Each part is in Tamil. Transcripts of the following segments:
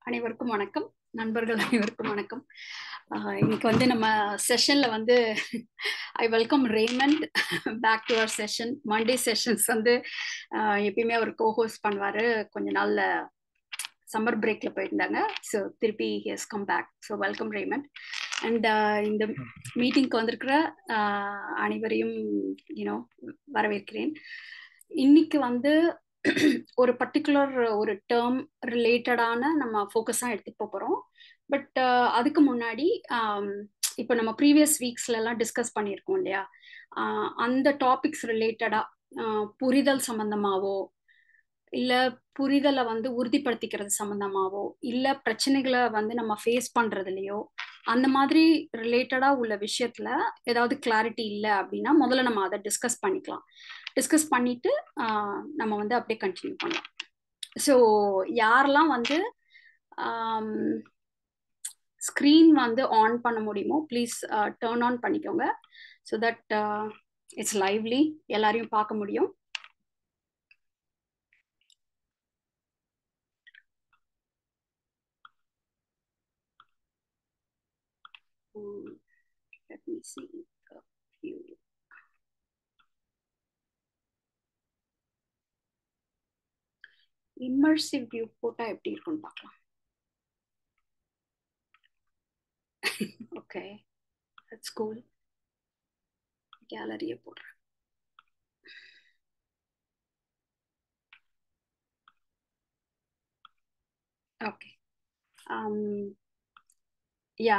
அனைவருக்கும் வணக்கம் நண்பர்கள் அனைவருக்கும் வணக்கம் ஆஹ் இன்னைக்கு வந்து நம்ம செஷன்ல வந்து I welcome Raymond back to our session Monday sessions வந்து ஆஹ் எப்பயுமே அவர் கோஹோஸ்ட் பண்ணுவாரு கொஞ்ச நாள்ல சம்மர் பிரேக்ல போயிருந்தாங்க ஸோ திருப்பி he's come back so welcome Raymond and இந்த மீட்டிங்க்கு வந்திருக்கிற ஆஹ் அனைவரையும் யூனோ வரவேற்கிறேன் இன்னைக்கு வந்து ஒரு பர்டிகுலர் ஒரு டேர்ம் ரிலேட்டடான நம்ம ஃபோக்கஸாக எடுத்துகிட்டு போகிறோம் பட் அதுக்கு முன்னாடி இப்போ நம்ம ப்ரீவியஸ் வீக்ஸ்ல எல்லாம் டிஸ்கஸ் பண்ணியிருக்கோம் இல்லையா அந்த டாபிக்ஸ் ரிலேட்டடாக புரிதல் சம்பந்தமாவோ இல்லை புரிதலை வந்து உறுதிப்படுத்திக்கிறது சம்மந்தமாவோ இல்லை பிரச்சனைகளை வந்து நம்ம ஃபேஸ் பண்ணுறதுலையோ அந்த மாதிரி ரிலேட்டடாக உள்ள விஷயத்தில் ஏதாவது கிளாரிட்டி இல்லை அப்படின்னா முதல்ல நம்ம அதை டிஸ்கஸ் பண்ணிக்கலாம் டிஸ்கஸ் பண்ணிட்டு நம்ம வந்து அப்படியே கண்டினியூ பண்ணலாம் ஸோ யாரெல்லாம் வந்து ஸ்க்ரீன் வந்து ஆன் பண்ண முடியுமோ ப்ளீஸ் டேர்ன் ஆன் பண்ணிக்கோங்க ஸோ தட் இட்ஸ் லைவ்லி எல்லாரையும் பார்க்க முடியும் Um, let me see a few. Immersive view போட்டா எப்படி இருக்கும்னு பார்க்கலாம் ஓகே தட்ஸ் கூல் கேலரியை போடுறேன் okay yeah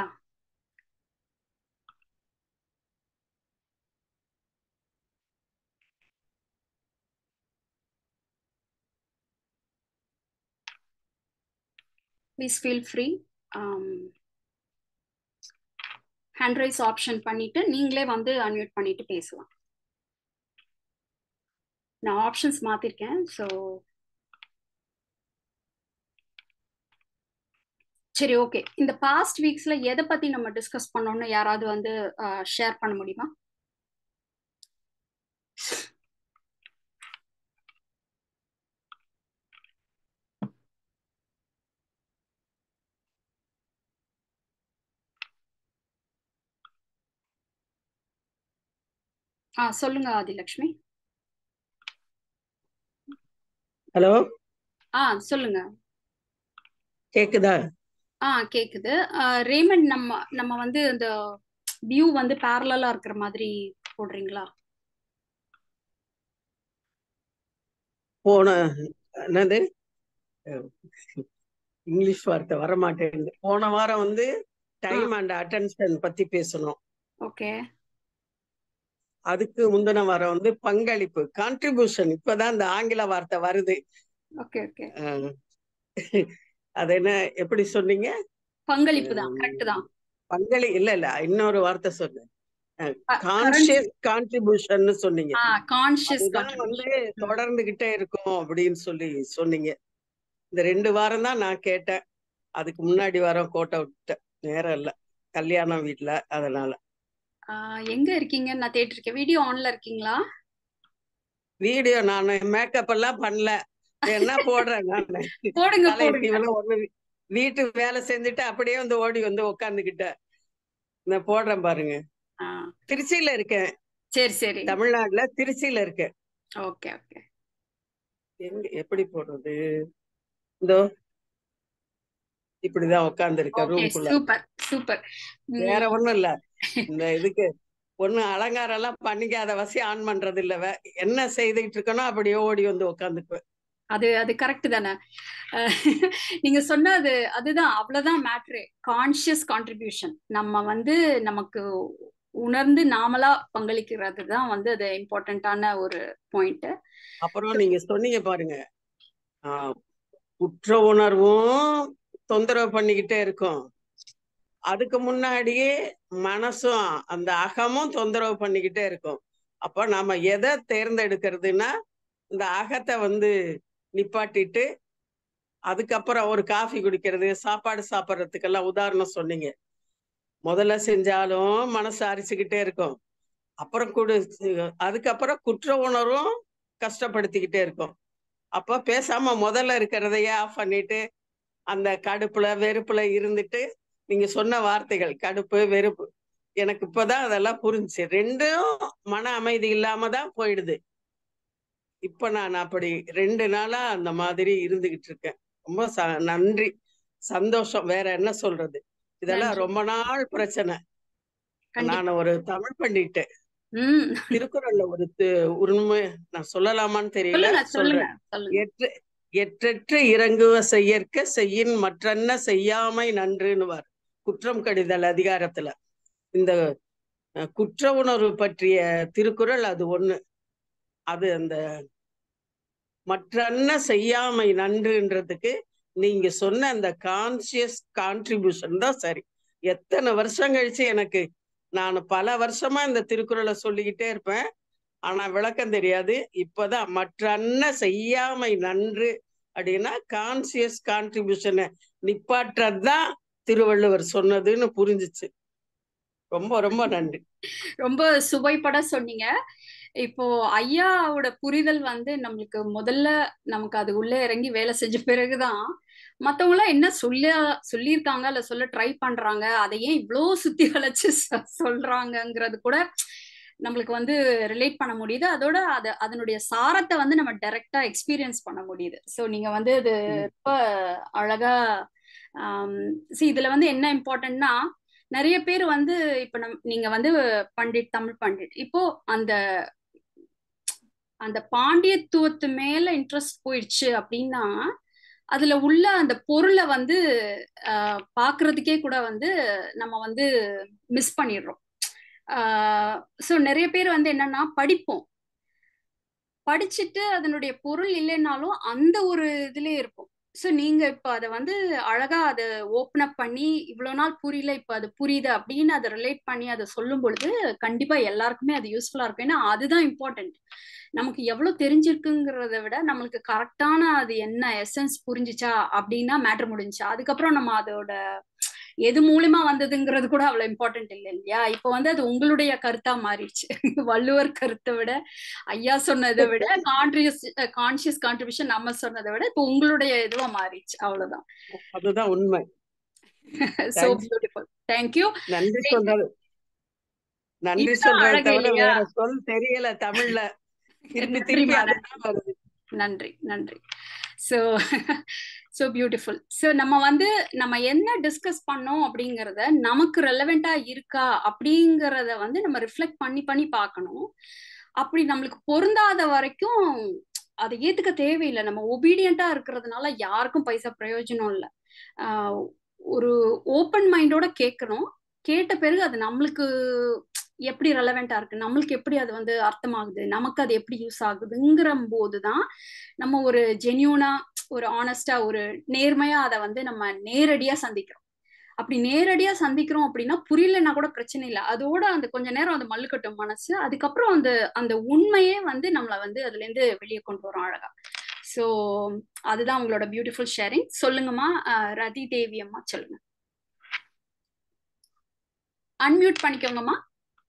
please feel free hand raise option பண்ணிட்டு நீங்களே வந்து அன்மியூட் பண்ணிட்டு பேசலாம் நான் ஆப்ஷன்ஸ் மாத்திருக்கேன் ஸோ சரி ஓகே இந்த பாஸ்ட் வீக்ஸ்ல எதை பத்தி நம்ம டிஸ்கஸ் பண்ணோம்னு யாராவது வந்து ஷேர் பண்ண முடியுமா ஆ சொல்லுங்க ஆதிலட்சுமி ஹலோ ஆ சொல்லுங்க கேக்குதா ஆ கேக்குது ரேமண்ட் நம்ம நம்ம வந்து இந்த வியூ வந்து பேரலா இருக்கிற மாதிரி போடுறீங்களா போன என்னது இங்கிலீஷ் வார்த்தை வர மாட்டேங்குது போன வாரம் வந்து டைம் அண்ட் அட்டென்ஷன் பத்தி பேசணும் ஓகே அதுக்கு முந்தின வாரம் வந்து பங்களிப்பு கான்ட்ரிபியூஷன் இப்பதான் இந்த ஆங்கில வார்த்தை வருது ஓகே ஓகே அது என்ன எப்படி சொன்னீங்க பங்களிப்பு தான் கரெக்ட் தான் பங்களி இல்ல இல்ல இன்னொரு வார்த்தை சொன்னேன் கான்சியஸ் கான்ட்ரிபியூஷன் சொன்னீங்க கான்சியஸ் வந்து தொடர்ந்துகிட்டே இருக்கும் அப்படின்னு சொல்லி சொன்னீங்க இந்த ரெண்டு வாரம் தான் நான் கேட்டேன் அதுக்கு முன்னாடி வாரம் கோட்டை விட்டேன் நேரம் இல்ல கல்யாணம் வீட்டுல அதனால எங்க இருக்கீங்க நான் தேட்டிருக்கேன் வீடியோ ஆன்ல இருக்கீங்களா வீடியோ நான் மேக்கப் எல்லாம் பண்ணல என்ன போடுறேன் நான் போடுங்க போடுங்க ஒண்ணு வீட்டு வேலை செஞ்சுட்டு அப்படியே வந்து ஓடி வந்து உட்காந்துக்கிட்டேன் நான் போடுறேன் பாருங்க திருச்சியில இருக்கேன் சரி சரி தமிழ்நாட்டுல திருச்சியில இருக்கேன் ஓகே ஓகே எங்க எப்படி போடுறது இதோ இப்படிதான் உட்கார்ந்து இருக்கேன் ரூம்குள்ள சூப்பர் சூப்பர் வேற ஒண்ணும் இல்ல இந்த இதுக்கு ஒண்ணு அலங்காரம் எல்லாம் பண்ணிக்காத வசி ஆன் பண்றது இல்ல என்ன செய்துகிட்டு இருக்கனோ அப்படியே ஓடி வந்து உட்காந்துக்குவேன் அது அது கரெக்ட் தானே நீங்க சொன்னது அதுதான் அவ்வளவுதான் மேட்ரு கான்சியஸ் கான்ட்ரிபியூஷன் நம்ம வந்து நமக்கு உணர்ந்து நாமளா பங்களிக்கிறது தான் வந்து அது இம்பார்ட்டன்டான ஒரு பாயிண்ட் அப்புறம் நீங்க சொன்னீங்க பாருங்க குற்ற உணர்வும் தொந்தரவு பண்ணிக்கிட்டே இருக்கும் அதுக்கு முன்னாடியே மனசும் அந்த அகமும் தொந்தரவு பண்ணிக்கிட்டே இருக்கும் அப்ப நாம எதை தேர்ந்தெடுக்கிறதுனா இந்த அகத்தை வந்து நிப்பாட்டிட்டு அதுக்கப்புறம் ஒரு காஃபி குடிக்கிறது சாப்பாடு சாப்பிட்றதுக்கெல்லாம் உதாரணம் சொன்னீங்க முதல்ல செஞ்சாலும் மனசு அரிச்சுக்கிட்டே இருக்கும் அப்புறம் குடு அதுக்கப்புறம் குற்ற உணர்வும் கஷ்டப்படுத்திக்கிட்டே இருக்கும் அப்ப பேசாம முதல்ல இருக்கிறதையே ஆஃப் பண்ணிட்டு அந்த கடுப்புல வெறுப்புல இருந்துட்டு நீங்க சொன்ன வார்த்தைகள் கடுப்பு வெறுப்பு எனக்கு இப்பதான் அதெல்லாம் புரிஞ்சுச்சு ரெண்டும் மன அமைதி இல்லாம தான் போயிடுது இப்ப நான் அப்படி ரெண்டு நாளா அந்த மாதிரி இருந்துகிட்டு இருக்கேன் ரொம்ப ச நன்றி சந்தோஷம் வேற என்ன சொல்றது இதெல்லாம் நன்றி. ரொம்ப நாள் பிரச்சனை கண்டிப்பா நான் ஒரு தமிழ் பண்டிட்டு ம் திருக்குறள்ல ஒரு தி- உண்மை நான் சொல்லலாமான்னு தெரியல சொல்லுங்க சொல்லுங்க சொல்றேன் சொல்லுங்க எற்று எற்றற்று இறங்குவ செய்யற்க செய்யின் மற்றன்ன செய்யாமை நன்றுன்னுவார் குற்றம் கடிதல் அதிகாரத்துல இந்த அஹ், குற்ற உணர்வு பற்றிய திருக்குறள் அது ஒண்ணு அது அந்த மற்றன்ன செய்யாமை நன்றுன்றதுக்கு நீங்க சொன்ன அந்த கான்சியஸ் கான்ட்ரிபியூஷன் தான் சரி எத்தனை வருஷம் கழிச்சு எனக்கு நான் பல வருஷமா இந்த திருக்குறளை சொல்லிக்கிட்டே இருப்பேன் ஆனா விளக்கம் தெரியாது இப்பதான் மற்ற அன்ன செய்யாமை நன்று அப்படின்னா கான்சியஸ் கான்ட்ரிபியூஷனை நிப்பாற்றதுதான் திருவள்ளுவர் சொன்னதுன்னு புரிஞ்சுச்சு ரொம்ப ரொம்ப நன்றி ரொம்ப சுவைப்பட சொன்னீங்க இப்போ ஐயாவோட புரிதல் வந்து நம்மளுக்கு முதல்ல நமக்கு அது உள்ள இறங்கி வேலை செஞ்ச பிறகுதான் மத்தவங்க எல்லாம் என்ன சொல்ல சொல்லியிருக்காங்க இல்ல சொல்ல ட்ரை பண்றாங்க அதை ஏன் இவ்வளோ சுத்தி வளைச்சு சொ- சொல்றாங்கங்கிறது கூட நம்மளுக்கு வந்து ரிலேட் பண்ண முடியுது அதோட அத அதனுடைய சாரத்தை வந்து நம்ம டைரக்டா எக்ஸ்பீரியன்ஸ் பண்ண முடியுது ஸோ நீங்க வந்து அது ம். ரொம்ப அழகா சி இதுல வந்து என்ன இம்பார்ட்டன்ட்னா நிறைய பேர் வந்து இப்ப நம் நீங்க வந்து பண்டிட் தமிழ் பண்டிட் இப்போ அந்த அந்த பாண்டியத்துவத்து மேல இன்ட்ரெஸ்ட் போயிடுச்சு அப்படின்னா அதுல உள்ள அந்த பொருளை வந்து ஆஹ் பாக்குறதுக்கே கூட வந்து நம்ம வந்து மிஸ் பண்ணிடுறோம் ஸோ நிறைய பேர் வந்து என்னன்னா படிப்போம் படிச்சுட்டு அதனுடைய பொருள் இல்லைன்னாலும் அந்த ஒரு இதுலயே இருப்போம் ஸோ நீங்க இப்போ அதை வந்து அழகா அதை ஓப்பன் அப் பண்ணி இவ்வளோ நாள் புரியல இப்போ அது புரியுது அப்படின்னு அதை ரிலேட் பண்ணி அதை சொல்லும் பொழுது கண்டிப்பா எல்லாருக்குமே அது யூஸ்ஃபுல்லா இருக்கும் ஏன்னா அதுதான் இம்பார்ட்டன்ட் நமக்கு எவ்வளவு தெரிஞ்சிருக்குங்கிறத விட நம்மளுக்கு கரெக்டான அது என்ன எசன்ஸ் புரிஞ்சுச்சா அப்படின்னா மேட்ரு முடிஞ்சுச்சு அதுக்கப்புறம் நம்ம அதோட எது மூலியமா வந்ததுங்கிறது கூட அவ்வளவு இம்பார்ட்டன்ட் இல்லை இல்லையா இப்போ வந்து அது உங்களுடைய கருத்தா மாறிடுச்சு வள்ளுவர் கருத்தை விட ஐயா சொன்னதை விட கான்ட்ரியூஸ் கான்சியஸ் கான்ட்ரிபியூஷன் நம்ம சொன்னதை விட இப்போ உங்களுடைய இதுவா மாறிடுச்சு அவ்வளவுதான் அதுதான் உண்மை சோ Thanks. பியூட்டிஃபுல் தேங்க்யூ நன்றி சொல்றது நன்றி இதுதான் சொல்றது அழகு தவிர இல்லையா? வேற சொல் தெரியல தமிழ்ல திருப்பி நன்றி திருப்பி மேடம் அதுதான் வருது நன்றி நன்றி ஸோ ஸோ பியூட்டிஃபுல் ஸோ நம்ம வந்து நம்ம என்ன டிஸ்கஸ் பண்ணோம் அப்படிங்கிறத நமக்கு ரெலவெண்டா இருக்கா அப்படிங்கிறத வந்து நம்ம ரிஃப்ளெக்ட் பண்ணி பண்ணி பார்க்கணும் அப்படி நம்மளுக்கு பொருந்தாத வரைக்கும் அதை ஏத்துக்க தேவையில்லை நம்ம ஒபீடியண்டா இருக்கிறதுனால யாருக்கும் பைசா பிரயோஜனம் இல்லை ஆஹ் ஒரு ஓப்பன் மைண்டோட கேட்கணும் கேட்ட பிறகு அது நம்மளுக்கு எப்படி ரெலவெண்டா இருக்கு நம்மளுக்கு எப்படி அது வந்து அர்த்தமாகுது நமக்கு அது எப்படி யூஸ் ஆகுதுங்கிற போதுதான் நம்ம ஒரு ஜென்யூனா ஒரு ஆனஸ்டா ஒரு நேர்மையா அதை வந்து நம்ம நேரடியா சந்திக்கிறோம் அப்படி நேரடியா சந்திக்கிறோம் அப்படின்னா புரியலன்னா கூட பிரச்சனை இல்லை அதோட அந்த கொஞ்ச நேரம் அந்த மல்லுக்கட்டும் மனசு அதுக்கப்புறம் அந்த அந்த உண்மையே வந்து நம்மளை வந்து அதுல இருந்து வெளியே கொண்டு வரும் அழகா ஸோ அதுதான் உங்களோட பியூட்டிஃபுல் ஷேரிங் சொல்லுங்கம்மா அஹ், ரதி தேவி அம்மா சொல்லுங்க அன்மியூட் பண்ணிக்கோங்கம்மா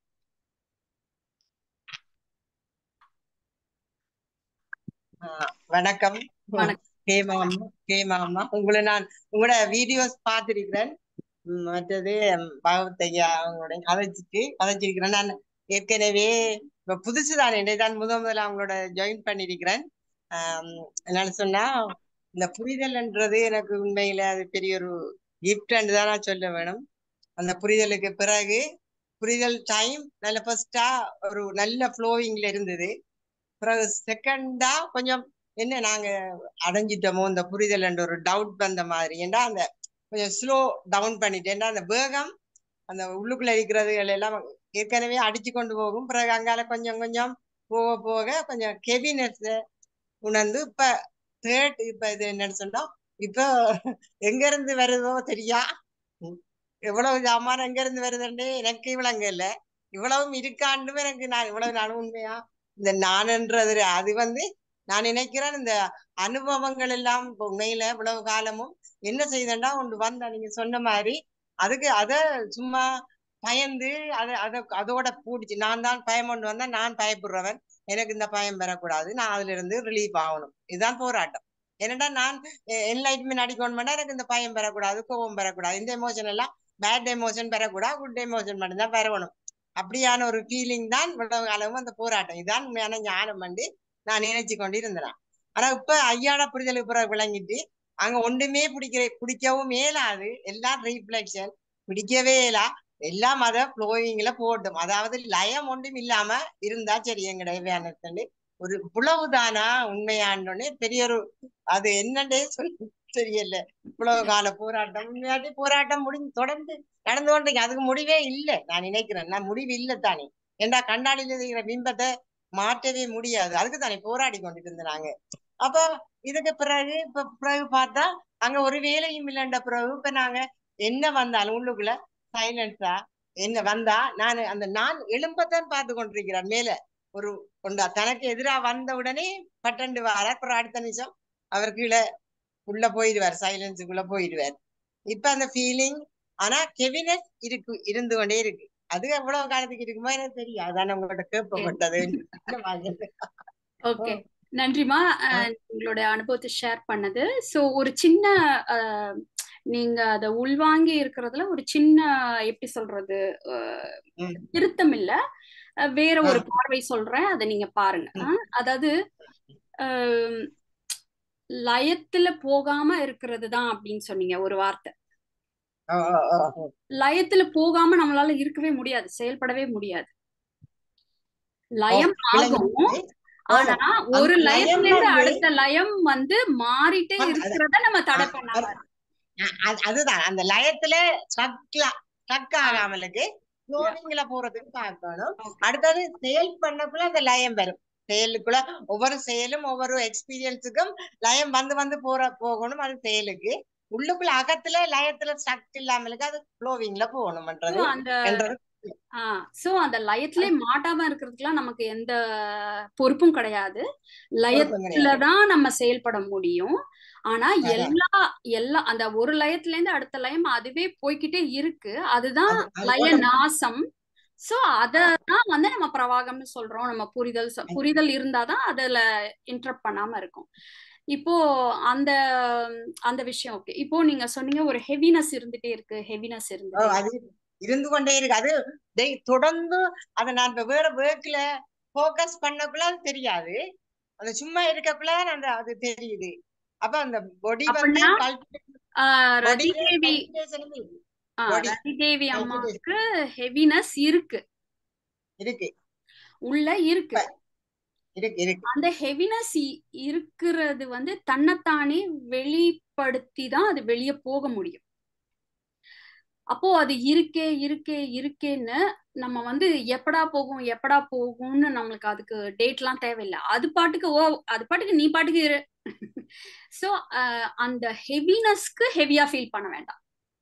ஆஹ் வணக்கம் வணக்கம். ஹேமா அம்மா ஹேமா அம்மா உங்களை நான் உங்களோட வீடியோஸ் பார்த்திருக்கிறேன் உம் மற்றது உம் பகவத் ஐயா அவங்களோட கதைச்சிட்டு கதைச்சிருக்கிறேன் நான் ஏற்கனவே இப்ப புதுசுதான் என்னை தான் முத முதல்ல அவங்களோட ஜாயின் பண்ணியிருக்கிறேன் ஆஹ் என்னன்னு சொன்னா இந்த புரிதல்ன்றது எனக்கு உண்மையில அது பெரிய ஒரு கிஃப்ட்ன்னு தான் நான் சொல்ல வேணும் அந்த புரிதலுக்கு பிறகு புரிதல் டைம் நல்ல ஃபர்ஸ்டா ஒரு நல்ல ஃப்ளோவிங்ல இருந்தது பிறகு செகண்டா கொஞ்சம் என்ன நாங்க அடைஞ்சிட்டோமோ இந்த புரிதல் என்ற ஒரு டவுட் வந்த மாதிரி ஏன்னா அந்த கொஞ்சம் ஸ்லோ டவுன் பண்ணிட்டு ஏன்னா அந்த வேகம் அந்த உள்ளுக்குள்ள இருக்கிறதுகள் எல்லாம் ஏற்கனவே அடிச்சு கொண்டு போகும் பிறகு அங்கால கொஞ்சம் கொஞ்சம் போக போக கொஞ்சம் கெவினஸ் உணர்ந்து இப்ப தேர்ட் இப்ப இது என்னன்னு சொன்னா இப்ப எங்க இருந்து வருதோ தெரியா ம். எவ்வளவு ஜாமான் எங்க இருந்து வருதுன்னு எனக்கு விளங்க இல்ல இவ்வளவும் இருக்காண்டும் எனக்கு நான் இவ்வளவு நானும் உண்மையா இந்த நான்ன்றது அது வந்து நான் நினைக்கிறேன் இந்த அனுபவங்கள் எல்லாம் இப்ப உண்மையில இவ்வளவு காலமும் என்ன செய்தேன்டா ஒன்று வந்தா நீங்க சொன்ன மாதிரி அதுக்கு அத சும்மா பயந்து அத அத அதோட பூடிச்சு நான் தான் பயம் கொண்டு வந்தா நான் பயப்படுறவன் எனக்கு இந்த பயம் வரக்கூடாது நான் அதுல இருந்து ரிலீஃப் ஆகணும் இதுதான் போராட்டம் என்னடா நான் என்லைட்மெண்ட் அடிக்கணும்னா எனக்கு இந்த பயம் பெறக்கூடாது கோபம் பெறக்கூடாது இந்த எமோஷன் எல்லாம் பேட் எமோஷன் பெறக்கூடாது குட் எமோஷன் மட்டும்தான் பெறணும் அப்படியான ஒரு ஃபீலிங் தான் இவ்வளவு காலமும் அந்த போராட்டம் இதுதான் உண்மையான ஞானம் வந்து நான் நினைச்சு கொண்டு இருந்தேன் ஆனா இப்ப ஐயாட புரிதலுக்கு பிறகு விளங்கிட்டு அங்க ஒன்றுமே பிடிக்கிற பிடிக்கவும் மேலாது எல்லாம் ரீஃப்ளெக்ஷன் பிடிக்கவே இல்லா எல்லாம் அத ஃப்ளோயிங்ல போட்டும் அதாவது லயம் ஒன்றும் இல்லாம இருந்தா சரி எங்கட வேணு ஒரு புலவுதானா உண்மையானோன்னு பெரிய ஒரு அது என்னன்னே சொல்லி தெரியல இவ்வளவு கால போராட்டம் உண்மையாட்டி போராட்டம் முடிஞ்சு தொடர்ந்து நடந்து கொண்டிருக்கு அதுக்கு முடிவே இல்லை நான் நினைக்கிறேன் நான் முடிவு இல்லை தானே ஏண்டா கண்ணாடியில இருக்கிற பிம்பத்தை மாற்றவே முடியாது அதுக்கு தானே போராடி கொண்டுட்டு இருந்தாங்க அப்ப இதுக்கு பிறகு இப்ப பிறகு பார்த்தா அங்க ஒரு வேலையும் இல்லைன்ற பிறகு இப்ப நாங்க என்ன வந்தாலும் உள்ளுக்குள்ள சைலன்ஸா என்ன வந்தா நான் அந்த நான் எலும்பத்தான் பார்த்து கொண்டிருக்கிறான் மேல ஒரு கொண்டா தனக்கு எதிரா வந்த உடனே பட்டண்டு வார அப்புறம் அடுத்த நிமிஷம் அவர் கீழே உள்ள போயிடுவார் சைலன்ஸுக்குள்ள போயிடுவார் இப்ப அந்த ஃபீலிங் ஆனா கெவினஸ் இருக்கு இருந்து கொண்டே இருக்கு அது எவ்வளவு காலத்துக்கு இருக்குமோ எனக்கு தெரியும் அதான் உங்கள்கிட்ட கேட்பப்பட்டது ஓகே நன்றிமா உங்களோட அனுபவத்தை ஷேர் பண்ணது சோ ஒரு சின்ன நீங்க அத உள்வாங்கி இருக்கிறதுல ஒரு சின்ன எப்படி சொல்றது திருத்தம் இல்ல வேற ஒரு பார்வை சொல்றேன் அதை நீங்க பாருங்க அதாவது லயத்துல போகாம இருக்கிறது தான் அப்படின்னு சொன்னீங்க ஒரு வார்த்தை லயத்துல போகாம நம்மளால இருக்கவே முடியாது செயல்படவே முடியாது லயம் ஆகும் ஆனா ஒரு லயத்துல இருந்து அடுத்த லயம் வந்து மாறிட்டே இருக்கிறத நம்ம தடை பண்ணாம அதுதான் அந்த லயத்துல ஸ்ட்ரக் ஆகாமலுக்கு ஃப்ளோவிங்ல போறதுக்கு பார்க்கணும் அடுத்தது செயல் பண்ணக்குள்ள அந்த லயம் வரும் செயலுக்குள்ள ஒவ்வொரு செயலும் ஒவ்வொரு எக்ஸ்பீரியன்ஸுக்கும் லயம் வந்து வந்து போற போகணும் அது செயலுக்கு உள்ளுக்குள்ள அகத்துல லயத்துல ஸ்ட்ரக் இல்லாமலுக்கு அது ஃப்ளோவிங்ல போகணும்ன்றது அந்த ஆஹ் சோ அந்த லயத்திலே மாட்டாம இருக்கிறதுக்குலாம் நமக்கு எந்த பொறுப்பும் கிடையாது லயத்துலதான் நம்ம செயல்பட முடியும் ஆனா எல்லா எல்லா அந்த ஒரு லயத்துல இருந்து அடுத்த லயம் அதுவே போய்கிட்டே இருக்கு அதுதான் லய நாசம் சோ அததான் வந்து நம்ம பிரவாகம்னு சொல்றோம் நம்ம புரிதல் புரிதல் இருந்தாதான் அதுல இன்டரப்ட் பண்ணாம இருக்கும் இப்போ அந்த அந்த விஷயம் ஓகே இப்போ நீங்க சொன்னீங்க ஒரு ஹெவினஸ் இருந்துட்டே இருக்கு ஹெவினஸ் இருந்து இருந்து கொண்டே இருக்கு அது தொடர்ந்து அதை நான் வேற ஒர்க்ல போக்கஸ் பண்ணக்குள்ள அது தெரியாது அந்த சும்மா இருக்கக்குள்ள அந்த அது தெரியுது அப்ப அந்த பொடி வந்து ரதிதேவி ரதிதேவி அம்மாவுக்கு ஹெவினஸ் இருக்கு இருக்கு உள்ள இருக்கு இருக்கு இருக்கு அந்த ஹெவினஸ் இருக்கிறது வந்து தன்னைத்தானே வெளிப்படுத்தி தான் அது வெளியே போக முடியும் அப்போ அது இருக்கே இருக்கே இருக்கேன்னு நம்ம வந்து எப்படா போகும் எப்படா போகும்னு நம்மளுக்கு அதுக்கு டேட்லாம் தேவையில்லை அது பாட்டுக்கு ஓ அது பாட்டுக்கு நீ பாட்டுக்கு இரு சோ அந்த ஹெவினஸ்க்கு ஹெவியா ஃபீல் பண்ண வேண்டாம்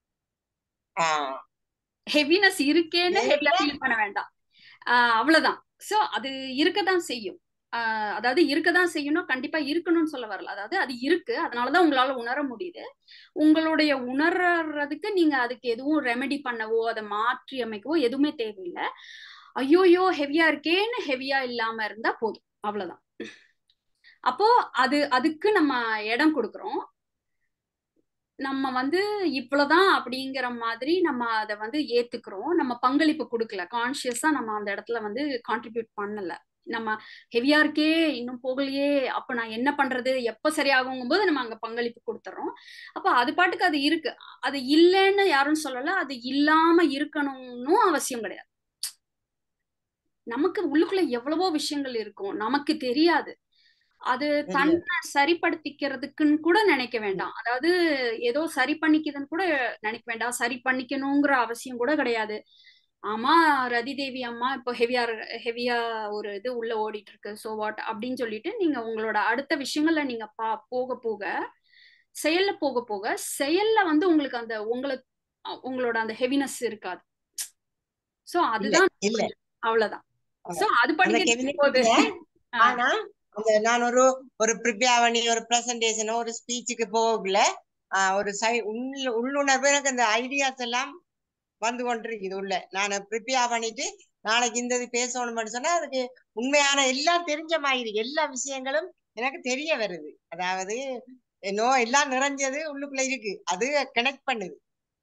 ஹெவினஸ் இருக்கேன்னு ஹெவியா ஃபீல் பண்ண வேண்டாம் அவ்வளவுதான் சோ அது இருக்கதான் செய்யும் அதாவது இருக்கதான் செய்யணும் கண்டிப்பா இருக்கணும்னு சொல்ல வரல அதாவது அது இருக்கு அதனாலதான் உங்களால உணர முடியுது உங்களுடைய உணர்றதுக்கு நீங்க அதுக்கு எதுவும் ரெமெடி பண்ணவோ அதை மாற்றி அமைக்கவோ எதுவுமே தேவையில்லை ஐயோயோ ஹெவியா இருக்கேன்னு ஹெவியா இல்லாம இருந்தா போதும் அவ்வளவுதான் அப்போ அது அதுக்கு நம்ம இடம் கொடுக்குறோம் நம்ம வந்து இவ்வளவுதான் அப்படிங்கிற மாதிரி நம்ம அதை வந்து ஏத்துக்கிறோம் நம்ம பங்களிப்பு கொடுக்கல கான்சியஸா நம்ம அந்த இடத்துல வந்து கான்ட்ரிபியூட் பண்ணல நம்ம ஹெவியா இருக்கே இன்னும் போகலையே அப்ப நான் என்ன பண்றது எப்ப சரியாகுங்கும் போது நம்ம அங்க பங்களிப்பு கொடுத்துறோம் அப்ப அது பாட்டுக்கு அது இருக்கு அது இல்லைன்னு யாரும் சொல்லல அது இல்லாம இருக்கணும்னு அவசியம் கிடையாது நமக்கு உள்ளுக்குள்ள எவ்வளவோ விஷயங்கள் இருக்கும் நமக்கு தெரியாது அது தன்னை சரிப்படுத்திக்கிறதுக்குன்னு கூட நினைக்க வேண்டாம் அதாவது ஏதோ சரி பண்ணிக்குதுன்னு கூட நினைக்க வேண்டாம் சரி பண்ணிக்கணுங்கிற அவசியம் கூட கிடையாது ஆமா ரதி தேவி அம்மா இப்போ ஹெவியா ஹெவியா ஒரு இது உள்ள ஓடிட்டு இருக்கு சோ வாட் அப்படின்னு சொல்லிட்டு நீங்க உங்களோட அடுத்த விஷயங்கள்ல நீங்க பா போக போக செயல்ல போக போக செயல்ல வந்து உங்களுக்கு அந்த உங்களுக்கு உங்களோட அந்த ஹெவினஸ் இருக்காது சோ அதுதான் அவ்வளவுதான் சோ அது படிக்க போது ஆனா அந்த நான் ஒரு ஒரு ப்ரிப்பேர் பண்ணி ஒரு பிரசன்டேஷனோ ஒரு ஸ்பீச்சுக்கு போகல ஒரு சை உள்ள உள்ளுணர்வு எனக்கு அந்த ஐடியாஸ் எல்லாம் வந்து கொண்டிருக்குது உள்ள நான் ப்ரிப்பேர் பண்ணிட்டு நாளைக்கு இந்த இது பேசணும்னு சொன்னா அதுக்கு உண்மையான எல்லாம் தெரிஞ்ச மாதிரி எல்லா விஷயங்களும் எனக்கு தெரிய வருது அதாவது என்னோ எல்லாம் நிறைஞ்சது உள்ளுக்குள்ள இருக்கு அது கனெக்ட் பண்ணுது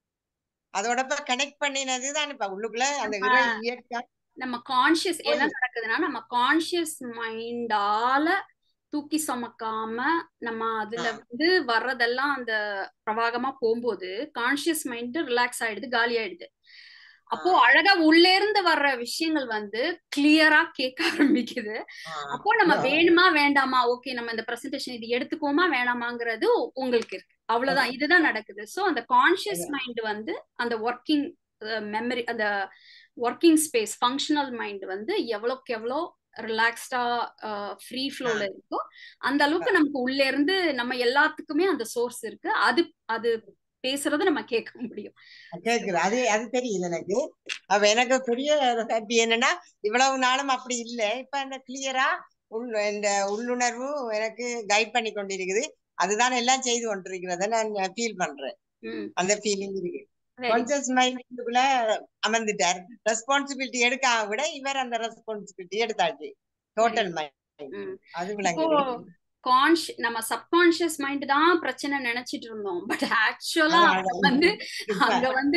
அதோட இப்ப கனெக்ட் பண்ணினது தான் இப்ப உள்ளுக்குள்ள அந்த நம்ம இறை இயற்கை நம்ம கான்சியஸ் என்ன போகுது நடக்குதுன்னா நம்ம கான்சியஸ் மைண்டால தூக்கி சுமக்காம நம்ம அதுல ஆஹ் வந்து வர்றதெல்லாம் அந்த பிரவாகமா போகும்போது கான்சியஸ் மைண்ட் ரிலாக்ஸ் ஆயிடுது காலி ஆயிடுது அப்போ ஆஹ் அழகா உள்ளே இருந்து வர்ற விஷயங்கள் வந்து கிளியரா கேட்க ஆரம்பிக்குது ஆஹ் அப்போ நம்ம ஆஹ் வேணுமா வேண்டாமா ஓகே நம்ம இந்த பிரசன்டேஷன் இது எடுத்துக்கோமா வேணாமாங்கிறது உ- உங்களுக்கு இருக்கு அவ்வளவுதான் அதான் இதுதான் நடக்குது சோ அந்த கான்சியஸ் அதான் மைண்ட் வந்து அந்த ஒர்க்கிங் மெமரி அந்த ஒர்க்கிங் ஸ்பேஸ் ஃபங்க்ஷனல் மைண்ட் வந்து எவ்வளோக்கு எவ்வளோ ரிலாக்ஸ்டா ஃப்ரீ ஃப்ளோல ஆஹ் இருக்கோ அந்த அளவுக்கு ஆஹ் நமக்கு உள்ளே இருந்து நம்ம எல்லாத்துக்குமே அந்த சோர்ஸ் இருக்கு அது அது பேசுறது நம்ம கேட்க முடியும் கேக்குது அது அது தெரியுது எனக்கு அப்ப எனக்கு பெரிய ஹாப்பி என்னன்னா இவ்வளவு நாளும் அப்படி இல்லை இப்ப இந்த கிளியரா உள் இந்த உள்ளுணர்வு எனக்கு கைட் பண்ணி கொண்டிருக்குது அதுதான் எல்லாம் செய்து கொண்டிருக்கிறத நான் ஃபீல் பண்றேன் ம் அந்த ஃபீலிங் இருக்கு வெரி கான்சியஸ் மைண்டுக்குள்ள அமர்ந்துட்டார் ரெஸ்பான்சிபிலிட்டி எடுக்காம விட இவர் அந்த ரெஸ்பான்சிபிலிட்டி எடுத்தாச்சு வெரி டோட்டல் மைண்ட் ம் அது இப்போ விளங்குது கான்ஷ் நம்ம சப்கான்ஷியஸ் மைண்ட் தான் பிரச்சனை நினைச்சிட்டு இருந்தோம் பட் ஆக்சுவலா அதான் அங்க அதான் வந்து இப்ப அங்க வந்து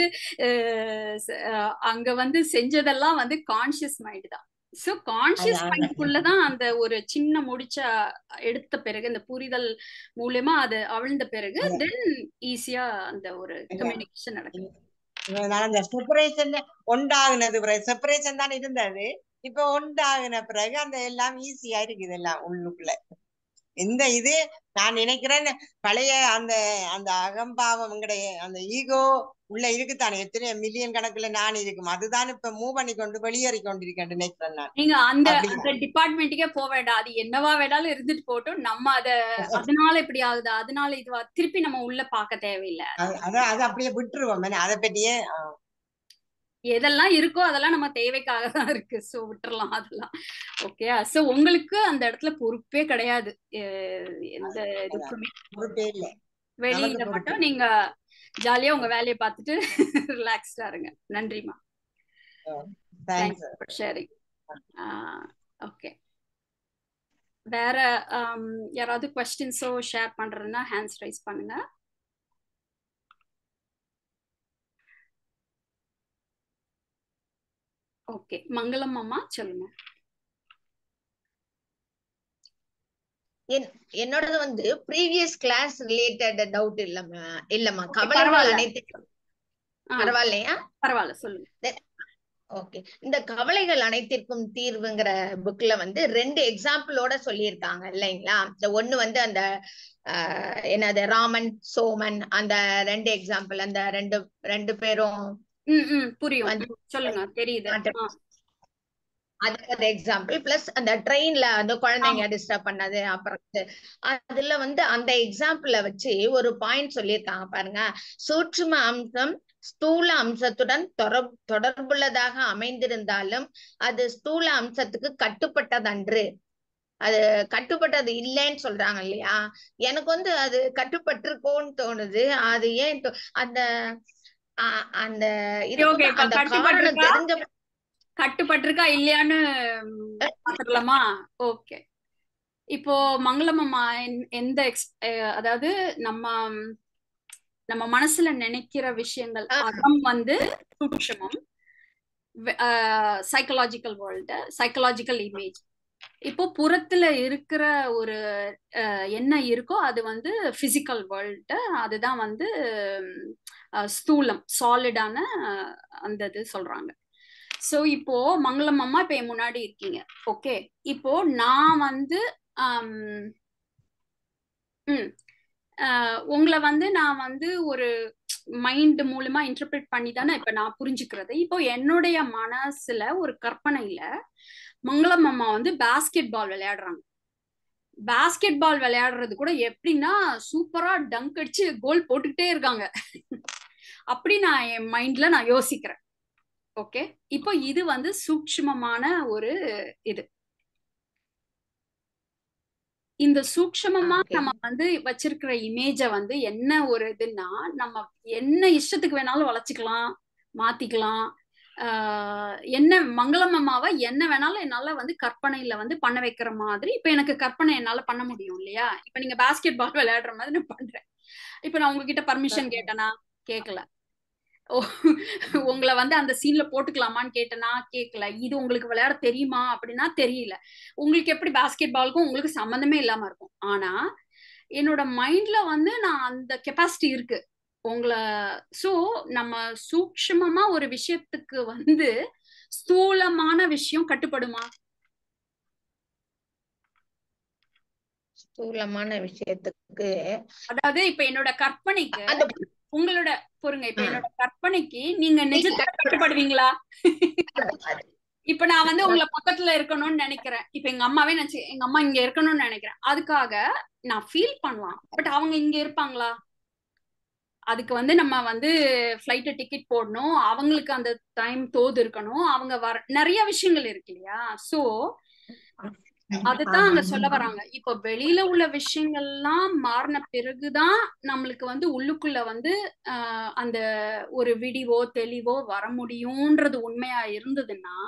அஹ் ச- அஹ் அங்க வந்து செஞ்சதெல்லாம் வந்து கான்ஷியஸ் மைண்ட் தான் ஸோ கான்ஷியஸ் அதான் அதான் மைண்டுக்குள்ளதான் அந்த ஒரு சின்ன முடிச்ச எடுத்த பிறகு இந்த புரிதல் மூலியமா அது அவிழ்ந்த பிறகு அதான் தென் ஈஸியா அந்த ஒரு அதான் கம்யூனிகேஷன் நடக்குது நான் அந்த செப்பரேஷன் ஒன்றாகுனது பிறகு செப்பரேஷன் தான் இருந்தது இப்ப ஒன்றாகுன பிறகு அந்த எல்லாம் ஈஸியா இருக்குது எல்லாம் உள்ளுக்குள்ள இந்த இது நான் நினைக்கிறேன் பழைய அந்த அந்த அகம்பாவம் எங்களுடைய அந்த ஈகோ உள்ள இருக்குத்தானே எத்தனை மில்லியன் கணக்குல நான் இருக்கும் அதுதான் இப்ப மூவ் பண்ணி கொண்டு வெளியேறி கொண்டிருக்கேன் நினைக்கிறேன் நான் நீங்க அந்த அப்படி அந்த டிபார்ட்மெண்ட்டுக்கே போக வேண்டாம் அது என்னவா வேணாலும் இருந்துட்டு போட்டும் நம்ம அத அதனால இப்படி ஆகுது அதனால இதுவா திருப்பி நம்ம உள்ள பார்க்க தேவையில்லை அது- அதான் அது அப்படியே விட்டுருவோம் அதை பற்றியே ஆ, எதெல்லாம் இருக்கோ அதெல்லாம் நம்ம தேவைக்காக தான் இருக்கு சோ விட்டுறலாம் அதெல்லாம் ஓகே சோ உங்களுக்கு அந்த இடத்துல பொறுப்பே கிடையாது எ- எந்த அதான் இதுக்குமே பொறுப்பே இல்லை வெளியில நமக்கு பொறுப்பு மட்டும் இல்லை நீங்க ஜாலியா உங்க வேலையை பார்த்துட்டு ரிலாக்ஸ்டா இருங்க நன்றிமா thanks thanks for sharing okay வேற ஆம், யாராவது கொஸ்டின்ஸோ ஷேர் பண்றதுன்னா ஹேண்ட்ஸ் ரைஸ் பண்ணுங்க ஓகே மங்களம் அம்மா சொல்லுங்க என் என்னோடது வந்து ப்ரீவியஸ் கிளாஸ் ரிலேட்டட் டவுட் இல்லம்மா இல்லம்மா ஓகே கவலைகள் பரவாயில்ல அனைத்துக்கும் ஆ பரவாயில்லையா பரவாயில்ல சொல்லுங்க ஓகே இந்த கவலைகள் அனைத்திற்கும் தீர்வுங்கிற புக்ல வந்து ரெண்டு எக்ஸாம்பிளோட சொல்லியிருக்காங்க இல்லைங்களா இந்த ஒண்ணு வந்து அந்த ஆஹ், என்னது ராமன் சோமன் அந்த ரெண்டு எக்ஸாம்பிள் அந்த ரெண்டு ரெண்டு பேரும் ம் ம் புரியும் வந்து ம், சொல்லுங்க தெரியுது மாட்ட- ஆ அது ஒரு எக்ஸாம்பிள் பிளஸ் அந்த ட்ரெயின்ல அந்த குழந்தைங்க ஆமா டிஸ்டர்ப் பண்ணது அப்புறம் வந்து அதுல வந்து அந்த எக்ஸாம்பிள வச்சு ஒரு பாயிண்ட் சொல்லியிருக்காங்க பாருங்க சூட்சும அம்சம் ஸ்தூல அம்சத்துடன் தொடர் தொடர்புள்ளதாக அமைந்திருந்தாலும் அது ஸ்தூல அம்சத்துக்கு கட்டுப்பட்டதன்று அது கட்டுப்பட்டது இல்லைன்னு சொல்றாங்க இல்லையா எனக்கு வந்து அது கட்டுப்பட்டிருக்கோன்னு தோணுது அது ஏன் தோ- அந்த அ- அந்த இதுக்கு ஓகே வந்து இப்ப அந்த காரணம் கட்டுப்பட்டிருக்கா தெரிஞ்ச கட்டுப்பட்டிருக்கா இல்லையான்னு ம், பாத்துடலாமா ஓகே இப்போ மங்களம் அம்மா என்- எந்த எக்ஸ் அஹ் அதாவது நம்ம ம், நம்ம மனசுல நினைக்கிற விஷயங்கள் ஆ, அகம் வந்து சூட்சுமம் சைக்கலாஜிக்கல் வேர்ல்டு சைக்கலாஜிக்கல் இமேஜ் இப்போ புறத்துல இருக்கிற ஒரு அஹ், என்ன இருக்கோ அது வந்து பிசிக்கல் வேர்ல்டு அதுதான் வந்து ம், அஹ், ஸ்தூலம் சாலிடான அந்த இது சொல்றாங்க ஸோ இப்போ மங்களம் அம்மா இப்போ என் முன்னாடி இருக்கீங்க ஓகே இப்போ நான் வந்து ஆம், ம் அஹ், உங்களை வந்து நான் வந்து ஒரு மைண்ட் மூலமா இன்டர்பிரேட் பண்ணி தானே இப்ப நான் புரிஞ்சுக்கிறது இப்போ என்னுடைய மனசுல ஒரு கற்பனையில மங்களம் அம்மா வந்து பாஸ்கெட் பால் விளையாடுறாங்க பாஸ்கெட் பால் விளையாடுறது கூட எப்படின்னா சூப்பரா டங்க் அடிச்சு கோல் போட்டுக்கிட்டே இருக்காங்க அப்படி நான் என் மைண்ட்ல நான் யோசிக்கிறேன் ஓகே இப்போ இது வந்து சூக்ஷ்மமான ஒரு இது இந்த சூக்ஷ்மமா ஓகே நம்ம வந்து வச்சிருக்கிற இமேஜ வந்து என்ன ஒரு இதுன்னா நம்ம என்ன இஷ்டத்துக்கு வேணாலும் வளைச்சுக்கலாம் மாத்திக்கலாம் ஆஹ் என்ன மங்களம் அம்மாவை என்ன வேணாலும் என்னால வந்து கற்பனையில வந்து பண்ண வைக்கிற மாதிரி இப்ப எனக்கு கற்பனை என்னால பண்ண முடியும் இல்லையா இப்ப நீங்க பாஸ்கெட் பால் விளையாடுற மாதிரி நான் பண்றேன் இப்ப நான் உங்ககிட்ட பர்மிஷன் கேட்டேனா கேட்கல ஓ உங்களை வந்து அந்த சீன்ல போட்டுக்கலாமான்னு கேட்டேனா கேட்கல இது உங்களுக்கு விளையாட தெரியுமா அப்படின்னா தெரியல உங்களுக்கு எப்படி பாஸ்கெட் பாலுக்கும் உங்களுக்கு சம்மந்தமே இல்லாம இருக்கும் ஆனா என்னோட மைண்ட்ல வந்து நான் அந்த கெப்பாசிட்டி இருக்கு உங்களை சோ நம்ம சூக்ஷ்மமா ஒரு விஷயத்துக்கு வந்து ஸ்தூலமான விஷயம் கட்டுப்படுமா ஸ்தூலமான விஷயத்துக்கு அதாவது இப்ப என்னோட கற்பனைக்கு அந்த உங்களோட பொறுங்க இப்ப ஆ. என்னோட கற்பனைக்கு நீங்க நிஜத்துல கட்டுப்படுவீங்களா இப்ப நான் வந்து உங்களை பக்கத்துல இருக்கணும்னு நினைக்கிறேன் இப்ப எங்க அம்மாவே நினைச்சு எங்க அம்மா இங்க இருக்கணும்னு நினைக்கிறேன் அதுக்காக நான் ஃபீல் பண்ணலாம் பட் அவங்க இங்க இருப்பாங்களா அதுக்கு வந்து நம்ம வந்து ஃப்ளைட்டு டிக்கெட் போடணும் அவங்களுக்கு அந்த டைம் தோது இருக்கணும் அவங்க வர நிறைய விஷயங்கள் இருக்கு இல்லையா சோ அதுதான் அங்க சொல்ல வராங்க இப்ப வெளியில உள்ள விஷயங்கள்லாம் மாறின பிறகுதான் நம்மளுக்கு வந்து உள்ளுக்குள்ள வந்து ஆஹ் அந்த ஒரு விடிவோ தெளிவோ வர முடியும்ன்றது உண்மையா இருந்ததுன்னா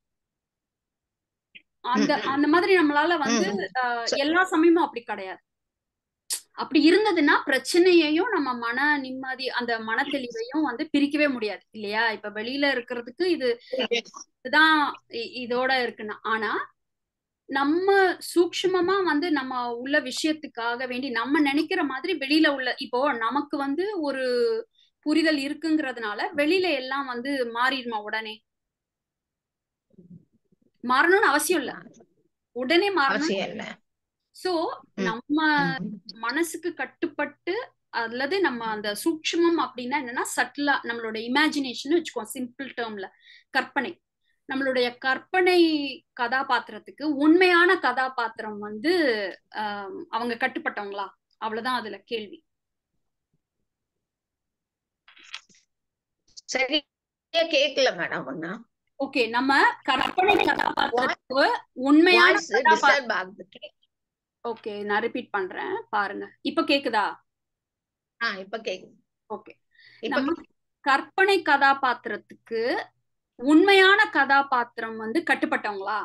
அந்த ம், ம். அந்த மாதிரி நம்மளால வந்து ம், ம். ஆஹ் ச- எல்லா சமயமும் அப்படி கிடையாது அப்படி இருந்ததுன்னா பிரச்சனையையும் நம்ம மன நிம்மதி அந்த மன தெளிவையும் வந்து பிரிக்கவே முடியாது இல்லையா இப்ப வெளியில இருக்கிறதுக்கு இது இதுதான் இ- இதோட இருக்குன்னா ஆனா நம்ம சூக்ஷ்மமா வந்து நம்ம உள்ள விஷயத்துக்காக வேண்டி நம்ம நினைக்கிற மாதிரி வெளியில உள்ள இப்போ நமக்கு வந்து ஒரு புரிதல் இருக்குங்கிறதுனால வெளியில எல்லாம் வந்து மாறிடுமா உடனே மாறணும்னு அவசியம் இல்ல உடனே மாறணும் அவசியம் இல்ல சோ ம். நம்ம ம். மனசுக்கு கட்டுப்பட்டு அல்லது நம்ம அந்த சூக்ஷ்மம் அப்படின்னா என்னன்னா சட்டிலா நம்மளோட இமேஜினேஷன் வச்சுக்கோ சிம்பிள் டேர்ம்ல கற்பனை நம்மளுடைய கற்பனை கதாபாத்திரத்துக்கு உண்மையான கதாபாத்திரம் வந்து ஆம், அவங்க கட்டுப்பட்டவங்களா அவ்வளவுதான் அதுல கேள்வி சரியா கேக்கல மேடம் ஒன்னா ஓகே நம்ம கற்பனை கதாபாத்திரத்துக்கு உண்மையான வாய்ஸ் கதாபாத்திரம் டிஸ்டர்ப் ஆகுது ஓகே நான் ரிப்பீட் பண்றேன் பாருங்க இப்ப கேக்குதா ஆ இப்ப கேக்குது ஓகே இப்ப நம்ம கற்பனை கதாபாத்திரத்துக்கு உண்மையான கதாபாத்திரம் வந்து கட்டுப்பட்டவங்களா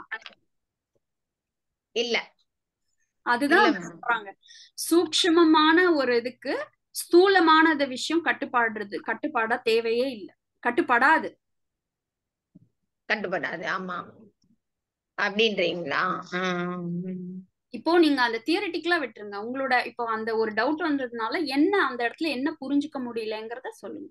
இல்ல அதுதான் இல்ல அவங்க மேம் சொல்றாங்க சூக்ஷ்மமான ஒரு இதுக்கு ஸ்தூலமானது விஷயம் கட்டுப்பாடுறது கட்டுப்பாடா தேவையே இல்லை கட்டுப்படாது கட்டுப்படாது ஆமா அப்படின்றீங்களா ஆஹ் இப்போ நீங்க அந்த தியரிட்டிக்கலா விட்டுருங்க உங்களோட இப்போ அந்த ஒரு டவுட் வந்ததுனால என்ன அந்த இடத்துல என்ன புரிஞ்சுக்க முடியலங்கிறத சொல்லுங்க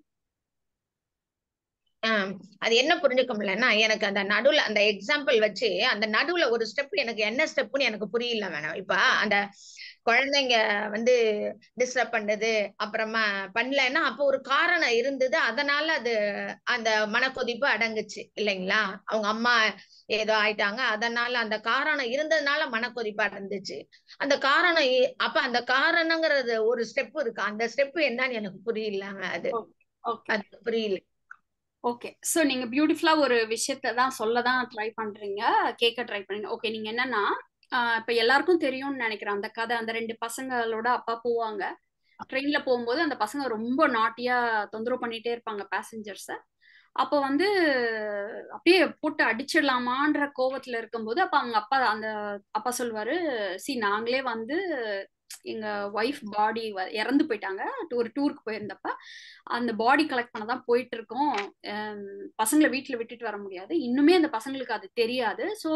ஆஹ் அது என்ன புரிஞ்சுக்க முடியலன்னா எனக்கு அந்த நடுவுல அந்த எக்ஸாம்பிள் வச்சு அந்த நடுவுல ஒரு ஸ்டெப் எனக்கு என்ன ஸ்டெப்னு எனக்கு புரியல மேடம் இப்ப அந்த குழந்தைங்க வந்து டிஸ்டர்ப் பண்ணது அப்புறமா பண்ணலன்னா அப்போ ஒரு காரணம் இருந்தது அதனால அது அந்த மனக்கொதிப்பு அடங்குச்சு இல்லைங்களா அவங்க அம்மா ஏதோ ஆயிட்டாங்க அதனால அந்த காரணம் இருந்ததுனால மனக்கொதிப்பு அடைஞ்சிச்சு அந்த காரணம் இ- அப்ப அந்த காரணங்கிறது ஒரு ஸ்டெப் இருக்கு அந்த ஸ்டெப் என்னன்னு எனக்கு புரியல அது ஓகே அது புரியல ஓகே ஸோ நீங்க பியூட்டிஃபுல்லா ஒரு விஷயத்த தான் சொல்ல தான் ட்ரை பண்றீங்க கேட்க ட்ரை பண்ணீங்க ஓகே நீங்க என்னன்னா ஆஹ் இப்ப எல்லாருக்கும் தெரியும்னு நினைக்கிறேன் அந்த கதை அந்த ரெண்டு பசங்களோட அப்பா போவாங்க ட்ரெயின்ல போகும்போது அந்த பசங்க ரொம்ப நாட்டியா தொந்தரவு பண்ணிட்டே இருப்பாங்க பேசஞ்சர்ஸ அப்போ வந்து அப்படியே போட்டு அடிச்சிடலாமான்ற கோவத்துல இருக்கும்போது அப்ப அவங்க அப்பா அந்த அப்பா சொல்வாரு சி நாங்களே வந்து எங்க ஒய்ஃப் பாடி இறந்து போயிட்டாங்க ஒரு டூருக்கு போயிருந்தப்ப அந்த பாடி கலெக்ட் பண்ண தான் போயிட்டு இருக்கோம் அம், பசங்களை வீட்டில் விட்டுட்டு வர முடியாது இன்னுமே அந்த பசங்களுக்கு அது தெரியாது ஸோ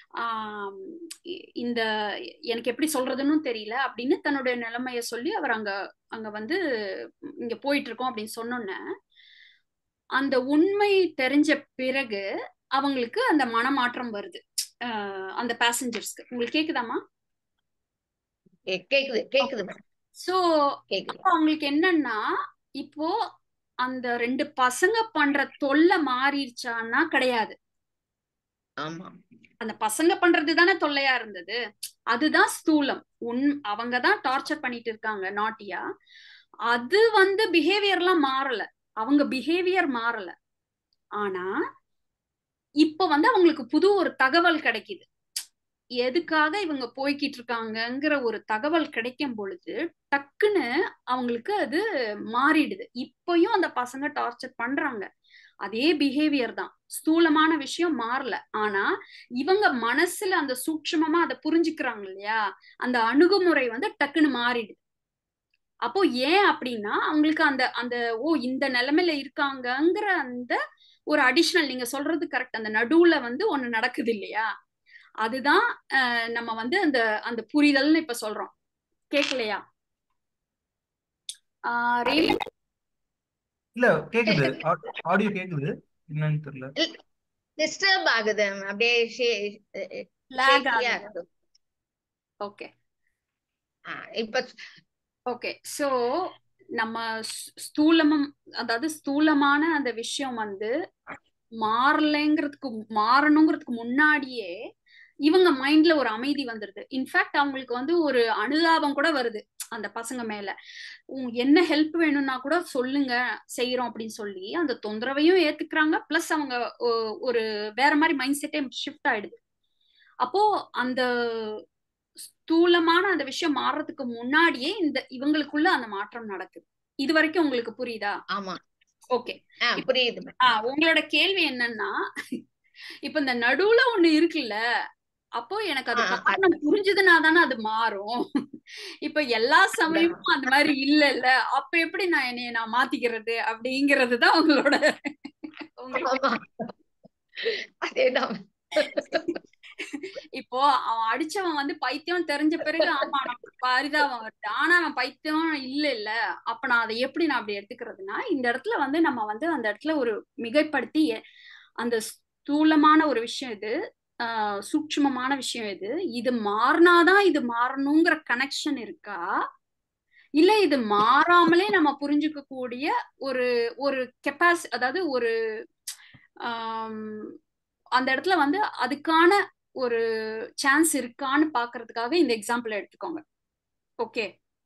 இந்த எனக்கு எப்படி சொல்றதுன்னு தெரியல அப்படின்னு தன்னுடைய நிலைமைய சொல்லி அவர் அங்க அங்க வந்து இங்க போயிட்டு இருக்கோம் அப்படின்னு சொன்னோன்னே அந்த உண்மை தெரிஞ்ச பிறகு அவங்களுக்கு அந்த மனமாற்றம் வருது அஹ், அந்த பேசஞ்சர்ஸ்க்கு உங்களுக்கு கேக்குதாமா கே- கேக்குது கேக்குது மேடம் ஸோ கேக்குது அப்போ அவங்களுக்கு என்னன்னா இப்போ அந்த ரெண்டு பசங்க பண்ற தொல்லை மாறிடுச்சான்னா கிடையாது ஆமா அந்த பசங்க பண்றது தானே தொல்லையா இருந்தது அதுதான் ஸ்தூலம் உன் அவங்க தான் டார்ச்சர் பண்ணிட்டு இருக்காங்க நாட்டியா அது வந்து பிஹேவியர்லாம் மாறல அவங்க பிஹேவியர் மாறல ஆனா இப்ப வந்து அவங்களுக்கு புது ஒரு தகவல் கிடைக்குது எதுக்காக இவங்க போய்கிட்டு இருக்காங்கங்கிற ஒரு தகவல் கிடைக்கும் பொழுது டக்குன்னு அவங்களுக்கு அது மாறிடுது இப்பயும் அந்த பசங்க டார்ச்சர் பண்றாங்க அதே பிஹேவியர் தான் ஸ்தூலமான விஷயம் மாறல ஆனா இவங்க மனசுல அந்த சூட்சமமா அதை புரிஞ்சுக்கிறாங்க இல்லையா அந்த அணுகுமுறை வந்து டக்குன்னு மாறிடுது அப்போ ஏன் அப்படின்னா அவங்களுக்கு அந்த அந்த ஓ இந்த நிலைமையில இருக்காங்கங்கிற அந்த ஒரு அடிஷ்னல் நீங்க சொல்றது கரெக்ட் அந்த நடுவுல வந்து ஒண்ணு நடக்குது இல்லையா அதுதான் நம்ம வந்து அந்த அந்த புரிதல்னு இப்ப சொல்றோம் கேட்கலையா இல்ல கேக்குது ஆடியோ கேக்குது என்னன்னு தெரியல டிஸ்டர்ப் ஆகுது அப்படியே ஓகே இப்ப ஓகே சோ நம்ம ஸ்தூலமம் அதாவது ஸ்தூலமான அந்த விஷயம் வந்து மாறலைங்கிறதுக்கு மாறணுங்கிறதுக்கு முன்னாடியே இவங்க மைண்ட்ல ஒரு அமைதி வந்துருது இன்ஃபேக்ட் அவங்களுக்கு வந்து ஒரு அனுதாபம் கூட வருது அந்த பசங்க மேல என்ன ஹெல்ப் வேணும்னா கூட சொல்லுங்க செய்யறோம் அப்படின்னு சொல்லி அந்த தொந்தரவையும் ஏத்துக்கிறாங்க பிளஸ் அவங்க ஒரு வேற மாதிரி மைண்ட் செட்டே ஷிஃப்ட் ஆயிடுது அப்போ அந்த ஸ்தூலமான அந்த விஷயம் மாறுறதுக்கு முன்னாடியே இந்த இவங்களுக்குள்ள அந்த மாற்றம் நடக்குது இது வரைக்கும் உங்களுக்கு புரியுதா ஆமா ஓகே புரியுது ஆஹ் உங்களோட கேள்வி என்னன்னா இப்ப இந்த நடுவுல ஒண்ணு இருக்குல்ல அப்போ எனக்கு அது காரணம் புரிஞ்சதுனா தானே அது மாறும் இப்ப எல்லா சமயமும் அந்த மாதிரி இல்ல இல்ல அப்ப எப்படி நான் என்னைய நான் மாத்திக்கிறது அப்படிங்கறதுதான் உங்களோட அதேதான் இப்போ அவன் அடிச்சவன் வந்து பைத்தியம் தெரிஞ்ச பிறகு ஆமா நமக்கு பரிதாபம் வருது ஆனா அவன் பைத்தியம் இல்ல இல்ல அப்ப நான் அதை எப்படி நான் அப்படி எடுத்துக்கிறதுனா இந்த இடத்துல வந்து நம்ம வந்து அந்த இடத்துல ஒரு மிகைப்படுத்தி அந்த ஸ்தூலமான ஒரு விஷயம் இது ஆஹ் சூட்சமமான விஷயம் இது இது மாறினாதான் இது மாறணுங்கிற கனெக்ஷன் இருக்கா இல்ல இது மாறாமலே நம்ம புரிஞ்சுக்க கூடிய ஒரு ஒரு கெப்பாசி அதாவது ஒரு அந்த இடத்துல வந்து அதுக்கான ஒரு சான்ஸ் இருக்கான்னு பாக்குறதுக்காக இந்த எக்ஸாம்பிள் எடுத்துக்கோங்க okay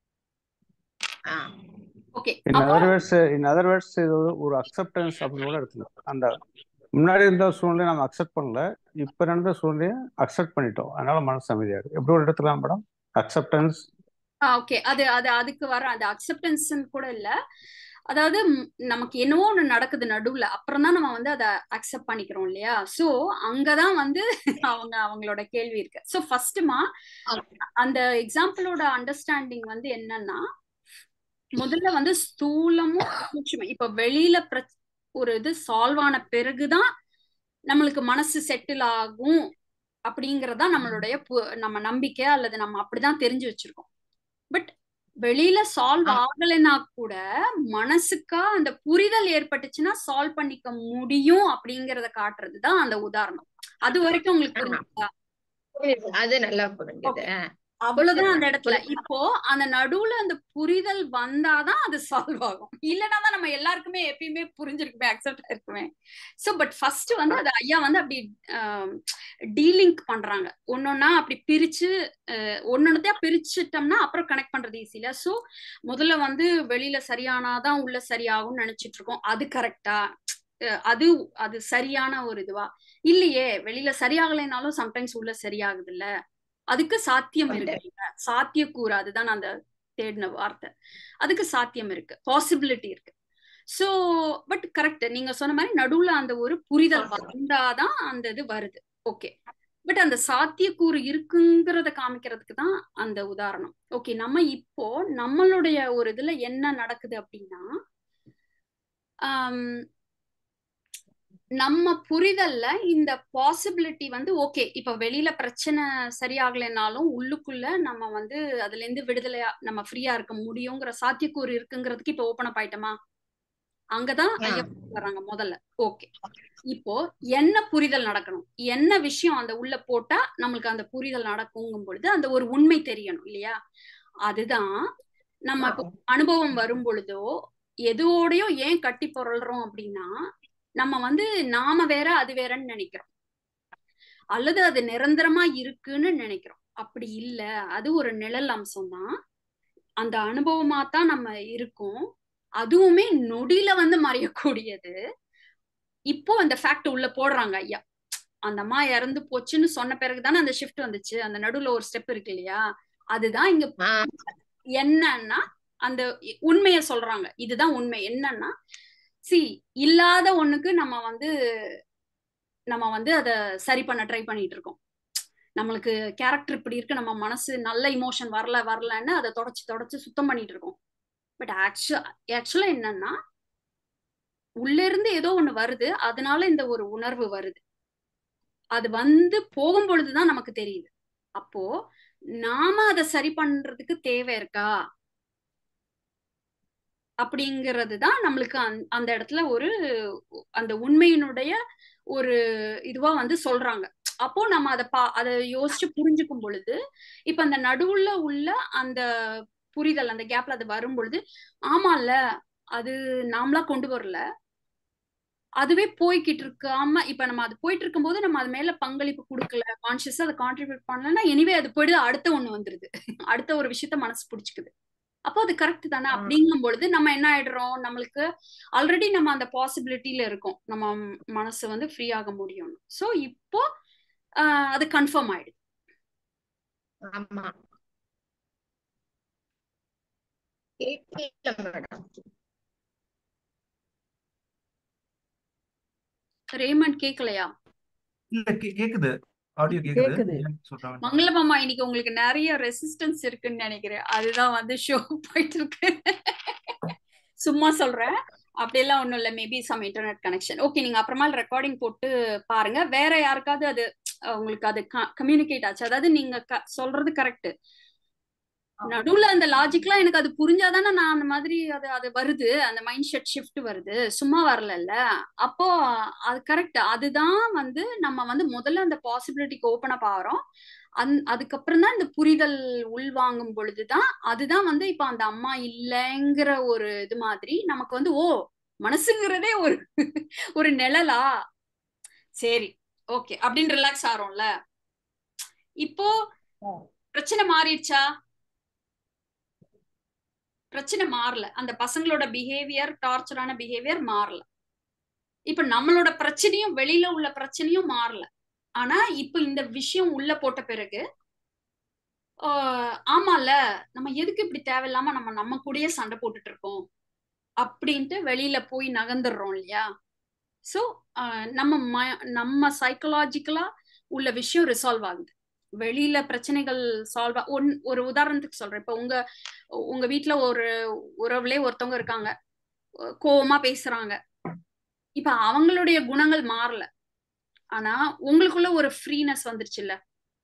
okay in other words in other words இது ஒரு அக்செப்டன்ஸ் அப்படின்னு கூட எடுத்துக்கலாம் அந்த முன்னாடி இருந்த சூழ்நிலை நம்ம அக்செப்ட் பண்ணல இப்ப நடந்த சூழ்நிலையை அக்செப்ட் பண்ணிட்டோம் அதனால மனசு அமைதியா இருக்கு எப்படி ஒரு எடுத்துக்கலாம் மேடம் அக்செப்டன்ஸ் ஓகே அது அது அதுக்கு வர அது அக்செப்டன்ஸ் கூட இல்ல அதாவது நமக்கு என்னவோ ஒண்ணு நடக்குது நடுவுல அப்புறம் தான் நம்ம வந்து அதை அக்செப்ட் பண்ணிக்கிறோம் இல்லையா சோ அங்கதான் வந்து அவங்க அவங்களோட கேள்வி இருக்கு சோ ஃபர்ஸ்ட்மா அந்த எக்ஸாம்பிளோட அண்டர்ஸ்டாண்டிங் வந்து என்னன்னா முதல்ல வந்து ஸ்தூலமும் சூட்சமும் இப்ப வெளியில ஒரு இது சால்வ் ஆன பிறகுதான் நம்மளுக்கு மனசு செட்டில் ஆகும் அப்படிங்கறதா நம்மளுடைய நம்ம நம்பிக்கை அல்லது நம்ம அப்படிதான் தெரிஞ்சு வச்சிருக்கோம் பட் வெளியில சால்வ் ஆகலைன்னா கூட மனசுக்கா அந்த புரிதல் ஏற்பட்டுச்சுன்னா சால்வ் பண்ணிக்க முடியும் அப்படிங்கறத காட்டுறதுதான் அந்த உதாரணம் அது வரைக்கும் உங்களுக்கு புரிஞ்சுதா அது நல்லா புரிஞ்சுது அவ்வளவுதான் அந்த இடத்துல இப்போ அந்த நடுவுல அந்த புரிதல் வந்தாதான் அது சால்வ் ஆகும் இல்லைன்னா தான் நம்ம எல்லாருக்குமே எப்பயுமே புரிஞ்சிருக்குமே அக்செப்ட் இருக்குமே சோ பட் ஃபர்ஸ்ட் வந்து அது ஐயா வந்து அப்படி டீலிங்க் பண்றாங்க ஒன்னொன்னா அப்படி பிரிச்சு ஒன்னொன்னத்தையா பிரிச்சுட்டோம்னா அப்புறம் கனெக்ட் பண்றது ஈஸி இல்ல சோ முதல்ல வந்து வெளியில சரியானாதான் உள்ள சரியாகும்னு நினைச்சிட்டு இருக்கோம் அது கரெக்டா அது அது சரியான ஒரு இதுவா இல்லையே வெளியில சரியாகலைனாலும் சம்டைம்ஸ் உள்ள சரியாகுது இல்ல அதுக்கு சாத்தியம் இருக்கு சாத்தியக்கூறு அதுதான் அந்த தேடின வார்த்தை அதுக்கு சாத்தியம் இருக்கு பாசிபிலிட்டி இருக்கு சோ பட் கரெக்ட் நீங்க சொன்ன மாதிரி நடுவுல அந்த ஒரு புரிதல் வந்தாதான் அந்த இது வருது ஓகே பட் அந்த சாத்தியக்கூறு இருக்குங்கிறத காமிக்கிறதுக்கு தான் அந்த உதாரணம் ஓகே நம்ம இப்போ நம்மளுடைய ஒரு இதுல என்ன நடக்குது அப்படின்னா நம்ம புரிதல்ல இந்த பாசிபிலிட்டி வந்து ஓகே இப்ப வெளியில பிரச்சனை சரியாகலைனாலும் உள்ளுக்குள்ள நம்ம வந்து அதுல இருந்து விடுதலையா நம்ம ஃப்ரீயா இருக்க முடியுங்கிற சாத்தியக்கூறு இருக்குங்கிறதுக்கு இப்ப ஓபன் அப் ஆயிட்டோமா அங்கதான் ஐயா வர்றாங்க முதல்ல ஓகே இப்போ என்ன புரிதல் நடக்கணும் என்ன விஷயம் அந்த உள்ள போட்டா நம்மளுக்கு அந்த புரிதல் நடக்குங்கும் பொழுது அந்த ஒரு உண்மை தெரியணும் இல்லையா அதுதான் நம்ம இப்போ அனுபவம் வரும் பொழுதோ எதுவோடையோ ஏன் கட்டி பொருள்றோம் அப்படின்னா நம்ம வந்து நாம வேற அது வேறன்னு நினைக்கிறோம் அல்லது அது நிரந்தரமா இருக்குன்னு நினைக்கிறோம் அப்படி இல்ல அது ஒரு நிழல் அம்சம் தான் அந்த அனுபவமா தான் நம்ம இருக்கோம் அதுவுமே நொடியில வந்து மறையக்கூடியது இப்போ அந்த ஃபேக்ட் உள்ள போடுறாங்க ஐயா அந்த அம்மா இறந்து போச்சுன்னு சொன்ன பிறகுதானே அந்த ஷிஃப்ட் வந்துச்சு அந்த நடுவுல ஒரு ஸ்டெப் இருக்கு இல்லையா அதுதான் இங்க என்னன்னா அந்த உண்மைய சொல்றாங்க இதுதான் உண்மை என்னன்னா சி இல்லாத ஒண்ணுக்கு நம்ம வந்து நம்ம வந்து அதை சரி பண்ண ட்ரை பண்ணிட்டு இருக்கோம் நம்மளுக்கு கேரக்டர் இப்படி இருக்கு நம்ம மனசு நல்ல இமோஷன் வரல வரலன்னு அதை தொடச்சு தொடச்சு சுத்தம் பண்ணிட்டு இருக்கோம் பட் ஆக்சுவல் ஆக்சுவலா என்னன்னா உள்ள இருந்து ஏதோ ஒண்ணு வருது அதனால இந்த ஒரு உணர்வு வருது அது வந்து போகும் பொழுதுதான் நமக்கு தெரியுது அப்போ நாம அதை சரி பண்றதுக்கு தேவை இருக்கா அப்படிங்கிறது தான் நம்மளுக்கு அந்த அந்த இடத்துல ஒரு அந்த உண்மையினுடைய ஒரு இதுவா வந்து சொல்றாங்க அப்போ நம்ம அதை பா அதை யோசிச்சு புரிஞ்சுக்கும் பொழுது இப்ப அந்த நடுவுல உள்ள அந்த புரிதல் அந்த கேப்ல அது வரும் பொழுது ஆமால அது நாமளா கொண்டு வரல அதுவே போய்கிட்டு இருக்காம இப்ப நம்ம அது போயிட்டு இருக்கும்போது நம்ம அது மேல பங்களிப்பு கொடுக்கல கான்சியஸா அதை கான்ட்ரிபியூட் பண்ணலன்னா எனிவே அது போயிடுது அடுத்த ஒண்ணு வந்துருது அடுத்த ஒரு விஷயத்த மனசு பிடிச்சிக்குது அப்போ அது கரெக்ட் தானே அப்படிங்கும் பொழுது நம்ம என்ன ஆயிடுறோம் நம்மளுக்கு ஆல்ரெடி நம்ம அந்த பாசிபிலிட்டியில இருக்கோம் நம்ம மனசு வந்து ஃப்ரீ ஆக முடியும் சோ இப்போ அது கன்ஃபார்ம் ஆயிடுது ஆமா கேட்கல மேடம் ரேமண்ட் கேக்கலையா இல்ல கே- கேக்குது ஆடியோ கேக்குது. கேக்குது ஏன் சொல்றாங்க மங்களமாமா இன்னைக்கு உங்களுக்கு நிறைய ரெசிஸ்டன்ஸ் இருக்குன்னு நினைக்கிறேன் அதுதான் வந்து ஷோ போயிட்டு இருக்கு சும்மா சொல்றேன் அப்படியெல்லாம் ஒண்ணும் இல்ல maybe some internet connection okay நீங்க அப்புறமா ரெக்கார்டிங் போட்டு பாருங்க வேற யாருக்காவது அது அஹ், உங்களுக்கு அது கம்யூனிகேட் ஆச்சு அதாவது நீங்க க- சொல்றது கரெக்ட் நடுவுல அந்த லாஜிக்லாம் எனக்கு அது புரிஞ்சாதானே நான் அந்த மாதிரி அது அது வருது அந்த மைண்ட் செட் ஷிஃப்ட் வருது சும்மா வரலல்ல அப்போ அது கரெக்ட் அதுதான் வந்து நம்ம வந்து முதல்ல அந்த பாசிபிலிட்டிக்கு ஓப்பன் அப் ஆகிறோம் அந் அதுக்கப்புறம் தான் இந்த புரிதல் உள்வாங்கும் பொழுதுதான் அதுதான் வந்து இப்ப அந்த அம்மா இல்லைங்கிற ஒரு இது மாதிரி நமக்கு வந்து ஓ மனசுங்கிறதே ஒரு ஒரு நிழலா சரி ஓகே அப்படின்னு ரிலாக்ஸ் ஆறோம்ல இப்போ பிரச்சனை மாறிடுச்சா பிரச்சனை மாறல அந்த பசங்களோட பிஹேவியர் டார்ச்சரான பிஹேவியர் மாறல இப்ப நம்மளோட பிரச்சனையும் வெளியில உள்ள பிரச்சனையும் மாறல ஆனா இப்ப இந்த விஷயம் உள்ள போட்ட பிறகு ஆஹ் ஆமால நம்ம எதுக்கு இப்படி தேவையில்லாம நம்ம நம்ம கூடயே சண்டை போட்டுட்டு இருக்கோம் அப்படின்ட்டு வெளியில போய் நகர்ந்துடுறோம் இல்லையா சோ நம்ம ம- நம்ம சைக்கலாஜிக்கலா உள்ள விஷயம் ரிசால்வ் ஆகுது வெளியில பிரச்சனைகள் சால்வ் ஒன் ஒரு உதாரணத்துக்கு சொல்றேன் இப்ப உங்க உங்க வீட்ல ஒரு உறவுலே ஒருத்தவங்க இருக்காங்க கோவமா பேசுறாங்க இப்ப அவங்களுடைய குணங்கள் மாறல ஆனா உங்களுக்குள்ள ஒரு ஃப்ரீனஸ் வந்துருச்சுல்ல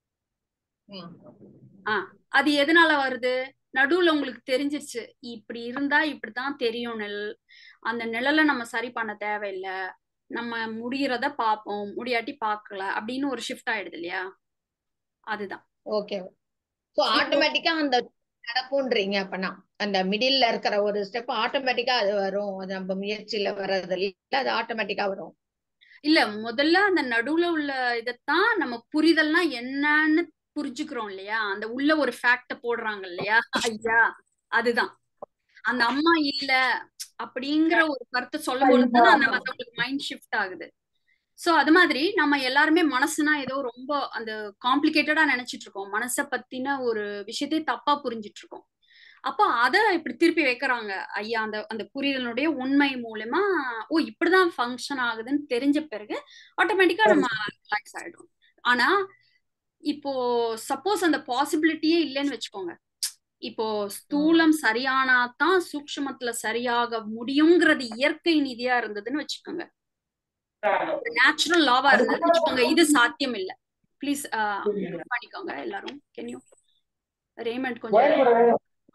அது எதனால வருது நடுவுல உங்களுக்கு தெரிஞ்சிருச்சு இப்படி இருந்தா இப்படித்தான் தெரியும் நிழல் அந்த நிழலை நம்ம சரி பண்ண தேவையில்ல நம்ம முடியறத பார்ப்போம் முடியாட்டி பார்க்கல அப்படின்னு ஒரு ஷிஃப்ட் ஆயிடுது இல்லையா அதுதான் ஓகே சோ ஆட்டோமேட்டிக்கா அந்த நடக்கும்ன்றீங்க அப்பனா அந்த மிடில்ல இருக்கிற ஒரு ஸ்டெப் ஆட்டோமேட்டிக்கா அது வரும் அது நம்ம முயற்சியில வர்றது இல்ல அது ஆட்டோமேட்டிக்கா வரும் இல்ல முதல்ல அந்த நடுவுல உள்ள இதத்தான் நம்ம புரிதல்னா என்னன்னு புரிஞ்சுக்கிறோம் இல்லையா அந்த உள்ள ஒரு ஃபேக்ட போடுறாங்க இல்லையா ஐயா அதுதான் அந்த அம்மா இல்ல அப்படிங்கிற ஒரு கருத்தை சொல்லும் பொழுதுதான் அந்த மத்தவங்களுக்கு மைண்ட் ஷிஃப்ட் ஆகுது சோ அது மாதிரி நம்ம எல்லாருமே மனசுனா ஏதோ ரொம்ப அந்த காம்ப்ளிகேட்டடா நினைச்சிட்டு இருக்கோம் மனசை பத்தின ஒரு விஷயத்தை தப்பா புரிஞ்சிட்டு இருக்கோம் அப்போ அத இப்படி திருப்பி வைக்கிறாங்க ஐயா அந்த அந்த புரிதலுடைய உண்மை மூலமா ஓ இப்படிதான் ஃபங்க்ஷன் ஆகுதுன்னு தெரிஞ்ச பிறகு ஆட்டோமேட்டிக்கா நம்ம ரிலாக்ஸ் ஆயிடும் ஆனா இப்போ சப்போஸ் அந்த பாசிபிலிட்டியே இல்லைன்னு வச்சுக்கோங்க இப்போ ஸ்தூலம் சரியானாதான் சூக்ஷ்மத்துல சரியாக முடியுங்கிறது இயற்கை நிதியா இருந்ததுன்னு வச்சுக்கோங்க நேச்சுரல் லாவா இருந்ததுன்னு வச்சுக்கோங்க இது சாத்தியம் இல்ல ப்ளீஸ் பண்ணிக்கோங்க எல்லாரும் கேன் ரேமண்ட் கொஞ்சம்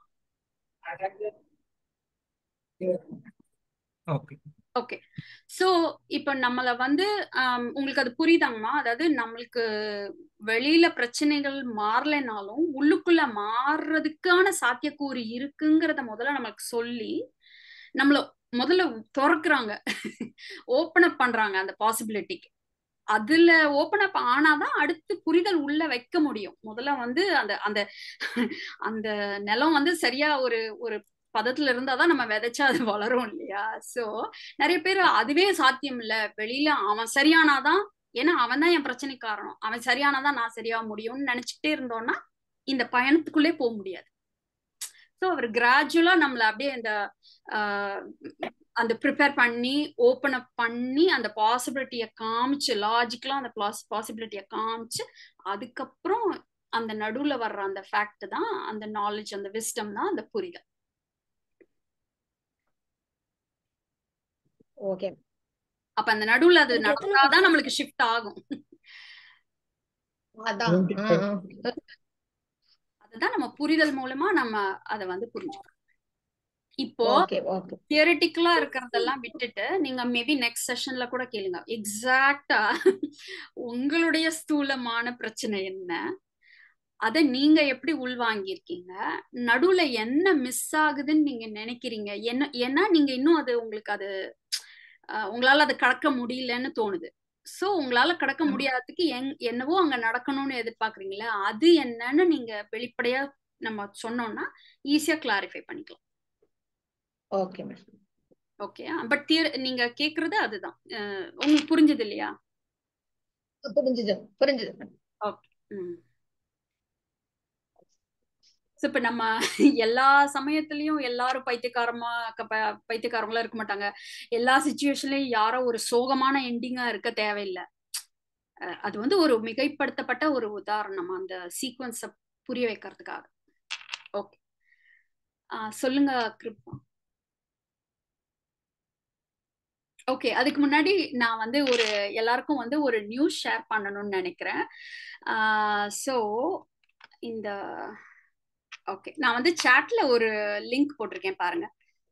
ஓகே ஓகே சோ இப்ப நம்மள வந்து ஆம், உங்களுக்கு அது புரியுதாங்கம்மா அதாவது நம்மளுக்கு வெளியில பிரச்சனைகள் மாறலைனாலும் உள்ளுக்குள்ள மாறுறதுக்கான சாத்தியக்கூறு இருக்குங்கிறத முதல்ல நமக்கு சொல்லி நம்மள முதல்ல திறக்குறாங்க ஓப்பன் அப் பண்றாங்க அந்த பாசிபிலிட்டிக்கு அதுல ஓப்பன் அப் ஆனாதான் அடுத்து புரிதல் உள்ள வைக்க முடியும் முதல்ல வந்து அந்த அந்த அந்த நிலம் வந்து சரியா ஒரு ஒரு பதத்துல இருந்தாதான் நம்ம விதைச்சா அது வளரும் இல்லையா சோ நிறைய பேர் அதுவே சாத்தியம் இல்ல வெளியில அவன் சரியானாதான் ஏன்னா அவன் தான் என் பிரச்சனை காரணம் அவன் சரியானாதான் நான் சரியா முடியும்னு நினைச்சுக்கிட்டே இருந்தோம்னா இந்த பயணத்துக்குள்ளே போக முடியாது ஸோ அவர் கிராஜுவலா நம்மள அப்படியே இந்த ஆஹ் அந்த ப்ரிப்பேர் பண்ணி ஓப்பன் அப் பண்ணி அந்த பாசிபிலிட்டியை காமிச்சு லாஜிக்கலா அந்த பாசிபிலிட்டியை காமிச்சு அதுக்கப்புறம் அந்த நடுவுல வர்ற அந்த ஃபேக்ட் தான் அந்த நாலேஜ் அந்த விஸ்டம் தான் அந்த புரிதல் ஓகே அப்ப அந்த நடுவுல அது இதுக்கு எத்தனை நடந்தாதான் நம்மளுக்கு ஷிஃப்ட் ஆகும் அதான் ஆ, ஆ. அதுதான் நம்ம புரிதல் மூலமா நம்ம அதை வந்து புரிஞ்சுக்கணும் இப்போ ஓகே ஓகே தியரிட்டிக்கலா இருக்கிறதெல்லாம் விட்டுட்டு நீங்க மேபி நெக்ஸ்ட் செஷன்ல கூட கேளுங்க எக்ஸாக்டா உங்களுடைய ஸ்தூலமான பிரச்சனை என்ன அதை நீங்க எப்படி உள்வாங்கியிருக்கீங்க நடுவுல என்ன மிஸ் ஆகுதுன்னு நீங்க நினைக்கிறீங்க என்ன ஏன்னா நீங்க இன்னும் அது உங்களுக்கு அது அஹ், உங்களால அதை கடக்க முடியலன்னு தோணுது சோ உங்களால கடக்க முடியாததுக்கு எங் என்னவோ அங்க நடக்கணும்னு எதிர்பார்க்கறீங்களா அது என்னன்னு நீங்க வெளிப்படையா நம்ம சொன்னோம்னா ஈஸியா கிளாரிஃபை பண்ணிக்கலாம் okay ma'am okay but theory நீங்க கேக்குறது அதுதான் அஹ், உங்களுக்கு புரிஞ்சது இல்லையா புரிஞ்சுது புரிஞ்சுது மேம் ஓகே ம் ஸோ இப்போ நம்ம எல்லா சமயத்துலயும் எல்லாரும் பைத்தியக்காரமா க- ப- பைத்தியக்காரங்களா இருக்க மாட்டாங்க எல்லா சுச்சுவேஷன்லயும் யாரோ ஒரு சோகமான எண்டிங்கா இருக்க தேவையில்லை அஹ் அது வந்து ஒரு மிகைப்படுத்தப்பட்ட ஒரு உதாரணம் அந்த சீக்வன்ஸை புரிய வைக்கிறதுக்காக ஓகே சொல்லுங்க கிருப்பா ஓகே அதுக்கு முன்னாடி நான் வந்து ஒரு எல்லாருக்கும் வந்து ஒரு நியூஸ் ஷேர் பண்ணணும்னு நினைக்கிறேன் ஸோ இந்த ஓகே நான் வந்து சாட்ல ஒரு லிங்க் போட்டிருக்கேன் பாருங்க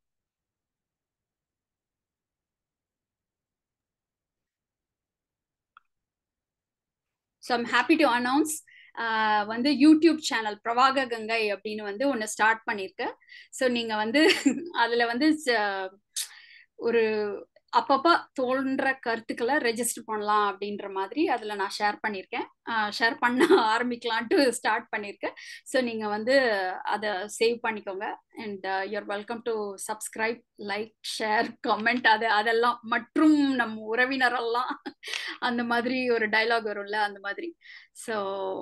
so I'm happy to announce வந்து யூடியூப் சேனல் பிரவாக கங்கை அப்படின்னு வந்து ஒன்று ஸ்டார்ட் பண்ணியிருக்கேன் ஸோ நீங்கள் வந்து அதில் வந்து ச- ஒரு அப்பப்போ தோன்ற கருத்துக்களை ரெஜிஸ்டர் பண்ணலாம் அப்படின்ற மாதிரி அதில் நான் ஷேர் பண்ணியிருக்கேன் ஷேர் பண்ண ஆரம்பிக்கலான்ட்டு ஸ்டார்ட் பண்ணியிருக்கேன் ஸோ நீங்கள் வந்து அதை சேவ் பண்ணிக்கோங்க and you're welcome to subscribe like share comment அது அதெல்லாம் மற்றும் நம்ம உறவினரெல்லாம் அந்த மாதிரி ஒரு டைலாக் வரும்ல அந்த மாதிரி ஸோ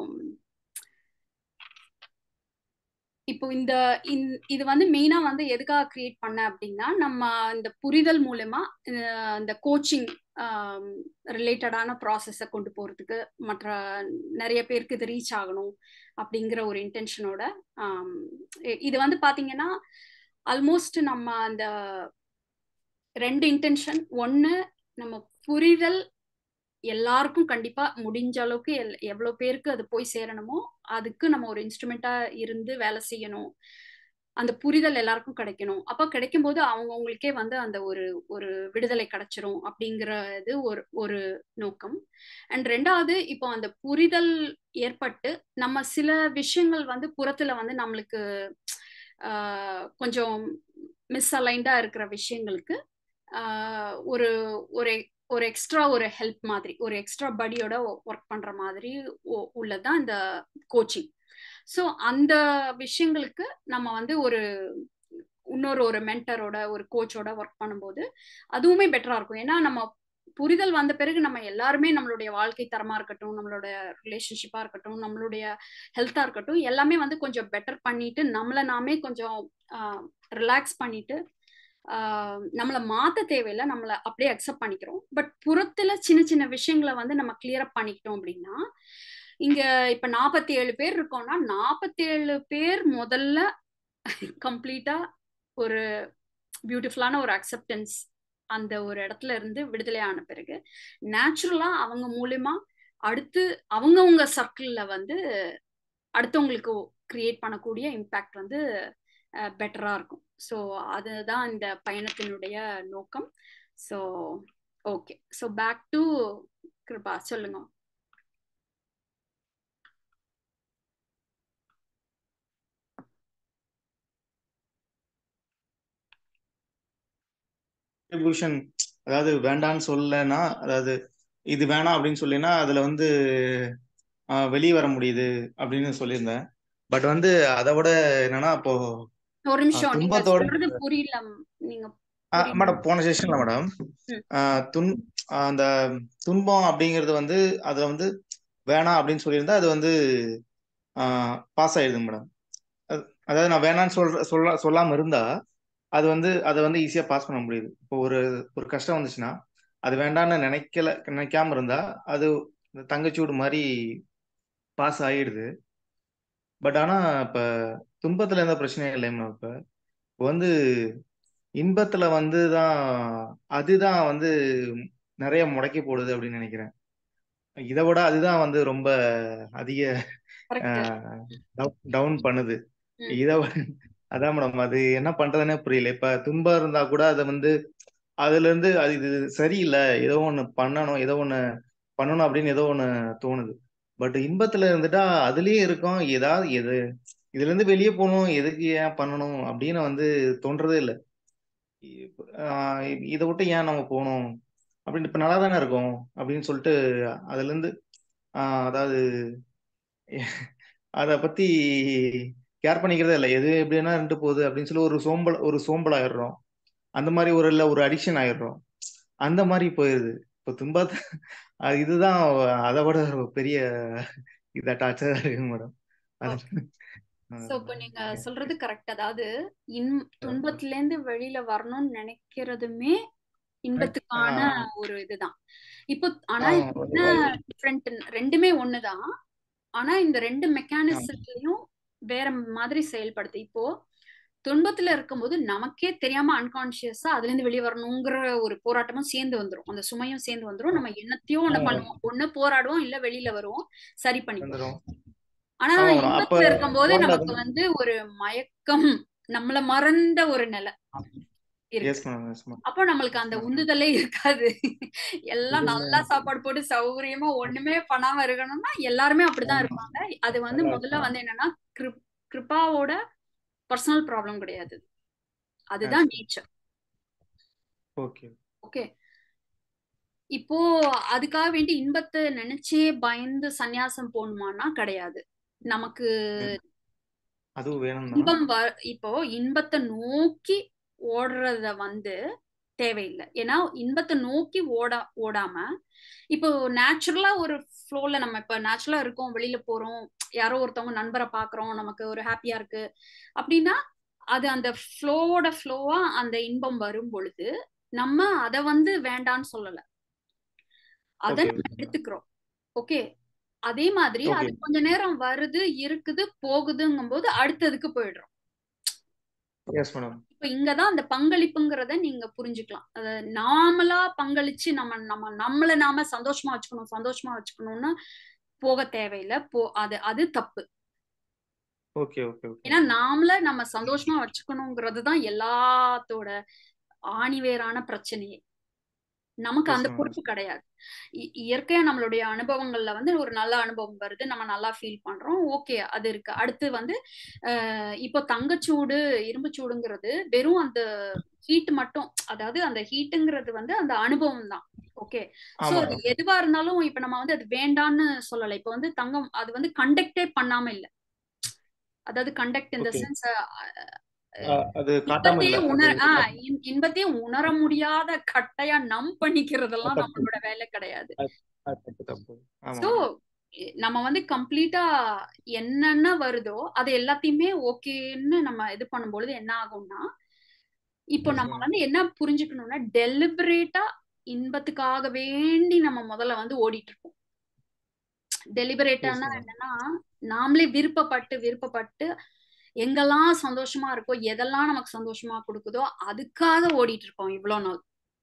இப்போ இந்த இந்த- இது வந்து மெயினா வந்து எதுக்காக கிரியேட் பண்ண அப்படின்னா நம்ம இந்த புரிதல் மூலமா அஹ் இந்த கோச்சிங் ரிலேட்டடான ப்ராசஸை கொண்டு போறதுக்கு மற்ற நிறைய பேருக்கு இது ரீச் ஆகணும் அப்படிங்கிற ஒரு இன்டென்ஷனோட இது வந்து பாத்தீங்கன்னா ஆல்மோஸ்ட் நம்ம அந்த ரெண்டு இன்டென்ஷன் ஒன்று நம்ம புரிதல் எல்லாருக்கும் கண்டிப்பா முடிஞ்ச அளவுக்கு எல் எவ்வளோ பேருக்கு அது போய் சேரணுமோ அதுக்கு நம்ம ஒரு இன்ஸ்ட்ருமெண்டா இருந்து வேலை செய்யணும் அந்த புரிதல் எல்லாருக்கும் கிடைக்கணும் அப்ப கிடைக்கும் போது அவங்கவுங்களுக்கே வந்து அந்த ஒரு ஒரு விடுதலை கிடைச்சிரும் அப்படிங்கிறது ஒரு ஒரு நோக்கம் அண்ட் ரெண்டாவது இப்போ அந்த புரிதல் ஏற்பட்டு நம்ம சில விஷயங்கள் வந்து புறத்துல வந்து நம்மளுக்கு ஆஹ், கொஞ்சம் மிஸ் அலைண்டா இருக்கிற விஷயங்களுக்கு ஆஹ், ஒரு ஒரு ஒரு எக்ஸ்ட்ரா ஒரு ஹெல்ப் மாதிரி ஒரு எக்ஸ்ட்ரா படியோட ஒர்க் பண்ற மாதிரி உ- உள்ளதுதான் இந்த கோச்சிங் ஸோ அந்த விஷயங்களுக்கு நம்ம வந்து ஒரு இன்னொரு ஒரு மென்டரோட ஒரு கோச்சோட ஒர்க் பண்ணும்போது அதுவுமே பெட்டரா இருக்கும் ஏன்னா நம்ம புரிதல் வந்த பிறகு நம்ம எல்லாருமே நம்மளுடைய வாழ்க்கை தரமா இருக்கட்டும் நம்மளோட ரிலேஷன்ஷிப்பா இருக்கட்டும் நம்மளுடைய ஹெல்த்தா இருக்கட்டும் எல்லாமே வந்து கொஞ்சம் பெட்டர் பண்ணிட்டு நம்மளை நாமே கொஞ்சம் ரிலாக்ஸ் பண்ணிட்டு ஆஹ் நம்மளை மாத்த தேவையில்லை நம்மளை அப்படியே அக்செப்ட் பண்ணிக்கிறோம் பட் புறத்துல சின்ன சின்ன விஷயங்களை வந்து நம்ம கிளியர் அப் பண்ணிக்கிட்டோம் அப்படின்னா இங்க இப்ப நாற்பத்தி ஏழு பேர் இருக்கோம்னா நாற்பத்தி ஏழு பேர் முதல்ல கம்ப்ளீட்டா ஒரு பியூட்டிஃபுல்லான ஒரு அக்செப்டன்ஸ் அந்த ஒரு இடத்துல இருந்து விடுதலை ஆன பிறகு நேச்சுரலா அவங்க மூலியமா அடுத்து அவங்கவுங்க சர்க்கிள்ல வந்து அடுத்தவங்களுக்கு கிரியேட் பண்ணக்கூடிய இம்பேக்ட் வந்து பெட்டரா இருக்கும் ஸோ அதுதான் இந்த பயணத்தினுடைய நோக்கம் so okay so back to Kripa சொல்லுங்க கான்ட்ரிபியூஷன் அதாவது வேண்டான்னு சொல்லலைன்னா அதாவது இது வேணாம் அப்படின்னு சொல்லினா அதுல வந்து வெளியே வர முடியுது அப்படின்னு சொல்லியிருந்தேன் பட் வந்து அதை விட என்னன்னா இப்போ ஒரு நிமிஷம் நீங்க துன்பத்தோட சொல்றது புரியல நீங்க மேடம் போன செஷன்ல மேடம் துன் அந்த துன்பம் அப்படிங்கிறது வந்து அதுல வந்து வேணாம் அப்படின்னு சொல்லியிருந்தா அது வந்து பாஸ் ஆயிடுது மேடம் அதாவது நான் வேணான்னு சொல்ற சொல்ல சொல்லாம இருந்தா அது வந்து அதை வந்து ஈஸியா பாஸ் பண்ண முடியுது இப்போ ஒரு ஒரு கஷ்டம் வந்துச்சுன்னா அது வேண்டாம்னு நினைக்கல நினைக்காம இருந்தா அது இந்த தங்கச்சூடு மாதிரி பாஸ் ஆயிடுது பட் ஆனா இப்ப துன்பத்துல எந்த பிரச்சனையும் இல்லைம்மா இப்ப இப்ப வந்து இன்பத்துல வந்து தான் அதுதான் வந்து நிறைய முடக்கி போடுது அப்படின்னு நினைக்கிறேன் இதை விட அதுதான் வந்து ரொம்ப அதிக கரெக்ட் டவுன் பண்ணுது ம். இத விட- அதான் மேடம் அது என்ன பண்றதுன்னே புரியல இப்ப துன்பம் இருந்தா கூட அதை வந்து அதுல இருந்து அது இது சரியில்லை ஏதோ ஒண்ணு பண்ணணும் ஏதோ ஒண்ணு பண்ணணும் அப்படின்னு ஏதோ ஒண்ணு தோணுது பட் இன்பத்துல இருந்துட்டா அதுலயே இருக்கும் ஏதாவது எது இதுல இருந்து வெளியே போகணும் எதுக்கு ஏன் பண்ணணும் அப்படின்னு வந்து தோன்றதே இல்லை ஆஹ் இதை விட்டு ஏன் நம்ம போகணும் அப்படின்னு இப்ப நல்லா தானே இருக்கும் அப்படின்னு சொல்லிட்டு அதுல இருந்து ஆஹ் அதாவது அத பத்தி கேர் பண்ணிக்கிறதே இல்லை எது எப்படின்னா ரெண்டு போகுது அப்படின்னு சொல்லி ஒரு சோம்பல் ஒரு சோம்பல் ஆயிடுறோம் அந்த மாதிரி ஒரு இல்ல ஒரு அடிக்ஷன் ஆயிடுறோம் அந்த மாதிரி போயிருது இப்போ துன்பத்தை அது இதுதான் அதை விட ஒரு பெரிய இதா டார்ச்சரா இருக்கு மேடம் அது சோ இப்போ நீங்க சொல்றது கரெக்ட் அதாவது இன் துன்பத்துல இருந்து வெளியில வரணும்னு நினைக்கிறதுமே இன்பத்துக்கான ஆஹ் ஒரு இதுதான் இப்போ ஆனா ஆஹ் என்ன டிஃப்ரெண்ட் ரெண்டுமே ஒண்ணுதான் ஆனா இந்த ரெண்டு மெக்கானிசத்துலயும் வேற மாதிரி செயல்படுது இப்போ துன்பத்துல இருக்கும்போது நமக்கே தெரியாம அன்கான்சியஸா அதுல இருந்து வெளியே வரணுங்கிற ஒரு போராட்டமும் சேர்ந்து வந்துரும் அந்த சுமையும் சேர்ந்து வந்துரும் நம்ம என்னத்தையோ ஒண்ணு பண்ணுவோம் ஒண்ணு போராடுவோம் இல்ல வெளியில வருவோம் சரி பண்ணிக்குவோம் வந்துடும் ஆனா ஆமா மேடம் அப்ப இன்பத்துல இருக்கும்போது தோன்றது நமக்கு வந்து ஒரு மயக்கம் நம்மள மறந்த ஒரு நிலை இருக்கு எஸ் மேடம் எஸ் மேடம் அப்போ நம்மளுக்கு அந்த உந்துதலே இருக்காது எல்லாம் நல்லா சாப்பாடு போட்டு சௌகரியமா ஒண்ணுமே பண்ணாம இருக்கணும்னா எல்லாருமே அப்படிதான் இருப்பாங்க அது வந்து முதல்ல வந்து என்னன்னா கிருப் கிருபாவோட பர்சனல் ப்ராப்ளம் கிடையாது அதுதான் நேச்சர் ஓகே ஓகே இப்போ அதுக்காக வேண்டி இன்பத்தை நினைச்சே பயந்து சந்நியாசம் போகணுமான்னா கிடையாது நமக்கு அதுவும் வேணும் தான் இன்பம் வ இப்போ இன்பத்தை நோக்கி ஓடுறத வந்து தேவையில்லை ஏன்னா இன்பத்தை நோக்கி ஓட ஓடாம இப்போ நேச்சுரலா ஒரு ஃப்ளோல நம்ம இப்ப நேச்சுரலா இருக்கோம் வெளியில போறோம் யாரோ ஒருத்தவங்க நண்பரை பாக்குறோம் நமக்கு ஒரு ஹாப்பியா இருக்கு அப்படின்னா அது அந்த ஃப்ளோவோட ஃப்ளோவா அந்த இன்பம் வரும் பொழுது நம்ம அதை வந்து வேண்டான்னு சொல்லல அதை ஓகே நம்ம எடுத்துக்கிறோம் ஓகே அதே மாதிரி ஓகே அது கொஞ்ச நேரம் வருது இருக்குது போகுதுங்கும் போது அடுத்ததுக்கு போயிடுறோம் எஸ் மேடம் இப்ப இங்கதான் அந்த பங்களிப்புங்கிறத நீங்க புரிஞ்சுக்கலாம் அத நாமளா பங்களிச்சு நம்ம நம்ம நம்மள நாம சந்தோஷமா வச்சுக்கணும் சந்தோஷமா வச்சுக்கணும்னு போக தேவையில்லை போ அது அது தப்பு ஓகே ஓகே ஓகே ஏன்னா நாமள நம்ம சந்தோஷமா வச்சுக்கணுங்கிறது தான் எல்லாத்தோட ஆணிவேரான பிரச்சனையே நமக்கு எஸ் அந்த மேடம் பொறுப்பு கிடையாது இ- இயற்கையா நம்மளுடைய அனுபவங்கள்ல வந்து ஒரு நல்ல அனுபவம் வருது நம்ம நல்லா ஃபீல் பண்றோம் ஓகே அது இருக்கு அடுத்து வந்து அஹ் இப்போ தங்கச்சூடு இரும்புச்சூடுங்கிறது வெறும் அந்த ஹீட் மட்டும் அதாவது அந்த ஹீட்டுங்கிறது வந்து அந்த அனுபவம் தான் ஓகே சோ ஆமா அது எதுவா இருந்தாலும் இப்ப நம்ம வந்து அது வேண்டான்னு சொல்லல இப்ப வந்து தங்கம் அது வந்து கண்டக்டே பண்ணாம இல்ல அதாவது கண்டக்ட் இந்த ஓகே சென்ஸ் அது காட்டாம இன்பத்தையே இல்ல அது உணர ஆஹ் இன்- இன்பத்தையே உணர முடியாத கட்டையா நம் பண்ணிக்கிறதெல்லாம் தப்பு நம்மளோட வேலை கிடையாது அது அது தப்பு தப்பு ஆமா சோ நம்ம வந்து கம்ப்ளீட்டா என்னென்ன வருதோ அது எல்லாத்தையுமே ஓகேன்னு நம்ம இது பண்ணும்பொழுது என்ன ஆகும்னா இப்போ எஸ் நம்ம மேடம் வந்து என்ன புரிஞ்சுக்கணும்னா டெலிபரேட்டா இன்பத்துக்காக வேண்டி நம்ம முதல்ல வந்து ஓடிட்டு இருப்போம் எஸ் டெலிபரேட்டானா மேடம் என்னன்னா நாமளே விருப்பப்பட்டு விருப்பப்பட்டு எங்கெல்லாம் சந்தோஷமா இருக்கோ எதெல்லாம் நமக்கு சந்தோஷமா கொடுக்குதோ அதுக்காக ஓடிட்டு இருப்போம் இவ்வளவு நாள்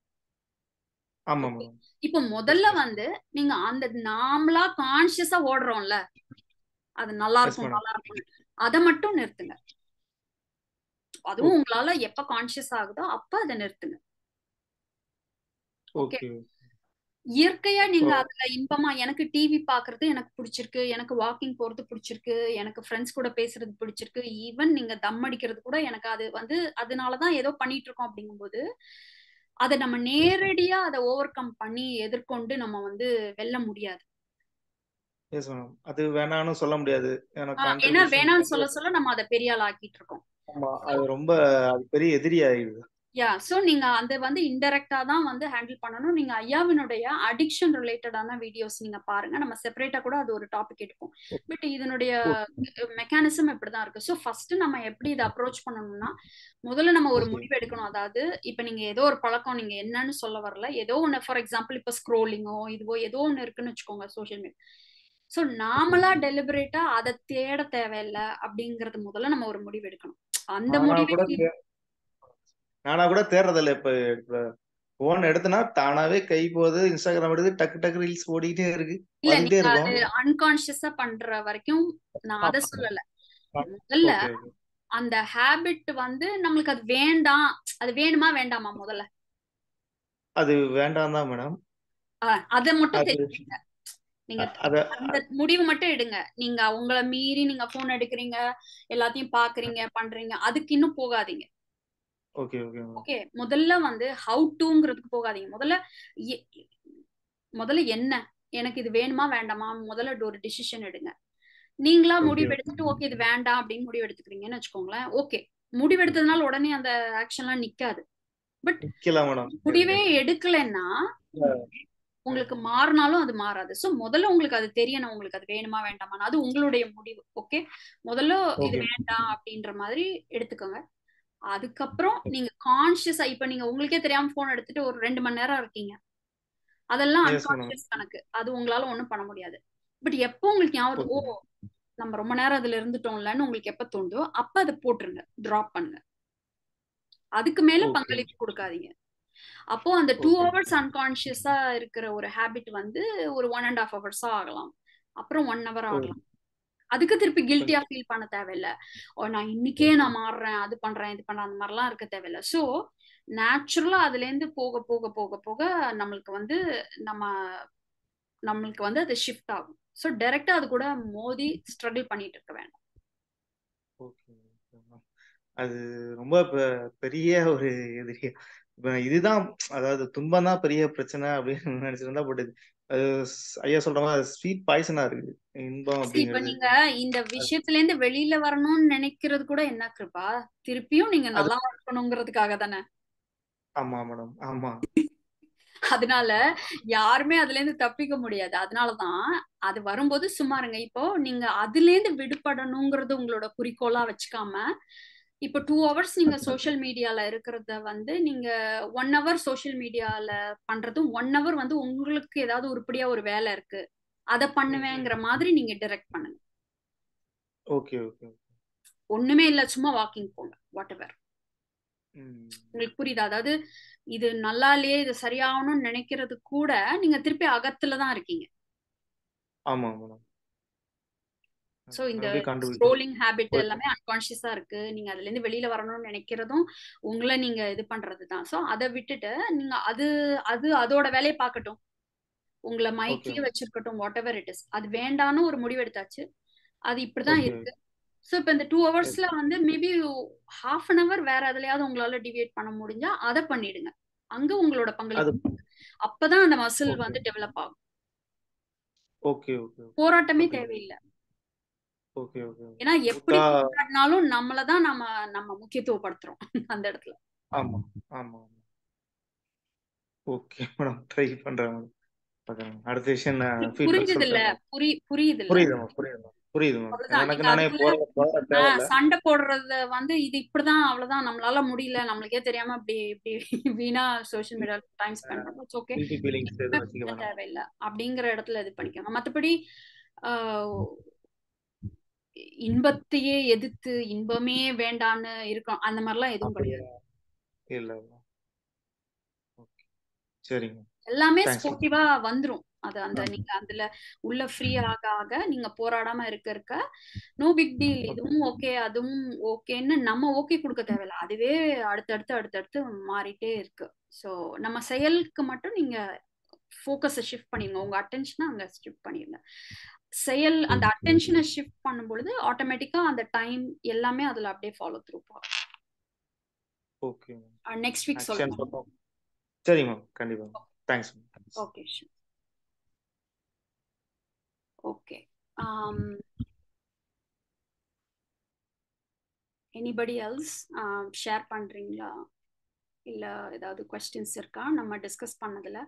ஆமா ஓகே மேடம் இப்போ எஸ் முதல்ல மேடம் வந்து நீங்க அந்த நாமளா கான்சியஸா ஓடுறோம்ல அது நல்லா எஸ் இருக்கும் மேடம் நல்லா இருக்கும் அதை மட்டும் நிறுத்துங்க அதுவும் ஓகே உங்களால எப்ப கான்சியஸ் ஆகுதோ அப்ப அதை நிறுத்துங்க ஓகே ஓகே இயற்கையா நீங்க ஓ அதுல இன்பமா எனக்கு டிவி பாக்குறது எனக்கு பிடிச்சிருக்கு எனக்கு வாக்கிங் போறது பிடிச்சிருக்கு எனக்கு ஃப்ரெண்ட்ஸ் கூட பேசுறது பிடிச்சிருக்கு ஈவன் நீங்க தம் அடிக்கிறது கூட எனக்கு அது வந்து அதனாலதான் ஏதோ பண்ணிட்டு இருக்கோம் அப்படிங்கும்போது அதை நம்ம நேரடியா அதை ஓவர் கம் பண்ணி எதிர்கொண்டு நம்ம வந்து வெல்ல முடியாது எஸ் மேடம் அது வேணாம்னு சொல்ல முடியாது எனக்கு ஆஹ் ஏன்னா கான்ட்ரிபியூஷன் வேணாம்னு வந்து சொல்ல சொல்ல நம்ம அதை பெரிய ஆள் ஆக்கிட்டு இருக்கோம் ஆமா அது ரொம்ப அது பெரிய எதிரி ஆயிடுது யா ஸோ நீங்க அந்த வந்து இன்டெரக்டா தான் வந்து ஹேண்டில் பண்ணணும் நீங்க ஐயாவினுடைய அடிக்ஷன் ரிலேட்டடான வீடியோஸ் நீங்க பாருங்க நம்ம செப்பரேட்டா கூட அது ஒரு டாபிக் எடுப்போம் பட் இதனுடைய மெக்கானிசம் இப்படிதான் இருக்கு ஸோ ஃபர்ஸ்ட் நம்ம எப்படி இதை அப்ரோச் பண்ணணும்னா முதல்ல நம்ம ஒரு Okay. முடிவு எடுக்கணும் அதாவது இப்ப நீங்க ஏதோ ஒரு பழக்கம் நீங்க என்னன்னு சொல்ல வரல ஏதோ ஒன்று ஃபார் எக்ஸாம்பிள் இப்போ ஸ்க்ரோலிங்கோ இதுவோ ஏதோ ஒன்று இருக்குன்னு வச்சுக்கோங்க சோஷியல் மீடியா ஸோ நாமளா டெலிபரேட்டா அதை தேட தேவையில்லை அப்படிங்கறது முதல்ல நம்ம ஒரு முடிவு எடுக்கணும் அந்த நானா முடிவை கூட தே- நானா கூட தேடுறதில்ல இப்ப இப்ப போன் எடுத்தனா தானாவே கை போகுது இன்ஸ்டாகிராம் எடுத்து டக்கு டக்கு ரீல்ஸ் ஓடிக்கிட்டே இருக்கு இல்ல வந்துட்டே நீங்க அது இருக்கும் அன்கான்சியஸா பண்ற வரைக்கும் நான் அதை சொல்லல முதல்ல ஓகே ஓகே அந்த ஹேபிட் வந்து நம்மளுக்கு அது வேண்டாம் அது வேணுமா வேண்டாமா முதல்ல அது வேண்டாம் தான் மேடம் அஹ் அதை மட்டும் அது தெரிஞ்சுங்க நீங்க அத அந்த முடிவு மட்டும் எடுங்க நீங்க உங்களை மீறி நீங்க போன் எடுக்கிறீங்க எல்லாத்தையும் பாக்குறீங்க பண்றீங்க அதுக்கு இன்னும் போகாதீங்க ஓகே ஓகே மேடம் ஓகே முதல்ல வந்து ஹவு டுங்கிறதுக்கு போகாதீங்க முதல்ல எ- முதல்ல என்ன எனக்கு இது வேணுமா வேண்டாமா முதல்ல ஒரு டிசிஷன் எடுங்க நீங்களா ஓகே முடிவு எடுத்துட்டு ஓகே இது வேண்டாம் அப்படின்னு முடிவு எடுத்துக்கிறீங்கன்னு வச்சுக்கோங்களேன் ஓகே முடிவு எடுத்ததுனால உடனே அந்த ஆக்ஷன்லாம் நிக்காது பட் நிக்கலாம் மேடம் முடிவே எடுக்கலைன்னா உங்களுக்கு மாறினாலும் அது மாறாது சோ முதல்ல உங்களுக்கு அது தெரியணும் உங்களுக்கு அது வேணுமா வேண்டாமா அது உங்களுடைய முடிவு ஓகே முதல்ல இது ஓகே வேண்டாம் அப்படின்ற மாதிரி எடுத்துக்கோங்க அதுக்கப்புறம் நீங்க கான்சியஸா இப்ப நீங்க உங்களுக்கே தெரியாம போன் எடுத்துட்டு ஒரு ரெண்டு மணி நேரம் இருக்கீங்க அதெல்லாம் எஸ் மேடம் அன்கான்சியஸ் கணக்கு அது உங்களால ஒண்ணும் பண்ண முடியாது பட் எப்போ உங்களுக்கு ஞாபகம் ஓ ஓகே நம்ம ரொம்ப நேரம் அதுல இருந்துட்டோம்லன்னு உங்களுக்கு எப்ப தோணுதோ அப்ப அதை போட்டுருங்க டிராப் பண்ணுங்க அதுக்கு மேல ஓகே பங்களிப்பு கொடுக்காதீங்க அப்போ அந்த டூ ஓகே ஹவர்ஸ் அன்கான்சியஸா இருக்கிற ஒரு ஹேபிட் வந்து ஒரு ஒன் அண்ட் ஹாஃப் ஹவர்ஸா ஆகலாம் அப்புறம் ஒன் ஹவர் ஓ ஆகலாம் அதுக்கு திருப்பி கில்ட்டியா ஃபீல் பண்ண தேவையில்ல ஓ நான் இன்னைக்கே நான் மாறுறேன் அது பண்றேன் இது பண்றேன் அந்த மாதிரிலாம் இருக்க தேவையில்ல ஸோ நேச்சுரலா அதுல இருந்து போக போக போக போக நம்மளுக்கு வந்து நம்ம நம்மளுக்கு வந்து அது ஷிஃப்ட் ஆகும் ஸோ டைரக்டா அது கூட மோதி ஸ்ட்ரகிள் பண்ணிட்டு இருக்க வேண்டாம் ஓகே ஓகே மேம். அது ரொம்ப பெ- பெரிய ஒரு இது இப்ப இதுதான் அதாவது துன்பம் தான் பெரிய பிரச்சனை அப்படின்னு நினைச்சிருந்தா பட் இது அது ஸ்- ஐயா சொல்ற மாதிரி ஸ்வீட் பாய்சனா இருக்கு இன்பம் See, இப்ப அப்படிங்கிறது நீங்க இந்த விஷயத்துல இருந்து வெளியில வரணும்னு நினைக்கிறது கூட என்ன கிருபா திருப்பியும் நீங்க அது நல்லா இருக்கணுங்கிறதுக்காக தானே ஆமா மேடம் ஆமா அதனால யாருமே அதுல இருந்து தப்பிக்க முடியாது அதனாலதான் அது வரும்போது சும்மா இருங்க இப்போ நீங்க அதுல இருந்து விடுபடணுங்கிறது உங்களோட குறிக்கோளா வச்சுக்காம இப்போ டூ ஹவர்ஸ் நீங்க சோஷியல் மீடியால இருக்கிறத வந்து நீங்க ஒன் ஹவர் சோஷியல் மீடியால பண்றதும் ஒன் ஹவர் வந்து உங்களுக்கு ஏதாவது உருப்படியா ஒரு வேலை இருக்கு அதை ம், ம். பண்ணுவேங்கிற மாதிரி நீங்க டைரக்ட் பண்ணுங்க ஓகே ஓகே ஒண்ணுமே இல்ல சும்மா வாக்கிங் போங்க வாட் எவர் ம் உங்களுக்கு புரியுதா அதாவது இது நல்லா இல்லையே இது சரியாகணும்னு நினைக்கிறது கூட நீங்க திருப்பி அகத்துல தான் இருக்கீங்க ஆமா மேடம் ஸோ இந்த அப்படியே கண்டுபிடிச்சேன் ஸ்க்ரோலிங் ஹேபிட் ஓகே எல்லாமே அன்கான்ஷியஸா இருக்கு நீங்க அதுல இருந்து வெளியில வரணும்னு நினைக்கிறதும் உங்களை நீங்க இது பண்றது தான் ஸோ அதை விட்டுட்டு நீங்க அது அது அதோட வேலையை பார்க்கட்டும் உங்களை ஓகே மைக்லயே வச்சிருக்கட்டும் வாட் எவர் இட் இஸ் அது வேண்டான்னு ஒரு முடிவு எடுத்தாச்சு அது இப்படிதான் ஓகே இருக்கு ஸோ இப்போ இந்த டூ ஹவர்ஸ்ல வந்து மேபி ஹாஃப் அன் ஹவர் வேற எதுலயாவது உங்களால டிவியேட் பண்ண முடிஞ்சா அதை பண்ணிடுங்க அங்க உங்களோட அது பங்களிப்பு இருக்கு. அப்பதான் அந்த மசில் ஓகே வந்து டெவலப் ஆகும் ஓகே ஓகே போராட்டமே ஓகே தேவையில்லை ஓகே ஓகே ஏன்னா எப்படி முட்டா போராடினாலும் நம்மள தான் நம்ம நம்ம முக்கியத்துவப்படுத்துறோம் அந்த இடத்துல ஆமா ஆமா ஓகே மேடம் ட்ரை பண்றேன் மேடம் பார்க்கறேன் அடுத்த விஷயம் நான் உங்களுக்கு ஃபீட்பேக் புரிஞ்சது இல்ல சொல்றேன் புரி புரியுது இல்ல புரியுது மேம் புரியுது மேம் புரியுது மேம் அதுதான் எனக்கு நீங்க நானே அதுக்குள்ள போற போற ஆஹ் தேவையில்ல சண்டை போடுறத வந்து இது இப்படிதான் அவ்வளவுதான் நம்மளால முடியல நம்மளுக்கே தெரியாம அப்படி இப்படி வீணா சோஷியல் மீடியா டைம் ஸ்பெண்ட் பண்ணுறோம் ஓகே கில்ட்டி ஃபீலிங்ஸ் எதுவும் வச்சுக்க வேணாம் தேவையில்லை அப்படிங்கிற இடத்துல இது பண்ணிக்கோங்க மத்தபடி ஆஹ் இன்பத்தையே எதிர்த்து இன்பமே வேண்டான்னு இருக்கும் அந்த மாதிரிலாம் எதுவும் அப்படியா கிடையாது இல்ல இல்ல ஓகே சரிங்க எல்லாமே தேங்க்ஸ் மேம் ஸ்போர்ட்டிவா வந்துரும் அது அந்த நீங்க அதுல உள்ள ஃப்ரீ ஆக ஆக நீங்க போராடாம இருக்க இருக்க நோ பிக் டீல் ஓகே இதுவும் ஓகே அதுவும் ஓகேன்னு நம்ம ஓகே கொடுக்க தேவையில்ல அதுவே அடுத்தடுத்து அடுத்தடுத்து மாறிட்டே இருக்கு ஸோ நம்ம செயலுக்கு மட்டும் நீங்க ஃபோக்கஸை ஷிஃப்ட் பண்ணிருங்க உங்க அட்டென்ஷனை அங்க ஷிஃப்ட் பண்ணிருங்க செயல் அந்த அட்டென்ஷனை ஷிஃப்ட் பண்ணும் பொழுது ஆட்டோமேட்டிக்கா அந்த டைம் எல்லாமே அதுல அப்படியே ஃபாலோ த்ரூ போகும் ஓகே நெக்ஸ்ட் வீக் ஆக்ஷன் சொல்லலாம் பக்கம் சரி மேம் கண்டிப்பா thanks ma'am okay okay um anybody else um, share பண்றீங்களா இல்ல ஏதாவது கொஸ்டின்ஸ் இருக்கா நம்ம டிஸ்கஸ் பண்ணதுல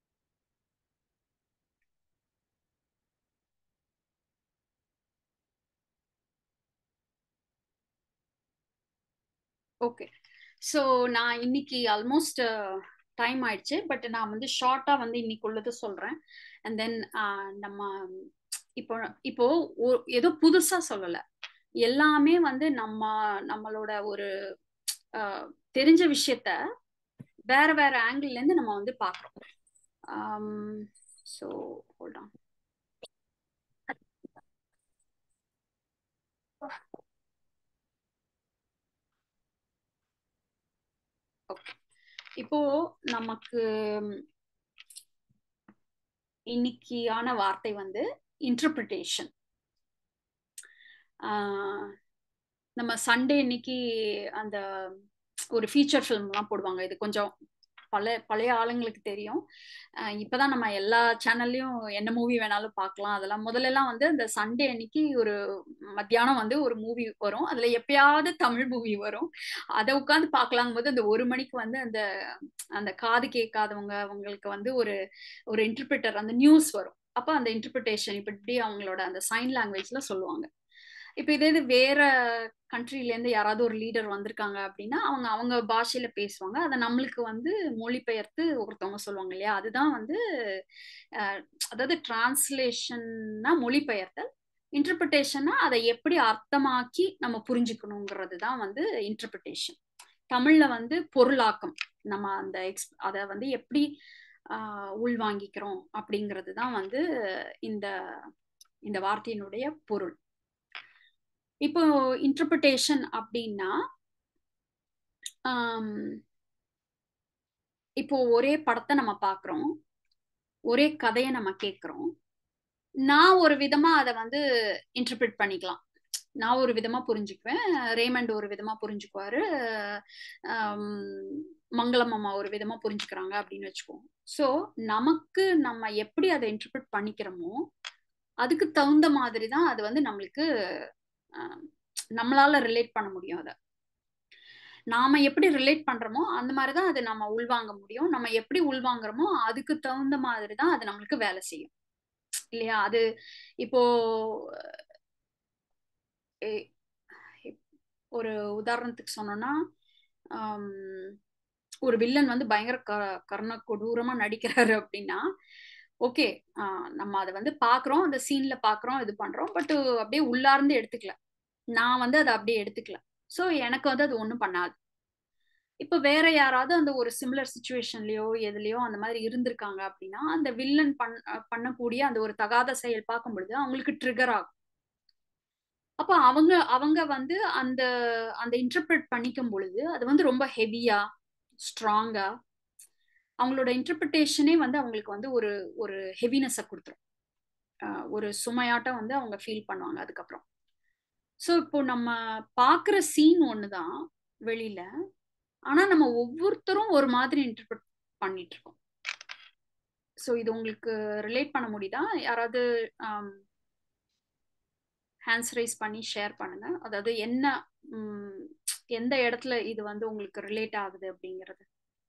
ஓகே ஸோ நான் இன்னைக்கு ஆல்மோஸ்ட் டைம் ஆயிடுச்சு பட் நான் வந்து ஷார்ட்டா வந்து இன்னைக்கு உள்ளது சொல்றேன் அண்ட் தென் நம்ம இப்போ இப்போ ஒ- ஏதோ புதுசா சொல்லல எல்லாமே வந்து நம்ம நம்மளோட ஒரு ஆஹ், தெரிஞ்ச விஷயத்த வேற வேற ஆங்கிள் இருந்து நம்ம வந்து பாக்குறோம் ஸோ ஹோல்ட் ஆன் ஓகே இப்போ நமக்கு இன்னைக்கான வார்த்தை வந்து இன்டர்பிரிட்டேஷன் நம்ம சண்டே இன்னைக்கு அந்த ஒரு ஃபீச்சர் ஃபிலிம்லாம் போடுவாங்க இது கொஞ்சம் பழைய பழைய ஆளுங்களுக்கு தெரியும் அஹ் இப்பதான் நம்ம எல்லா சேனல்லையும் என்ன மூவி வேணாலும் பார்க்கலாம் அதெல்லாம் முதல்ல எல்லாம் வந்து அந்த சண்டே அன்னைக்கு ஒரு மத்தியானம் வந்து ஒரு மூவி வரும் அதுல எப்பயாவது தமிழ் மூவி வரும் அதை உட்காந்து பார்க்கலாங்கும் போது அந்த ஒரு மணிக்கு வந்து அந்த அந்த காது கேட்காதவங்க அவங்களுக்கு வந்து ஒரு ஒரு இன்டர்பிரிட்டர் அந்த நியூஸ் வரும் அப்ப அந்த இன்டர்பிரிட்டேஷன் இப்ப இப்படி அவங்களோட அந்த சைன் லாங்குவேஜ்ல சொல்லுவாங்க இப்ப இதே இது வேற கண்ட்ரில இருந்து யாராவது ஒரு லீடர் வந்திருக்காங்க அப்படின்னா அவங்க அவங்க பாஷையில பேசுவாங்க அதை நம்மளுக்கு வந்து மொழிபெயர்த்து ஒருத்தவங்க சொல்லுவாங்க இல்லையா அதுதான் வந்து அஹ், அதாவது டிரான்ஸ்லேஷன்னா மொழிபெயர்த்தல் இன்டர்பிரிட்டேஷன்னா அதை எப்படி அர்த்தமாக்கி நம்ம புரிஞ்சுக்கணுங்கிறது தான் வந்து இன்டர்பிரிட்டேஷன் தமிழ்ல வந்து பொருளாக்கம் நம்ம அந்த எக்ஸ் அதை வந்து எப்படி ஆஹ், உள்வாங்கிக்கிறோம் அப்படிங்கிறது தான் வந்து இந்த இந்த வார்த்தையினுடைய பொருள் இப்போ இன்டர்பிரிட்டேஷன் அப்படின்னா ஆம், இப்போ ஒரே படத்தை நம்ம பார்க்குறோம் ஒரே கதையை நம்ம கேட்குறோம் நான் ஒரு விதமா அதை வந்து இன்டர்பிரிட் பண்ணிக்கலாம் நான் ஒரு விதமா புரிஞ்சுக்குவேன் ரேமண்ட் ஒரு விதமா புரிஞ்சுக்குவாரு ஆம், மங்களம் அம்மா ஒரு விதமா புரிஞ்சுக்கிறாங்க அப்படின்னு வச்சுக்குவோம் ஸோ நமக்கு நம்ம எப்படி அதை இன்டர்பிரிட் பண்ணிக்கிறோமோ அதுக்கு தகுந்த மாதிரி தான் அது வந்து நம்மளுக்கு ஆஹ், நம்மளால ரிலேட் பண்ண முடியும் அதை நாம எப்படி ரிலேட் பண்றோமோ அந்த மாதிரி தான் அது நம்ம உள்வாங்க முடியும் நம்ம எப்படி உள்வாங்குறோமோ அதுக்கு தகுந்த மாதிரி தான் அது நம்மளுக்கு வேலை செய்யும் இல்லையா அது இப்போ எ- எ- ஒரு உதாரணத்துக்கு சொன்னோம்னா ஆம், ஒரு வில்லன் வந்து பயங்கர க கர்ண கொடூரமா நடிக்கிறாரு அப்படின்னா ஓகே நம்ம அதை வந்து பாக்குறோம் அந்த சீன்ல பாக்குறோம் இது பண்றோம் பட் அப்படியே உள்ளார்ந்து எடுத்துக்கல நான் வந்து அதை அப்படியே எடுத்துக்கல ஸோ எனக்கு வந்து அது ஒன்றும் பண்ணாது இப்போ வேற யாராவது அந்த ஒரு சிமிலர் சுச்சுவேஷன்லயோ எதுலயோ அந்த மாதிரி இருந்திருக்காங்க அப்படின்னா அந்த வில்லன் பண் அஹ் பண்ணக்கூடிய அந்த ஒரு தகாத செயல் பார்க்கும் பொழுது அவங்களுக்கு ட்ரிகர் ஆகும் அப்போ அவங்க அவங்க வந்து அந்த அந்த இன்டர்பிரட் பண்ணிக்கும் பொழுது அது வந்து ரொம்ப ஹெவியா ஸ்ட்ராங்கா அவங்களோட இன்டர்பிரிட்டேஷனே வந்து அவங்களுக்கு வந்து ஒரு ஒரு ஹெவினஸை கொடுத்துரும் அஹ் ஒரு சுமையாட்டம் வந்து அவங்க ஃபீல் பண்ணுவாங்க அதுக்கப்புறம் ஸோ இப்போ நம்ம பார்க்குற சீன் ஒன்று தான் வெளியில ஆனா நம்ம ஒவ்வொருத்தரும் ஒரு மாதிரி இன்டர்பிரட் பண்ணிட்டு இருக்கோம் ஸோ இது உங்களுக்கு ரிலேட் பண்ண முடியுதா யாராவது ஹேண்ட்ஸ் ரைஸ் பண்ணி ஷேர் பண்ணுங்க அதாவது என்ன ம், எந்த இடத்துல இது வந்து உங்களுக்கு ரிலேட் ஆகுது அப்படிங்கிறது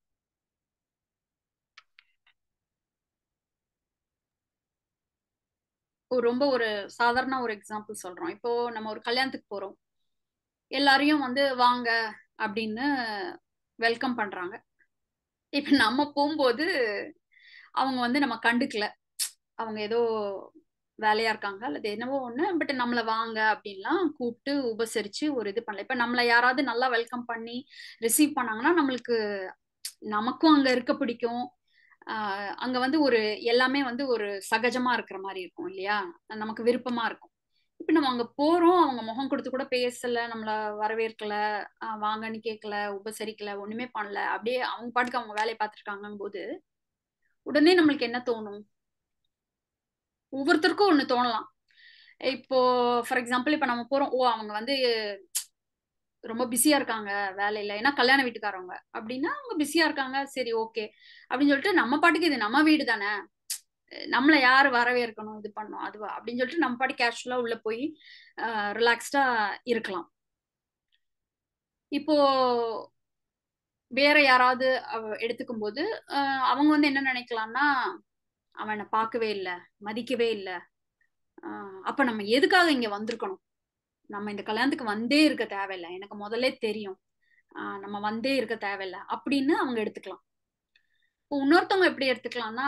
ஒரு ரொம்ப ஒரு சாதாரண ஒரு எக்ஸாம்பிள் சொல்றோம் இப்போ நம்ம ஒரு கல்யாணத்துக்கு போறோம் எல்லாரையும் வந்து வாங்க அப்படின்னு வெல்கம் பண்றாங்க இப்ப நம்ம போகும்போது அவங்க வந்து நம்ம கண்டுக்கல அவங்க ஏதோ வேலையா இருக்காங்க அல்லது என்னவோ ஒண்ணு பட் நம்மளை வாங்க அப்படின்லாம் கூப்பிட்டு உபசரிச்சு ஒரு இது பண்ணல இப்ப நம்மளை யாராவது நல்லா வெல்கம் பண்ணி ரிசீவ் பண்ணாங்கன்னா நம்மளுக்கு நமக்கும் அங்க இருக்க பிடிக்கும் ஆஹ் அங்க வந்து ஒரு எல்லாமே வந்து ஒரு சகஜமா இருக்கிற மாதிரி இருக்கும் இல்லையா நமக்கு விருப்பமா இருக்கும் இப்ப நம்ம அங்க போறோம் அவங்க முகம் கொடுத்து கூட பேசல நம்மள வரவேற்கல ஆஹ் வாங்கன்னு கேட்கல உபசரிக்கல ஒண்ணுமே பண்ணல அப்படியே அவங்க பாட்டுக்கு அவங்க வேலையை பார்த்துருக்காங்க போது உடனே நம்மளுக்கு என்ன தோணும் ஒவ்வொருத்தருக்கும் ஒண்ணு தோணலாம் இப்போ ஃபார் எக்ஸாம்பிள் இப்ப நம்ம போறோம் ஓ அவங்க வந்து ரொம்ப பிஸியா இருக்காங்க வேலையில ஏன்னா கல்யாண வீட்டுக்காரவங்க அப்படின்னா அவங்க பிஸியா இருக்காங்க சரி ஓகே அப்படின்னு சொல்லிட்டு நம்ம பாட்டுக்கு இது நம்ம வீடு தானே நம்மளை யார் வரவேற்கணும் இது பண்ணணும் அதுவா அப்படின்னு சொல்லிட்டு நம்ம பாட்டு கேஷுவலா உள்ள போய் ரிலாக்ஸ்டா இருக்கலாம் இப்போ வேற யாராவது அவ- எடுத்துக்கும் போது அஹ், அவங்க வந்து என்ன நினைக்கலாம்னா அவனை பார்க்கவே இல்லை மதிக்கவே இல்லை அப்ப நம்ம எதுக்காக இங்க வந்திருக்கணும் நம்ம இந்த கல்யாணத்துக்கு வந்தே இருக்க தேவையில்லை எனக்கு முதல்ல தெரியும் ஆஹ் நம்ம வந்தே இருக்க தேவையில்லை அப்படின்னு அவங்க எடுத்துக்கலாம் இப்போ இன்னொருத்தவங்க எப்படி எடுத்துக்கலாம்னா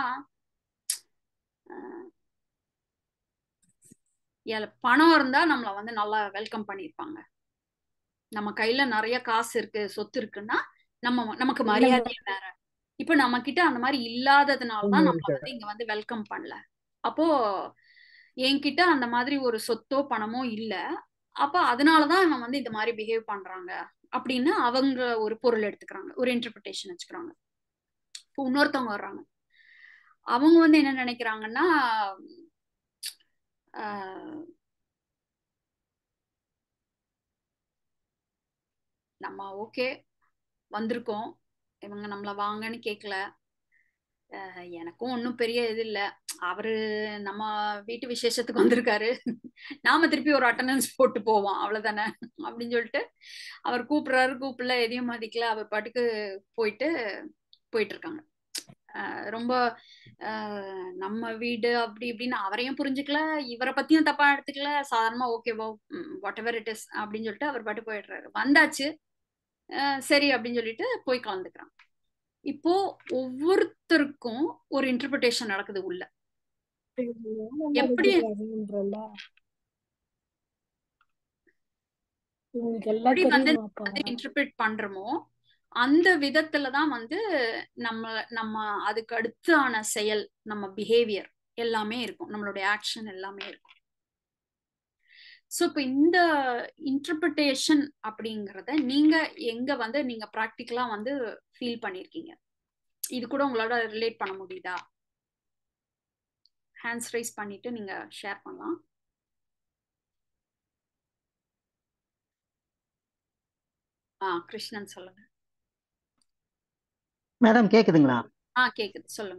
ஆஹ் ஏல பணம் இருந்தா நம்மள வந்து நல்லா வெல்கம் பண்ணியிருப்பாங்க நம்ம கையில நிறைய காசு இருக்கு சொத்து இருக்குன்னா நம்ம நமக்கு மரியாதையே வேற இப்ப நம்ம கிட்ட அந்த மாதிரி இல்லாததுனாலதான் நம்மள வந்து இங்க வந்து வெல்கம் பண்ணல அப்போ என்கிட்ட அந்த மாதிரி ஒரு சொத்தோ பணமோ இல்ல அப்ப அதனாலதான் இவன் வந்து இந்த மாதிரி பிஹேவ் பண்றாங்க அப்படின்னு அவங்க ஒரு பொருள் எடுத்துக்கிறாங்க ஒரு இன்டர்பிரிட்டேஷன் வச்சுக்கிறாங்க இப்போ இன்னொருத்தவங்க வர்றாங்க அவங்க வந்து என்ன நினைக்கிறாங்கன்னா ஆஹ் நம்ம ஓகே வந்திருக்கோம் இவங்க நம்மள வாங்கன்னு கேட்கல அஹ் எனக்கும் ஒன்றும் பெரிய இது இல்ல அவரு நம்ம வீட்டு விசேஷத்துக்கு வந்திருக்காரு நாம திருப்பி ஒரு அட்டண்டன்ஸ் போட்டு போவோம் அவ்வளவுதானே அப்படின்னு சொல்லிட்டு அவர் கூப்பிடுறாரு கூப்பிடல எதையும் மதிக்கல அவர் பாட்டுக்கு போயிட்டு போயிட்டு இருக்காங்க அஹ் ரொம்ப அஹ் நம்ம வீடு அப்படி இப்படின்னு அவரையும் புரிஞ்சுக்கல இவரை பத்தியும் தப்பா எடுத்துக்கல சாதாரணமா ஓகேவோ வாட் எவர் இட் இஸ் அப்படின்னு சொல்லிட்டு அவர் பாட்டு போயிடுறாரு வந்தாச்சு அஹ் சரி அப்படின்னு சொல்லிட்டு போய் கலந்துக்கிறாங்க இப்போ ஒவ்வொருத்தருக்கும் ஒரு இன்டர்பிரிட்டேஷன் நடக்குது உள்ள எப்படி உங்களுக்கு எல்லாம் எப்படி வந்து தெரியுமாப்பா வந்து இன்டர்பிரேட் பண்றோமோ அந்த விதத்துல தான் வந்து நம்ம நம்ம அதுக்கு அடுத்தான செயல் நம்ம பிஹேவியர் எல்லாமே இருக்கும் நம்மளுடைய ஆக்ஷன் எல்லாமே இருக்கும் ஸோ இப்போ இந்த இன்டர்பிரிட்டேஷன் அப்படிங்கிறத நீங்க எங்க வந்து நீங்க ப்ராக்டிக்கலா வந்து ஃபீல் பண்ணியிருக்கீங்க இது கூட உங்களோட ரிலேட் பண்ண முடியுதா ஹேண்ட்ஸ் ரைஸ் பண்ணிட்டு நீங்க ஷேர் பண்ணலாம் ஆ கிருஷ்ணன் சொல்லுங்க மேடம் கேக்குதுங்களா ஆ கேக்குது சொல்லுங்க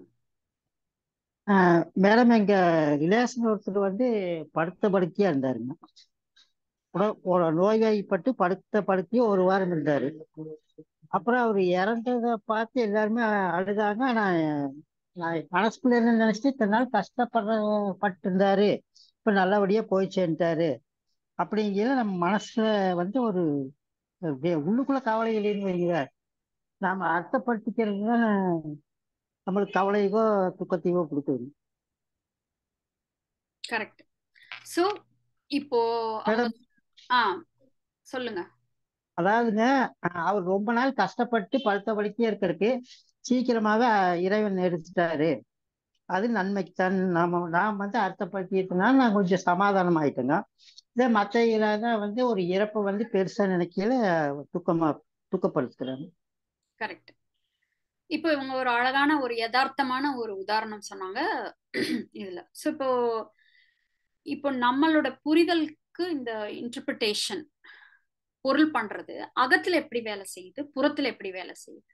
மேடம் எங்க ரிலேஷன் ஒருத்தர் வந்து படுத்த படுக்கையா இருந்தாருங்க உட- ஒரு நோய்வாய்ப்பட்டு படுத்த படுக்கையே ஒரு வாரம் இருந்தாரு அப்புறம் அவர் இறந்ததை பார்த்து எல்லாருமே அழுதாங்க நான் நான் மனசுக்குள்ள என்ன நினைச்சிட்டு இத்தனை நாள் கஷ்டப்படுற பட்டு இருந்தாரு இப்ப நல்லபடியா போய் சேர்ந்துட்டாரு அப்படிங்கிற நம்ம மனசுல வந்து ஒரு வே- உள்ளுக்குள்ள கவலை இல்லைன்னு வைங்க நாம அர்த்தப்படுத்திக்கிறது தான் நம்மளுக்கு கவலையோ துக்கத்தையோ கொடுக்குது கரெக்ட் ஸோ இப்போ அவங்க மேடம் ஆ சொல்லுங்க அதாவதுங்க அஹ் அவர் ரொம்ப நாள் கஷ்டப்பட்டு படுத்த படுக்கையே இருக்கிறதுக்கு சீக்கிரமாவே அஹ், இறைவன் எடுத்துட்டாரு அது நன்மைக்கு தான் நாம நான் வந்து அர்த்தப்படுத்திட்டனால நான் கொஞ்சம் சமாதானம் ஆயிட்டேங்க இதே மற்ற இல்லாத வந்து ஒரு இறப்பை வந்து பெருசா நினைக்கல துக்கமா துக்கப்படுத்துக்கிறாங்க கரெக்ட் இப்போ இவங்க ஒரு அழகான ஒரு யதார்த்தமான ஒரு உதாரணம் சொன்னாங்க இதுல ஸோ இப்போ இப்போ நம்மளோட புரிதலுக்கு இந்த இன்டர்பிரிட்டேஷன் பொருள் பண்றது அகத்துல எப்படி வேலை செய்யுது புறத்துல எப்படி வேலை செய்யுது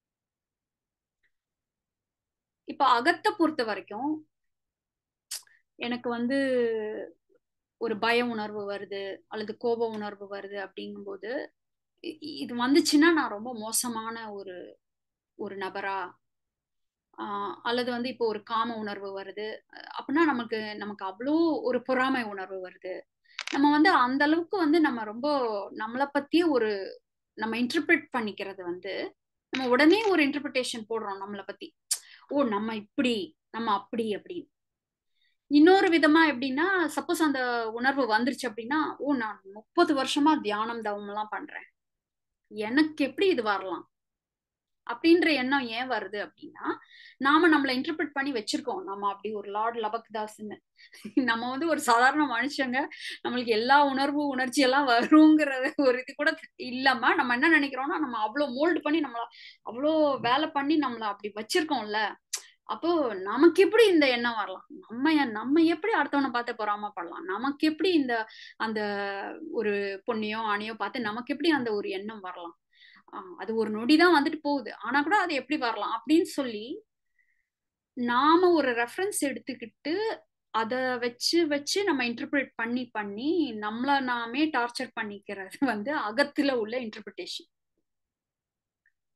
இப்போ அகத்தை பொறுத்த வரைக்கும் எனக்கு வந்து ஒரு பய உணர்வு வருது அல்லது கோப உணர்வு வருது அப்படிங்கும்போது இ- இது வந்துச்சுன்னா நான் ரொம்ப மோசமான ஒரு ஒரு நபரா ஆஹ் அல்லது வந்து இப்போ ஒரு காம உணர்வு வருது அஹ் அப்படின்னா நமக்கு நமக்கு அவ்வளோ ஒரு பொறாமை உணர்வு வருது நம்ம வந்து அந்த அளவுக்கு வந்து நம்ம ரொம்ப நம்மளை பத்தியே ஒரு நம்ம இன்டர்பிரட் பண்ணிக்கிறது வந்து நம்ம உடனே ஒரு இன்டர்பிரிட்டேஷன் போடுறோம் நம்மளை பத்தி ஓ நம்ம இப்படி நம்ம அப்படி அப்படின்னு இன்னொரு விதமா எப்படின்னா சப்போஸ் அந்த உணர்வு வந்துருச்சு அப்படின்னா ஓ நான் முப்பது வருஷமா தியானம் தவம் எல்லாம் பண்றேன் எனக்கு எப்படி இது வரலாம் அப்படின்ற எண்ணம் ஏன் வருது அப்படின்னா நாம நம்மளை இன்டர்பிரட் பண்ணி வச்சிருக்கோம் நம்ம அப்படி ஒரு லார்ட் லபக்தாஸ்ன்னு நம்ம வந்து ஒரு சாதாரண மனுஷங்க நம்மளுக்கு எல்லா உணர்வு உணர்ச்சி எல்லாம் வருங்கிற ஒரு இது கூட இல்லாம நம்ம என்ன நினைக்கிறோம்னா நம்ம அவ்வளோ மோல்டு பண்ணி நம்மள அவ்வளோ வேலை பண்ணி நம்மள அப்படி வச்சிருக்கோம்ல அப்போ நமக்கு எப்படி இந்த எண்ணம் வரலாம் நம்ம நம்ம எப்படி அடுத்தவனை பார்த்து பொறாம பண்ணலாம் நமக்கு எப்படி இந்த அந்த ஒரு பொண்ணையோ ஆணையோ பார்த்து நமக்கு எப்படி அந்த ஒரு எண்ணம் வரலாம் ஆஹ் அது ஒரு நொடி தான் வந்துட்டு போகுது ஆனா கூட அது எப்படி வரலாம் அப்படின்னு சொல்லி நாம ஒரு ரெஃபரன்ஸ் எடுத்துக்கிட்டு அத வச்சு வச்சு நம்ம இன்டர்பிரேட் பண்ணி பண்ணி நம்மள நாமே டார்ச்சர் பண்ணிக்கிறது வந்து அகத்துல உள்ள இன்டர்பிரிட்டேஷன்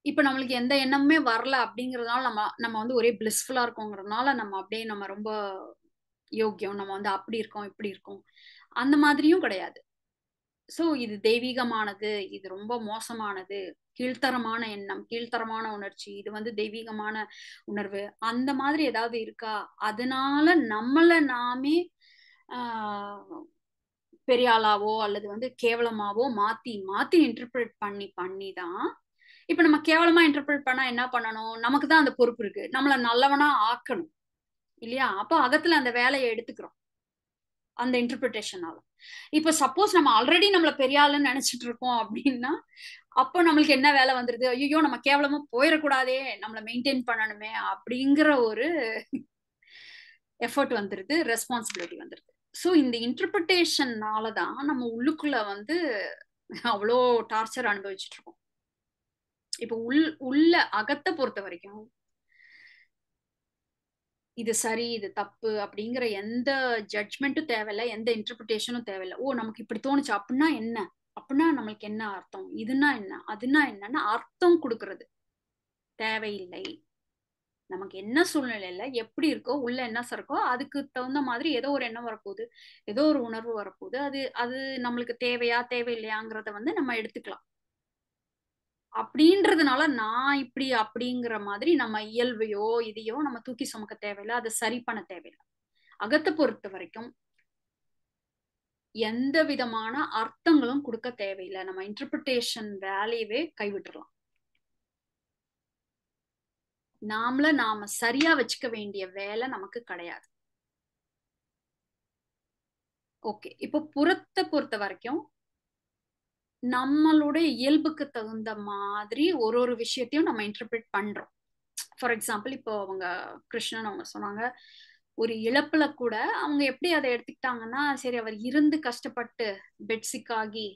இப்ப நம்மளுக்கு எந்த எண்ணமுமே வரல அப்படிங்கறதுனால நம்ம நம்ம வந்து ஒரே பிளிஸ்ஃபுல்லா இருக்கோங்கிறதுனால நம்ம அப்படியே நம்ம ரொம்ப யோக்கியம் நம்ம வந்து அப்படி இருக்கோம் இப்படி இருக்கோம் அந்த மாதிரியும் கிடையாது சோ இது தெய்வீகமானது இது ரொம்ப மோசமானது கீழ்த்தரமான எண்ணம் கீழ்த்தரமான உணர்ச்சி இது வந்து தெய்வீகமான உணர்வு அந்த மாதிரி ஏதாவது இருக்கா அதனால நம்மள நாமே ஆஹ் பெரிய ஆளாவோ அல்லது வந்து கேவலமாவோ மாத்தி மாத்தி இன்டர்பிரேட் பண்ணி பண்ணி தான் இப்ப நம்ம கேவலமா இன்டர்பிரேட் பண்ணா என்ன பண்ணணும் நமக்கு தான் அந்த பொறுப்பு இருக்கு நம்மள நல்லவனா ஆக்கணும் இல்லையா அப்போ அகத்துல அந்த வேலையை எடுத்துக்கிறோம் அந்த இன்டர்பிரிட்டேஷனால இப்ப சப்போஸ் நம்ம ஆல்ரெடி நம்மள பெரிய ஆளுன்னு நினைச்சிட்டு இருக்கோம் அப்படின்னா அப்போ நம்மளுக்கு என்ன வேலை வந்துருது ஐயோ நம்ம கேவலமா போயிடக்கூடாதே நம்மள மெயின்டைன் பண்ணணுமே அப்படிங்கிற ஒரு எஃபர்ட் வந்துருது ரெஸ்பான்சிபிலிட்டி வந்துருது ஸோ இந்த இன்டர்பிரிட்டேஷன்னால தான் நம்ம உள்ளுக்குள்ள வந்து அவ்வளோ டார்ச்சர் அனுபவிச்சுட்டு இருக்கோம் இப்போ உள் உள்ள அகத்தை பொறுத்த வரைக்கும் இது சரி இது தப்பு அப்படிங்கிற எந்த ஜட்ஜ்மெண்ட்டும் தேவையில்ல எந்த இன்டர்பிரிட்டேஷனும் தேவையில்ல ஓ நமக்கு இப்படி தோணுச்சு அப்படின்னா என்ன அப்படின்னா நம்மளுக்கு என்ன அர்த்தம் இதுனா என்ன அதுனா என்னன்னு அர்த்தம் கொடுக்கறது தேவையில்லை நமக்கு என்ன சூழ்நிலையில எப்படி இருக்கோ உள்ள என்ன இருக்கோ அதுக்கு தகுந்த மாதிரி ஏதோ ஒரு எண்ணம் வரப்போகுது ஏதோ ஒரு உணர்வு வரப்போகுது அது அது நம்மளுக்கு தேவையா தேவையில்லையாங்கிறத வந்து நம்ம எடுத்துக்கலாம் அப்படின்றதுனால நான் இப்படி அப்படிங்கிற மாதிரி நம்ம இயல்பையோ இதையோ நம்ம தூக்கி சுமக்க தேவையில்லை அதை சரி பண்ண தேவையில்லை அகத்தை பொறுத்த வரைக்கும் எந்த விதமான அர்த்தங்களும் கொடுக்க தேவையில்லை நம்ம இன்டர்பிரிட்டேஷன் வேலையவே கைவிட்டுறலாம் நாமள நாம சரியா வச்சுக்க வேண்டிய வேலை நமக்கு கிடையாது ஓகே இப்போ புறத்தை பொறுத்த வரைக்கும் நம்மளுடைய இயல்புக்கு தகுந்த மாதிரி ஒரு ஒரு விஷயத்தையும் நம்ம இன்டர்பிரேட் பண்றோம் ஃபார் எக்ஸாம்பிள் இப்போ அவங்க கிருஷ்ணன் அவங்க சொன்னாங்க ஒரு இழப்புல கூட அவங்க எப்படி அதை எடுத்துக்கிட்டாங்கன்னா சரி அவர் இருந்து கஷ்டப்பட்டு பெட்சிக் ஆகி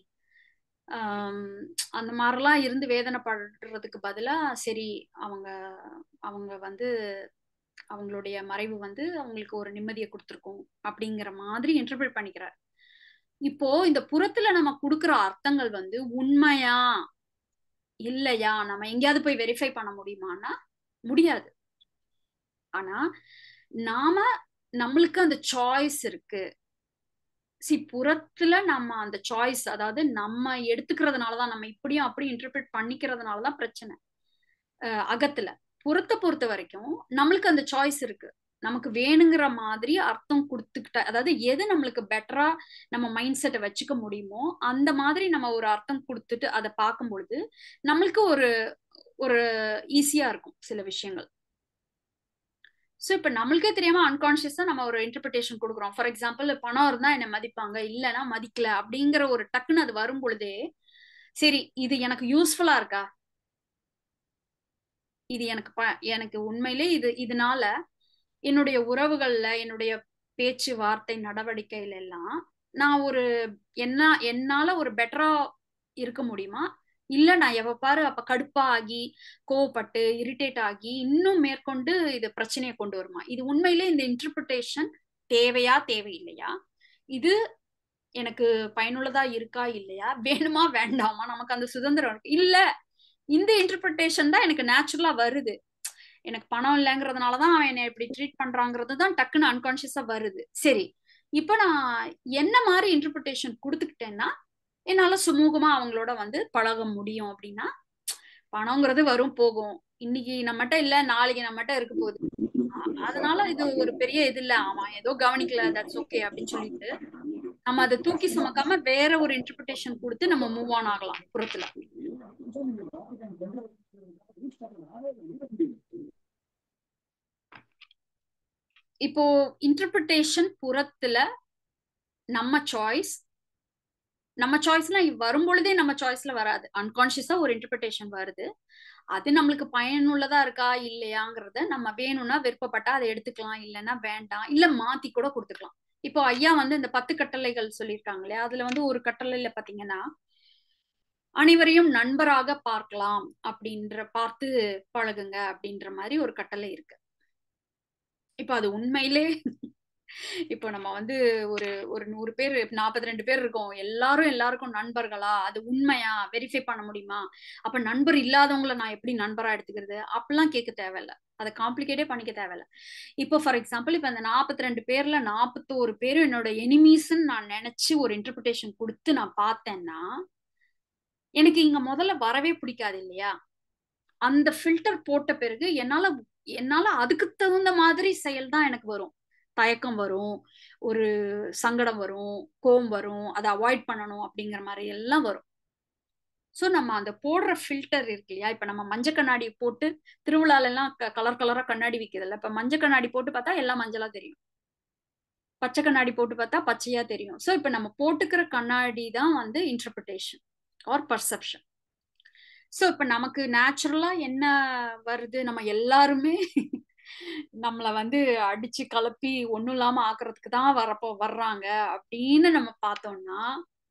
அந்த மாதிரிலாம் இருந்து வேதனைப்படுறதுக்கு பதிலா சரி அவங்க அவங்க வந்து அவங்களுடைய மறைவு வந்து அவங்களுக்கு ஒரு நிம்மதியை கொடுத்துருக்கும் அப்படிங்கிற மாதிரி இன்டர்பிரேட் பண்ணிக்கிறார் இப்போ இந்த புறத்துல நம்ம கொடுக்குற அர்த்தங்கள் வந்து உண்மையா இல்லையா நம்ம எங்கேயாவது போய் வெரிஃபை பண்ண முடியுமான்னா முடியாது ஆனா நாம நம்மளுக்கு அந்த சாய்ஸ் இருக்கு சி புறத்துல நம்ம அந்த சாய்ஸ் அதாவது நம்ம எடுத்துக்கிறதுனாலதான் நம்ம இப்படியும் அப்படி இன்டர்பிரேட் பண்ணிக்கிறதுனாலதான் பிரச்சனை அகத்துல புறத்தை பொறுத்த வரைக்கும் நம்மளுக்கு அந்த சாய்ஸ் இருக்கு நமக்கு வேணுங்கிற மாதிரி அர்த்தம் கொடுத்துக்கிட்ட அதாவது எது நம்மளுக்கு பெட்டரா நம்ம மைண்ட் செட்டை வச்சுக்க முடியுமோ அந்த மாதிரி நம்ம ஒரு அர்த்தம் கொடுத்துட்டு அதை பார்க்கும் பொழுது நம்மளுக்கு ஒரு ஒரு ஈஸியா இருக்கும் சில விஷயங்கள் ஸோ இப்போ நம்மளுக்கே தெரியாம அன்கான்சியஸா நம்ம ஒரு இன்டர்பிரிட்டேஷன் கொடுக்குறோம் ஃபார் எக்ஸாம்பிள் பணம் இருந்தா என்ன மதிப்பாங்க இல்லைன்னா மதிக்கல அப்படிங்கிற ஒரு டக்குன்னு அது வரும் பொழுதே சரி இது எனக்கு யூஸ்ஃபுல்லா இருக்கா இது எனக்கு ப எனக்கு உண்மையிலே இது இதனால என்னுடைய உறவுகள்ல என்னுடைய பேச்சு வார்த்தை நடவடிக்கையில எல்லாம் நான் ஒரு என்ன என்னால ஒரு பெட்டரா இருக்க முடியுமா இல்ல நான் எவ பாரு அப்ப கடுப்பா ஆகி கோவப்பட்டு இரிட்டேட் ஆகி இன்னும் மேற்கொண்டு இது பிரச்சனையை கொண்டு வருமா இது உண்மையிலே இந்த இன்டர்பிரிட்டேஷன் தேவையா தேவையில்லையா இது எனக்கு பயனுள்ளதா இருக்கா இல்லையா வேணுமா வேண்டாமா நமக்கு அந்த சுதந்திரம் இருக்கு இல்ல இந்த இன்டர்பிரிட்டேஷன் தான் எனக்கு நேச்சுரலா வருது எனக்கு பணம் இல்லைங்கிறதுனாலதான் அவன் என்னை இப்படி ட்ரீட் பண்றாங்கிறது தான் டக்குன்னு அன்கான்சியஸா வருது சரி இப்ப நான் என்ன மாதிரி இன்டர்பிரிட்டேஷன் கொடுத்துக்கிட்டேன்னா என்னால சுமூகமா அவங்களோட வந்து பழக முடியும் அப்படின்னா பணங்கிறது வரும் போகும் இன்னைக்கு நம்மகிட்ட இல்ல நாளைக்கு நம்மகிட்ட இருக்க போகுது அதனால இது ஒரு பெரிய இது இல்ல ஆமா ஏதோ கவனிக்கல தட்ஸ் ஓகே அப்படின்னு சொல்லிட்டு நம்ம அதை தூக்கி சுமக்காம வேற ஒரு இன்டர்பிரிட்டேஷன் கொடுத்து நம்ம மூவ் ஆன் ஆகலாம் புறத்துல இப்போ இன்டர்பிரிட்டேஷன் புறத்துல நம்ம சாய்ஸ் நம்ம சாய்ஸ்னா வரும் பொழுதே நம்ம சாய்ஸ்ல வராது அன்கான்சியஸா ஒரு இன்டர்பிரிட்டேஷன் வருது அது நம்மளுக்கு பயனுள்ளதா இருக்கா இல்லையாங்கிறத நம்ம வேணும்னா விருப்பப்பட்டா அதை எடுத்துக்கலாம் இல்லைன்னா வேண்டாம் இல்ல மாத்தி கூட கொடுத்துக்கலாம் இப்போ ஐயா வந்து இந்த பத்து கட்டளைகள் சொல்லியிருக்காங்களே அதுல வந்து ஒரு கட்டளையில பாத்தீங்கன்னா அனைவரையும் நண்பராக பார்க்கலாம் அப்படின்ற பார்த்து பழகுங்க அப்படின்ற மாதிரி ஒரு கட்டளை இருக்கு இப்ப அது உண்மையிலே இப்போ நம்ம வந்து ஒரு ஒரு நூறு பேர் நாற்பத்தி ரெண்டு பேர் இருக்கோம் எல்லாரும் எல்லாருக்கும் நண்பர்களா அது உண்மையா வெரிஃபை பண்ண முடியுமா அப்ப நண்பர் இல்லாதவங்கள நான் எப்படி நண்பரா எடுத்துக்கிறது அப்படிலாம் கேட்க தேவையில்ல அதை காம்ப்ளிகேட்டே பண்ணிக்க தேவையில்ல இப்போ ஃபார் எக்ஸாம்பிள் இப்போ அந்த நாற்பத்தி ரெண்டு பேர்ல நாற்பத்தோரு பேரும் என்னோட எனிமீஸ்ன்னு நான் நினைச்சு ஒரு இன்டர்பிரிட்டேஷன் கொடுத்து நான் பார்த்தேன்னா எனக்கு இங்க முதல்ல வரவே பிடிக்காது இல்லையா அந்த ஃபில்டர் போட்ட பிறகு என்னால என்னால அதுக்கு தகுந்த மாதிரி செயல் தான் எனக்கு வரும் தயக்கம் வரும் ஒரு சங்கடம் வரும் கோவம் வரும் அதை அவாய்ட் பண்ணணும் அப்படிங்கிற மாதிரி எல்லாம் வரும் ஸோ நம்ம அந்த போடுற ஃபில்டர் இருக்கு இல்லையா இப்ப நம்ம மஞ்சள் கண்ணாடி போட்டு திருவிழால எல்லாம் கலர் கலரா கண்ணாடி விற்கிறதுல இப்ப மஞ்சள் கண்ணாடி போட்டு பார்த்தா எல்லாம் மஞ்சளா தெரியும் பச்சை கண்ணாடி போட்டு பார்த்தா பச்சையா தெரியும் ஸோ இப்ப நம்ம போட்டுக்கிற கண்ணாடி தான் வந்து இன்டர்பிரிட்டேஷன் ஆர் பர்செப்ஷன் ஸோ இப்ப நமக்கு நேச்சுரலா என்ன வருது நம்ம எல்லாருமே நம்மளை வந்து அடிச்சு கலப்பி ஒண்ணும் இல்லாம ஆக்குறதுக்கு தான் வரப்போ வர்றாங்க அப்படின்னு நம்ம பார்த்தோம்னா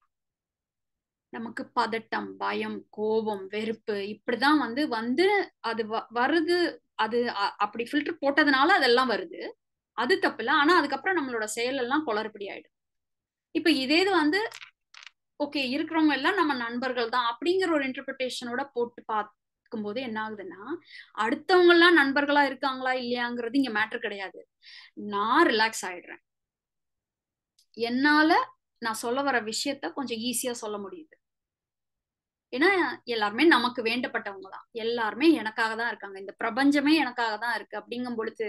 நமக்கு பதட்டம் பயம் கோபம் வெறுப்பு இப்படிதான் வந்து வந்து அது வருது அது அப்படி ஃபில்டர் போட்டதுனால அதெல்லாம் வருது அது தப்பில்ல ஆனா அதுக்கப்புறம் நம்மளோட செயல் எல்லாம் குளறுபடி ஆயிடும் இப்ப இதே இது வந்து ஓகே இருக்கிறவங்க எல்லாம் நம்ம நண்பர்கள் தான் அப்படிங்கிற ஒரு இன்டர்பிரிட்டேஷனோட போட்டு பார்க்கும்போது என்ன ஆகுதுன்னா அடுத்தவங்க எல்லாம் நண்பர்களா இருக்காங்களா இல்லையாங்கிறது இங்க மேட்ரு கிடையாது நான் ரிலாக்ஸ் ஆயிடுறேன் என்னால நான் சொல்ல வர விஷயத்த கொஞ்சம் ஈஸியா சொல்ல முடியுது ஏன்னா எல்லாருமே நமக்கு வேண்டப்பட்டவங்க தான் எல்லாருமே எனக்காக தான் இருக்காங்க இந்த பிரபஞ்சமே எனக்காக தான் இருக்கு அப்படிங்கும் பொழுது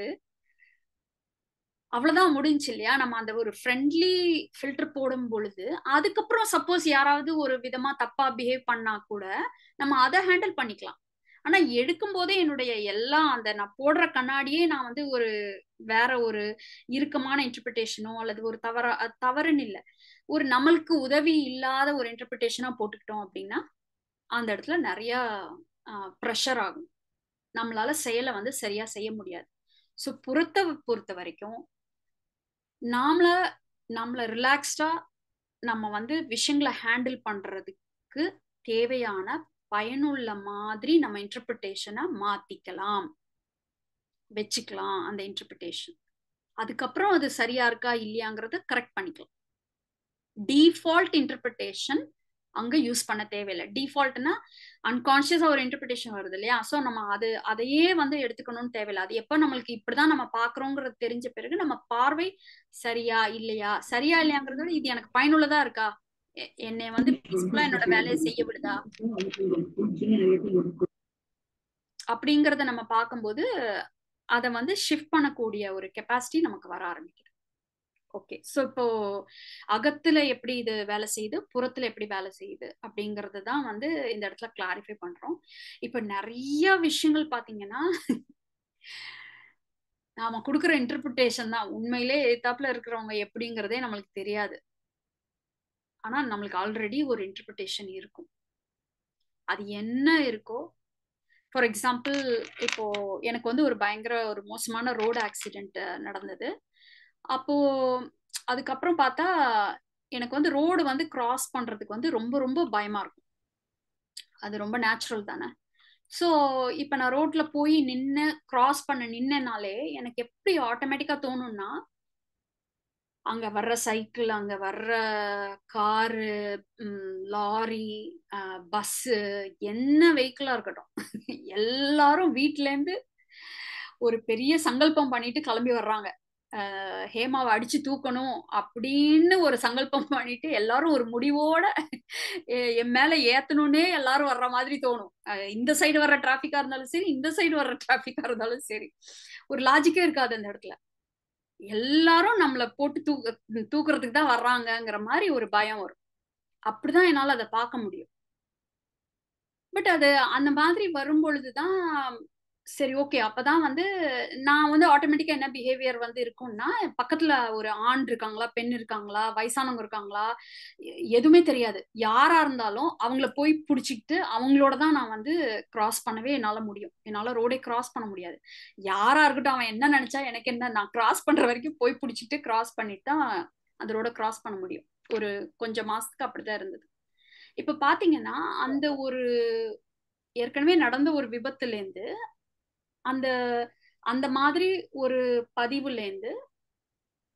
அவ்வளவுதான் முடிஞ்சு இல்லையா நம்ம அந்த ஒரு ஃப்ரெண்ட்லி ஃபில்டர் போடும் பொழுது அதுக்கப்புறம் சப்போஸ் யாராவது ஒரு விதமா தப்பா பிஹேவ் பண்ணா கூட நம்ம அதை ஹேண்டில் பண்ணிக்கலாம் ஆனா எடுக்கும் போதே என்னுடைய எல்லா அந்த நான் போடுற கண்ணாடியே நான் வந்து ஒரு வேற ஒரு இறுக்கமான இன்டர்பிரிட்டேஷனோ அல்லது ஒரு தவற தவறுன்னு இல்லை ஒரு நம்மளுக்கு உதவி இல்லாத ஒரு இன்டர்பிரிட்டேஷனா போட்டுக்கிட்டோம் அப்படின்னா அந்த இடத்துல நிறைய ப்ரெஷர் ஆகும் நம்மளால செயலை வந்து சரியா செய்ய முடியாது ஸோ புறத்தை பொறுத்த வரைக்கும் நாமள நம்மள ரிலாக்ஸ்டா நம்ம வந்து விஷயங்களை ஹேண்டில் பண்றதுக்கு தேவையான பயனுள்ள மாதிரி நம்ம இன்டர்பிரிட்டேஷனை மாத்திக்கலாம் வச்சுக்கலாம் அந்த இன்டர்பிரிட்டேஷன் அதுக்கப்புறம் அது சரியா இருக்கா இல்லையாங்கிறத கரெக்ட் பண்ணிக்கலாம் டிஃபால்ட் இன்டர்பிரிட்டேஷன் அங்க யூஸ் பண்ண தேவையில்லை டிஃபால்ட்னா அன்கான்சியஸா ஒரு இன்டர்பிரிட்டேஷன் வருது இல்லையா ஸோ நம்ம அது அதையே வந்து எடுத்துக்கணும்னு தேவையில்லை அது எப்போ நம்மளுக்கு இப்படிதான் நம்ம பாக்குறோங்கிறது தெரிஞ்ச பிறகு நம்ம பார்வை சரியா இல்லையா சரியா இல்லையாங்கிறத விட இது எனக்கு பயனுள்ளதா இருக்கா என்னை வந்து பீஸ்ஃபுல்லா என்னோட வேலையை செய்ய விடுதா அப்படிங்கறத நம்ம பார்க்கும்போது அதை வந்து ஷிஃப்ட் பண்ணக்கூடிய ஒரு கெப்பாசிட்டி நமக்கு வர ஆரம்பிக்குது ஓகே ஸோ இப்போ அகத்துல எப்படி இது வேலை செய்யுது புறத்துல எப்படி வேலை செய்யுது அப்படிங்கறது தான் வந்து இந்த இடத்துல கிளாரிஃபை பண்றோம் இப்ப நிறைய விஷயங்கள் பாத்தீங்கன்னா நாம கொடுக்குற இன்டர்பிரிட்டேஷன் தான் உண்மையிலே எத்தாப்புல இருக்கிறவங்க எப்படிங்கிறதே நம்மளுக்கு தெரியாது ஆனா நம்மளுக்கு ஆல்ரெடி ஒரு இன்டர்பிரிட்டேஷன் இருக்கும் அது என்ன இருக்கோ ஃபார் எக்ஸாம்பிள் இப்போ எனக்கு வந்து ஒரு பயங்கர ஒரு மோசமான ரோடு ஆக்சிடென்ட் நடந்தது அப்போ அதுக்கப்புறம் பார்த்தா எனக்கு வந்து ரோடு வந்து கிராஸ் பண்றதுக்கு வந்து ரொம்ப ரொம்ப பயமா இருக்கும் அது ரொம்ப நேச்சுரல் தானே ஸோ இப்போ நான் ரோட்ல போய் நின்று கிராஸ் பண்ண நின்னனாலே எனக்கு எப்படி ஆட்டோமேட்டிக்கா தோணும்னா அங்க வர்ற சைக்கிள் அங்க வர்ற காரு லாரி பஸ்ஸு என்ன வெஹிக்கிளா இருக்கட்டும் எல்லாரும் வீட்ல இருந்து ஒரு பெரிய சங்கல்பம் பண்ணிட்டு கிளம்பி வர்றாங்க ஹேமாவை அடிச்சு தூக்கணும் அப்படின்னு ஒரு சங்கல்பம் பண்ணிட்டு எல்லாரும் ஒரு முடிவோட என் மேல ஏத்தணும்னே எல்லாரும் வர்ற மாதிரி தோணும் இந்த சைடு வர்ற டிராபிக்கா இருந்தாலும் சரி இந்த சைடு வர்ற டிராபிக்கா இருந்தாலும் சரி ஒரு லாஜிக்கே இருக்காது அந்த இடத்துல எல்லாரும் நம்மள போட்டு தூக்க தூக்குறதுக்கு தான் வர்றாங்கங்கிற மாதிரி ஒரு பயம் வரும் அப்படிதான் என்னால அதை பார்க்க முடியும் பட் அது அந்த மாதிரி வரும் பொழுதுதான் சரி ஓகே அப்பதான் வந்து நான் வந்து ஆட்டோமேட்டிக்கா என்ன பிஹேவியர் வந்து இருக்கும்னா பக்கத்துல ஒரு ஆண் இருக்காங்களா பெண் இருக்காங்களா வயசானவங்க இருக்காங்களா எதுவுமே தெரியாது யாரா இருந்தாலும் அவங்கள போய் பிடிச்சிக்கிட்டு அவங்களோட தான் நான் வந்து கிராஸ் பண்ணவே என்னால முடியும் என்னால ரோடே கிராஸ் பண்ண முடியாது யாரா இருக்கட்டும் அவன் என்ன நினைச்சா எனக்கு என்ன நான் கிராஸ் பண்ற வரைக்கும் போய் பிடிச்சிட்டு கிராஸ் பண்ணிட்டு தான் அந்த ரோட கிராஸ் பண்ண முடியும் ஒரு கொஞ்சம் மாசத்துக்கு அப்படிதான் இருந்தது இப்ப பாத்தீங்கன்னா அந்த ஒரு ஏற்கனவே நடந்த ஒரு விபத்துல இருந்து அந்த அந்த மாதிரி ஒரு பதிவுல இருந்து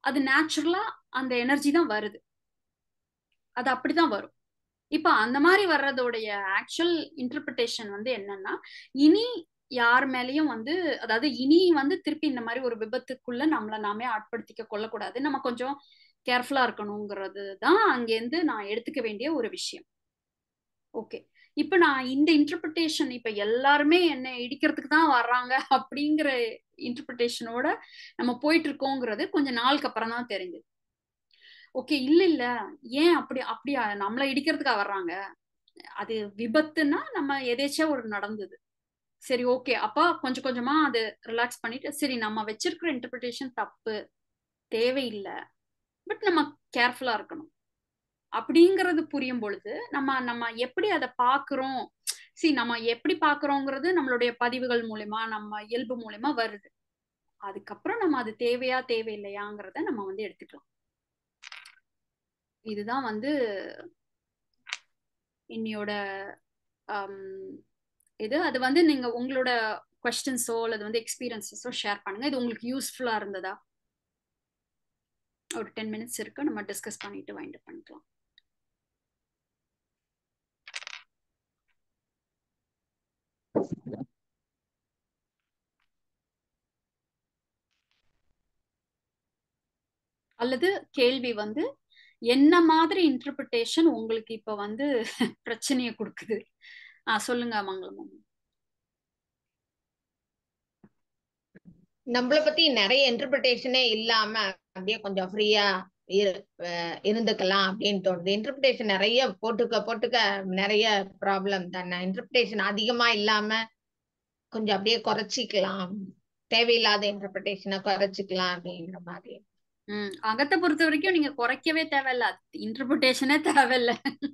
அது நேச்சுரலா அந்த எனர்ஜி தான் வருது அது அப்படிதான் வரும் இப்ப அந்த மாதிரி வர்றதோடைய ஆக்சுவல் இன்டர்பிரிட்டேஷன் வந்து என்னன்னா இனி யார் மேலயும் வந்து அதாவது இனி வந்து திருப்பி இந்த மாதிரி ஒரு விபத்துக்குள்ள நம்மள நாமே ஆட்படுத்திக்க கொள்ளக்கூடாது நம்ம கொஞ்சம் கேர்ஃபுல்லா இருக்கணுங்கிறது தான் அங்கேருந்து நான் எடுத்துக்க வேண்டிய ஒரு விஷயம் ஓகே இப்ப நான் இந்த இன்டர்பிரிட்டேஷன் இப்ப எல்லாருமே என்ன இடிக்கிறதுக்கு தான் வர்றாங்க அப்படிங்கிற இன்டர்பிரிட்டேஷனோட நம்ம போயிட்டு இருக்கோங்கிறது கொஞ்ச நாளுக்கு அப்புறம் தான் தெரிஞ்சது ஓகே இல்ல இல்ல ஏன் அப்படி அப்படியா நம்மள இடிக்கிறதுக்கா வர்றாங்க அது விபத்துன்னா நம்ம எதேச்சியா ஒரு நடந்தது சரி ஓகே அப்ப கொஞ்சம் கொஞ்சமா அது ரிலாக்ஸ் பண்ணிட்டு சரி நம்ம வச்சிருக்கிற இன்டர்பிரிட்டேஷன் தப்பு தேவையில்லை பட் நம்ம கேர்ஃபுல்லா இருக்கணும் அப்படிங்கிறது புரியும் பொழுது நம்ம நம்ம எப்படி அதை பாக்குறோம் சி நம்ம எப்படி பாக்குறோங்கிறது நம்மளுடைய பதிவுகள் மூலயமா நம்ம இயல்பு மூலயமா வருது அதுக்கப்புறம் நம்ம அது தேவையா தேவையில்லையாங்கிறத நம்ம வந்து எடுத்துக்கலாம் இதுதான் வந்து இன்னையோட இது அது வந்து நீங்க உங்களோட கொஸ்டின்ஸோ அல்லது வந்து எக்ஸ்பீரியன்ஸஸோ ஷேர் பண்ணுங்க இது உங்களுக்கு யூஸ்ஃபுல்லா இருந்ததா ஒரு டென் மினிட்ஸ் இருக்கு நம்ம டிஸ்கஸ் பண்ணிட்டு வைண்ட் பண்ணிக்கலாம் அல்லது கேள்வி வந்து என்ன மாதிரி இன்டர்பிரிட்டேஷன் உங்களுக்கு இப்ப வந்து பிரச்சனைய கொடுக்குது ஆஹ் சொல்லுங்க மங்களம் நம்மள பத்தி நிறைய இன்டர்பிரிட்டேஷனே இல்லாம அப்படியே கொஞ்சம் ஃப்ரீயா இருந்துக்கலாம் அப்படின்னு தோணுது இன்டர்பிரிட்டேஷன் நிறைய போட்டுக்க போட்டுக்க நிறைய ப்ராப்ளம் தானே இன்டர்பிரிட்டேஷன் அதிகமா இல்லாம கொஞ்சம் அப்படியே குறைச்சிக்கலாம் தேவையில்லாத இன்டர்பிரிட்டேஷனை குறைச்சிக்கலாம் அப்படின்ற மாதிரி உம் அகத்தை பொறுத்த வரைக்கும் நீங்க குறைக்கவே தேவையில்ல இன்டர்பிரிட்டேஷனே தேவையில்ல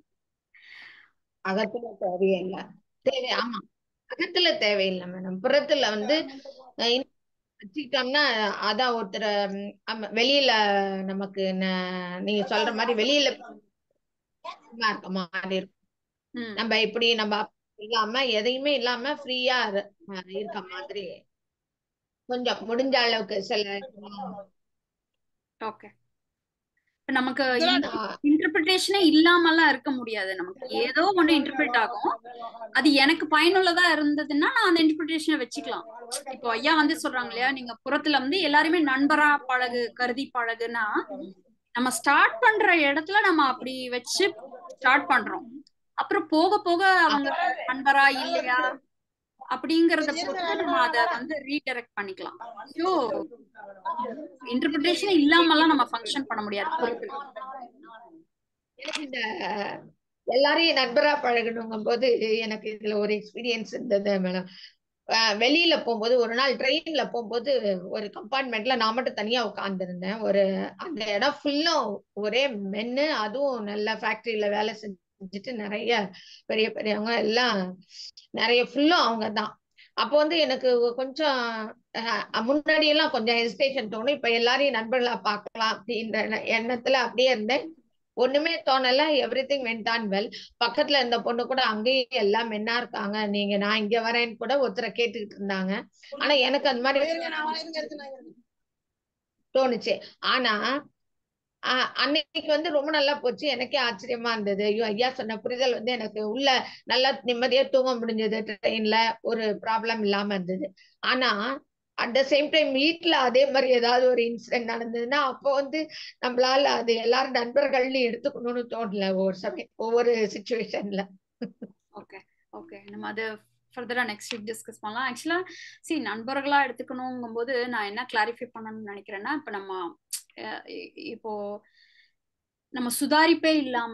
அகத்துல தேவையில்ல தேவை ஆமா அகத்துல தேவையில்லை மேடம் புறத்துல வந்து வச்சுக்கிட்டோம்னா அதான் ஒருத்தர் வெளியில நமக்கு நீங்க சொல்ற மாதிரி வெளியில இருக்க மாதிரி இருக்கும் நம்ம இப்படி நம்ம இல்லாம எதையுமே இல்லாம ஃப்ரீயா இருக்க மாதிரி கொஞ்சம் முடிஞ்ச அளவுக்கு சில ஓகே நமக்கு இன்டர்பிரிட்டேஷனே இல்லாமலாம் இருக்க முடியாது நமக்கு ஏதோ ஒண்ணு இன்டர்பிரிட் ஆகும் அது எனக்கு பயனுள்ளதா இருந்ததுன்னா நான் அந்த இன்டர்பிரிட்டேஷனை வச்சுக்கலாம் இப்போ ஐயா வந்து சொல்றாங்க இல்லையா நீங்க புறத்துல வந்து எல்லாருமே நண்பரா பழகு கருதி பழகுனா நம்ம ஸ்டார்ட் பண்ற இடத்துல நம்ம அப்படி வச்சு ஸ்டார்ட் பண்றோம் அப்புறம் போக போக அவங்க நண்பரா இல்லையா அப்படிங்கறத பொறுத்து நம்ம அதை வந்து ரீடைரக்ட் பண்ணிக்கலாம் ஸோ இன்டர்பிரிட்டேஷன் இல்லாமலாம் நம்ம ஃபங்க்ஷன் பண்ண முடியாது எனக்கு இந்த எல்லாரையும் நண்பரா பழகணுங்கும் போது எனக்கு இதுல ஒரு எக்ஸ்பீரியன்ஸ் இருந்தது மேடம் வெளியில போகும்போது ஒரு நாள் ட்ரெயின்ல போகும்போது ஒரு கம்பார்ட்மெண்ட்ல நான் மட்டும் தனியா உட்காந்துருந்தேன் ஒரு அந்த இடம் ஃபுல்லும் ஒரே மென்னு அதுவும் நல்ல ஃபேக்டரியில வேலை செஞ்சுட்டு நிறைய பெரிய பெரியவங்க எல்லாம் நிறைய ஃபுல்லும் அவங்க தான் அப்போ வந்து எனக்கு கொஞ்சம் முன்னாடி எல்லாம் கொஞ்சம் ஹெசிடேஷன் தோணும் இப்ப எல்லாரையும் நண்பர்களா பார்க்கலாம் அப்படின்ற எண்ணத்துல அப்படியே இருந்தேன் ஒண்ணுமே தோணல everything went on well பக்கத்துல இருந்த பொண்ணு கூட அங்கேயும் எல்லாம் மென்னா இருக்காங்க நீங்க நான் இங்க வரேன்னு கூட ஒருத்தரை கேட்டுக்கிட்டு இருந்தாங்க ஆனா எனக்கு அந்த மாதிரி தோணுச்சு ஆனா அன்னைக்கு வந்து ரொம்ப நல்லா போச்சு எனக்கே ஆச்சரியமா இருந்தது ஐயோ ஐயா சொன்ன புரிதல் வந்து எனக்கு உள்ள நல்லா நிம்மதியா தூங்க முடிஞ்சது ட்ரெயின்ல ஒரு ப்ராப்ளம் இல்லாம இருந்தது ஆனா அட் த சேம் டைம் வீட்டுல அதே மாதிரி ஏதாவது ஒரு இன்சிடென்ட் நடந்ததுன்னா அப்போ வந்து நம்மளால அது எல்லாரும் நண்பர்கள்னு எடுத்துக்கணும்னு தோணல ஒவ்வொரு சமயம் ஒவ்வொரு சுச்சுவேஷன்ல ஓகே ஓகே நம்ம அது ஃபர்தரா நெக்ஸ்ட் வீக் டிஸ்கஸ் பண்ணலாம் ஆக்சுவலா சி நண்பர்களா எடுத்துக்கணுங்கும் போது நான் என்ன கிளாரிஃபை பண்ணணும்னு நினைக்கிறேன்னா இப்ப நம்ம இப்போ நம்ம சுதாரிப்பே இல்லாம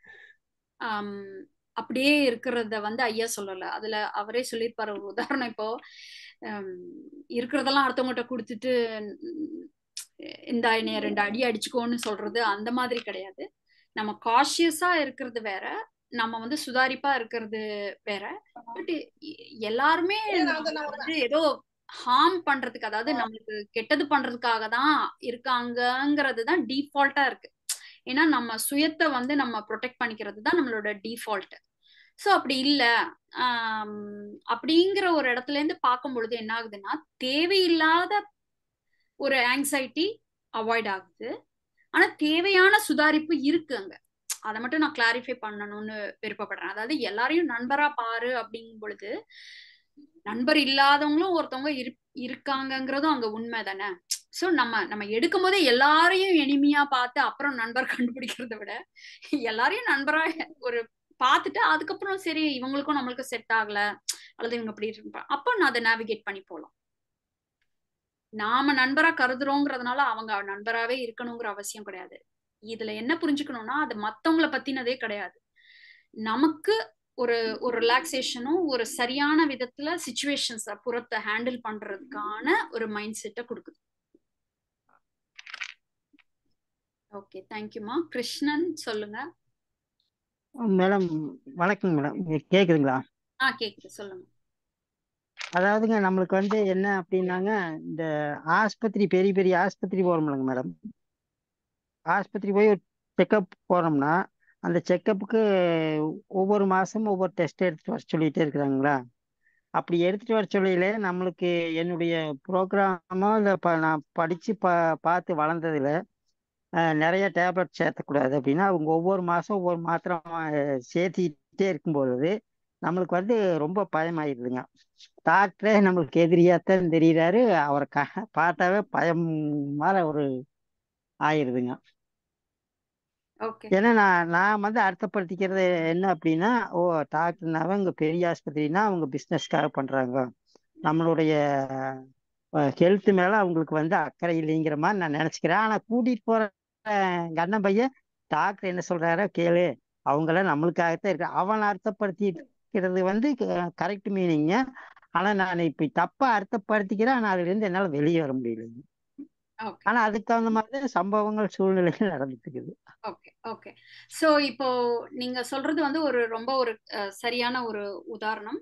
அப்படியே இருக்கிறத வந்து ஐயா சொல்லல அதுல அவரே சொல்லியிருப்பாரு ஒரு உதாரணம் இப்போ இருக்கிறதெல்லாம் அடுத்தவங்ககிட்ட கொடுத்துட்டு இந்த என்னைய ரெண்டு அடி அடிச்சுக்கோன்னு சொல்றது அந்த மாதிரி கிடையாது நம்ம காஷியஸா இருக்கிறது வேற நம்ம வந்து சுதாரிப்பா இருக்கிறது வேற பட் எல்லாருமே வந்து ஏதோ ஹார்ம் பண்றதுக்கு அதாவது நம்மளுக்கு கெட்டது பண்றதுக்காக தான் இருக்காங்கங்கிறது தான் டிஃபால்ட்டா இருக்கு ஏன்னா நம்ம சுயத்தை வந்து நம்ம ப்ரொடெக்ட் பண்ணிக்கிறது தான் நம்மளோட டிஃபால்ட் ஸோ அப்படி இல்லை அப்படிங்கிற ஒரு இடத்துல இருந்து பார்க்கும் பொழுது என்ன ஆகுதுன்னா தேவையில்லாத ஒரு ஆங்ஸைட்டி அவாய்ட் ஆகுது ஆனா தேவையான சுதாரிப்பு இருக்கு அங்க அதை மட்டும் நான் கிளாரிஃபை பண்ணணும்னு விருப்பப்படுறேன் அதாவது எல்லாரையும் நண்பரா பாரு அப்படிங்கும் பொழுது நண்பர் இல்லாதவங்களும் ஒருத்தவங்க இரு இருக்காங்கங்கிறதும் அங்க உண்மை தானே சோ நம்ம நம்ம எடுக்கும் போதே எல்லாரையும் எளிமையா பார்த்து அப்புறம் நண்பர் கண்டுபிடிக்கிறத விட எல்லாரையும் நண்பரா ஒரு பார்த்துட்டு அதுக்கப்புறம் சரி இவங்களுக்கும் நம்மளுக்கும் செட் ஆகல அல்லது இவங்க இப்படி இருப்பா அப்போ நான் அதை நேவிகேட் பண்ணி போலாம் நாம நண்பரா கருதுறோங்கிறதுனால அவங்க நண்பராவே இருக்கணுங்கிற அவசியம் கிடையாது இதுல என்ன புரிஞ்சுக்கணும்னா அது மத்தவங்கள பத்தினதே கிடையாது நமக்கு ஒரு ஒரு ரிலாக்ஸேஷனும் ஒரு சரியான விதத்துல சுச்சுவேஷன்ஸ் புறத்தை ஹேண்டில் பண்றதுக்கான ஒரு மைண்ட் செட்டை கொடுக்குது ஓகே தேங்க்யூமா கிருஷ்ணன் சொல்லுங்க மேடம் வணக்கம் மேடம் கேக்குதுங்களா ஆ கேக்குது சொல்லுங்க அதாவதுங்க நம்மளுக்கு வந்து என்ன அப்படின்னாங்க இந்த ஆஸ்பத்திரி பெரிய பெரிய ஆஸ்பத்திரி போறோம்லங்க மேடம் ஆஸ்பத்திரி போய் ஒரு செக்கப் போறோம்னா அந்த செக்கப்புக்கு ஒவ்வொரு மாசமும் ஒவ்வொரு டெஸ்ட் எடுத்துட்டு வர சொல்லிட்டே இருக்கிறாங்களா அப்படி எடுத்துட்டு வர சொல்லையில நம்மளுக்கு என்னுடைய ப்ரோக்ராமோ இல்லை ப நான் படிச்சு ப பார்த்து வளர்ந்ததுல நிறைய டேப்லெட் சேர்த்தக்கூடாது அப்படின்னா அவங்க ஒவ்வொரு மாதம் ஒவ்வொரு மாத்திரம் சேர்த்திக்கிட்டே இருக்கும் பொழுது நம்மளுக்கு வந்து ரொம்ப பயமாயிருதுங்க டாக்டரே நம்மளுக்கு எதிரியாத்தான் தெரியுறாரு அவரை க பார்த்தாவே பயம் மாதிரி ஒரு ஆயிருதுங்க ஏன்னா நான் நான் வந்து அர்த்தப்படுத்திக்கிறது என்ன அப்படின்னா ஓ டாக்டர்னாவே இங்கே பெரிய ஆஸ்பத்திரினா அவங்க பிஸ்னஸ்க்காக பண்ணுறாங்க நம்மளுடைய ஹெல்த் மேலே அவங்களுக்கு வந்து அக்கறை இல்லைங்கிற மாதிரி நான் நினச்சிக்கிறேன் ஆனால் கூட்டிகிட்டு போகிற எங்கள் அண்ணன் பையன் டாக்டர் என்ன சொல்கிறாரோ கேளு அவங்களாம் நம்மளுக்காகத்தான் இருக்கு அவன் அர்த்தப்படுத்திக்கிறது வந்து கரெக்ட் மீனிங்க ஆனால் நான் இப்போ தப்பாக அர்த்தப்படுத்திக்கிறேன் ஆனால் அதுலேருந்து என்னால் வெளியே வர முடியலைங்க ஆனா அதுக்கு தகுந்த மாதிரி சம்பவங்கள் சூழ்நிலைகள் நடந்துட்டு இருக்குது ஓகே ஓகே சோ இப்போ நீங்க சொல்றது வந்து ஒரு ரொம்ப ஒரு சரியான ஒரு உதாரணம்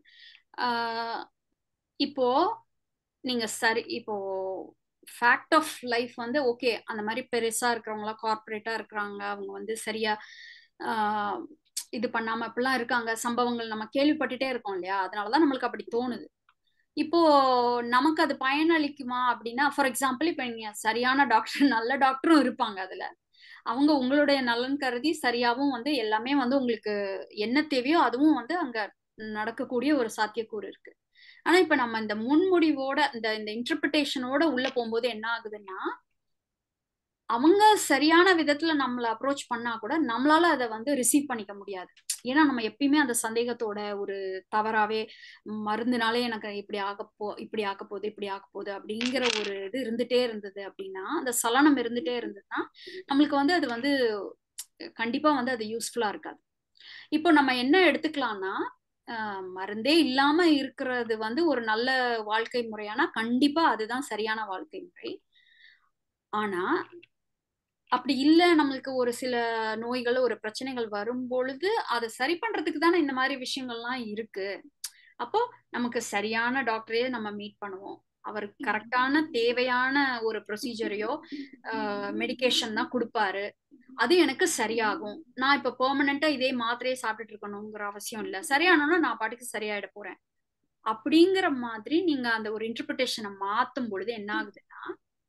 இப்போ நீங்க சரி இப்போ ஃபேக்ட் ஆஃப் லைஃப் வந்து ஓகே அந்த மாதிரி பெருசா இருக்கிறவங்களா கார்பரேட்டா இருக்கிறாங்க அவங்க வந்து சரியா இது பண்ணாம அப்படிலாம் இருக்காங்க சம்பவங்கள் நம்ம கேள்விப்பட்டுட்டே இருக்கோம் இல்லையா அதனாலதான் நம்மளுக்கு அப்படி தோணுது இப்போ நமக்கு அது பயனளிக்குமா அப்படின்னா ஃபார் எக்ஸாம்பிள் இப்போ நீங்க சரியான டாக்டர் நல்ல டாக்டரும் இருப்பாங்க அதுல அவங்க உங்களுடைய நலன் கருதி சரியாவும் வந்து எல்லாமே வந்து உங்களுக்கு என்ன தேவையோ அதுவும் வந்து அங்க நடக்கக்கூடிய ஒரு சாத்தியக்கூறு இருக்கு ஆனா இப்ப நம்ம இந்த முன்முடிவோட இந்த இந்த இன்டர்பிரிட்டேஷனோட உள்ள போகும்போது என்ன ஆகுதுன்னா அவங்க சரியான விதத்துல நம்மள அப்ரோச் பண்ணா கூட நம்மளால அதை வந்து ரிசீவ் பண்ணிக்க முடியாது ஏன்னா நம்ம எப்பயுமே அந்த சந்தேகத்தோட ஒரு தவறாவே மருந்துனாலே எனக்கு இப்படி ஆக போ இப்படி ஆக்க போகுது இப்படி ஆக்க போகுது அப்படிங்கிற ஒரு இது இருந்துட்டே இருந்தது அப்படின்னா அந்த சலனம் இருந்துட்டே இருந்ததுன்னா நம்மளுக்கு வந்து அது வந்து கண்டிப்பா வந்து அது யூஸ்ஃபுல்லா இருக்காது இப்போ நம்ம என்ன எடுத்துக்கலாம்னா மருந்தே இல்லாம இருக்கிறது வந்து ஒரு நல்ல வாழ்க்கை முறையானா கண்டிப்பா அதுதான் சரியான வாழ்க்கை முறை ஆனா அப்படி இல்லை நம்மளுக்கு ஒரு சில நோய்கள் ஒரு பிரச்சனைகள் வரும் பொழுது அதை சரி பண்றதுக்கு தானே இந்த மாதிரி விஷயங்கள்லாம் இருக்கு அப்போ நமக்கு சரியான டாக்டரையே நம்ம மீட் பண்ணுவோம் அவர் கரெக்டான தேவையான ஒரு ப்ரொசீஜரையோ மெடிக்கேஷன் தான் கொடுப்பாரு அது எனக்கு சரியாகும் நான் இப்ப பெர்மனண்டா இதே மாத்திரையே சாப்பிட்டுட்டு இருக்கணுங்கிற அவசியம் இல்லை சரியானோன்னா நான் பாட்டுக்கு சரியாயிட போறேன் அப்படிங்கிற மாதிரி நீங்க அந்த ஒரு இன்டர்பிரிட்டேஷனை மாத்தும் பொழுது என்ன ஆகுதுன்னா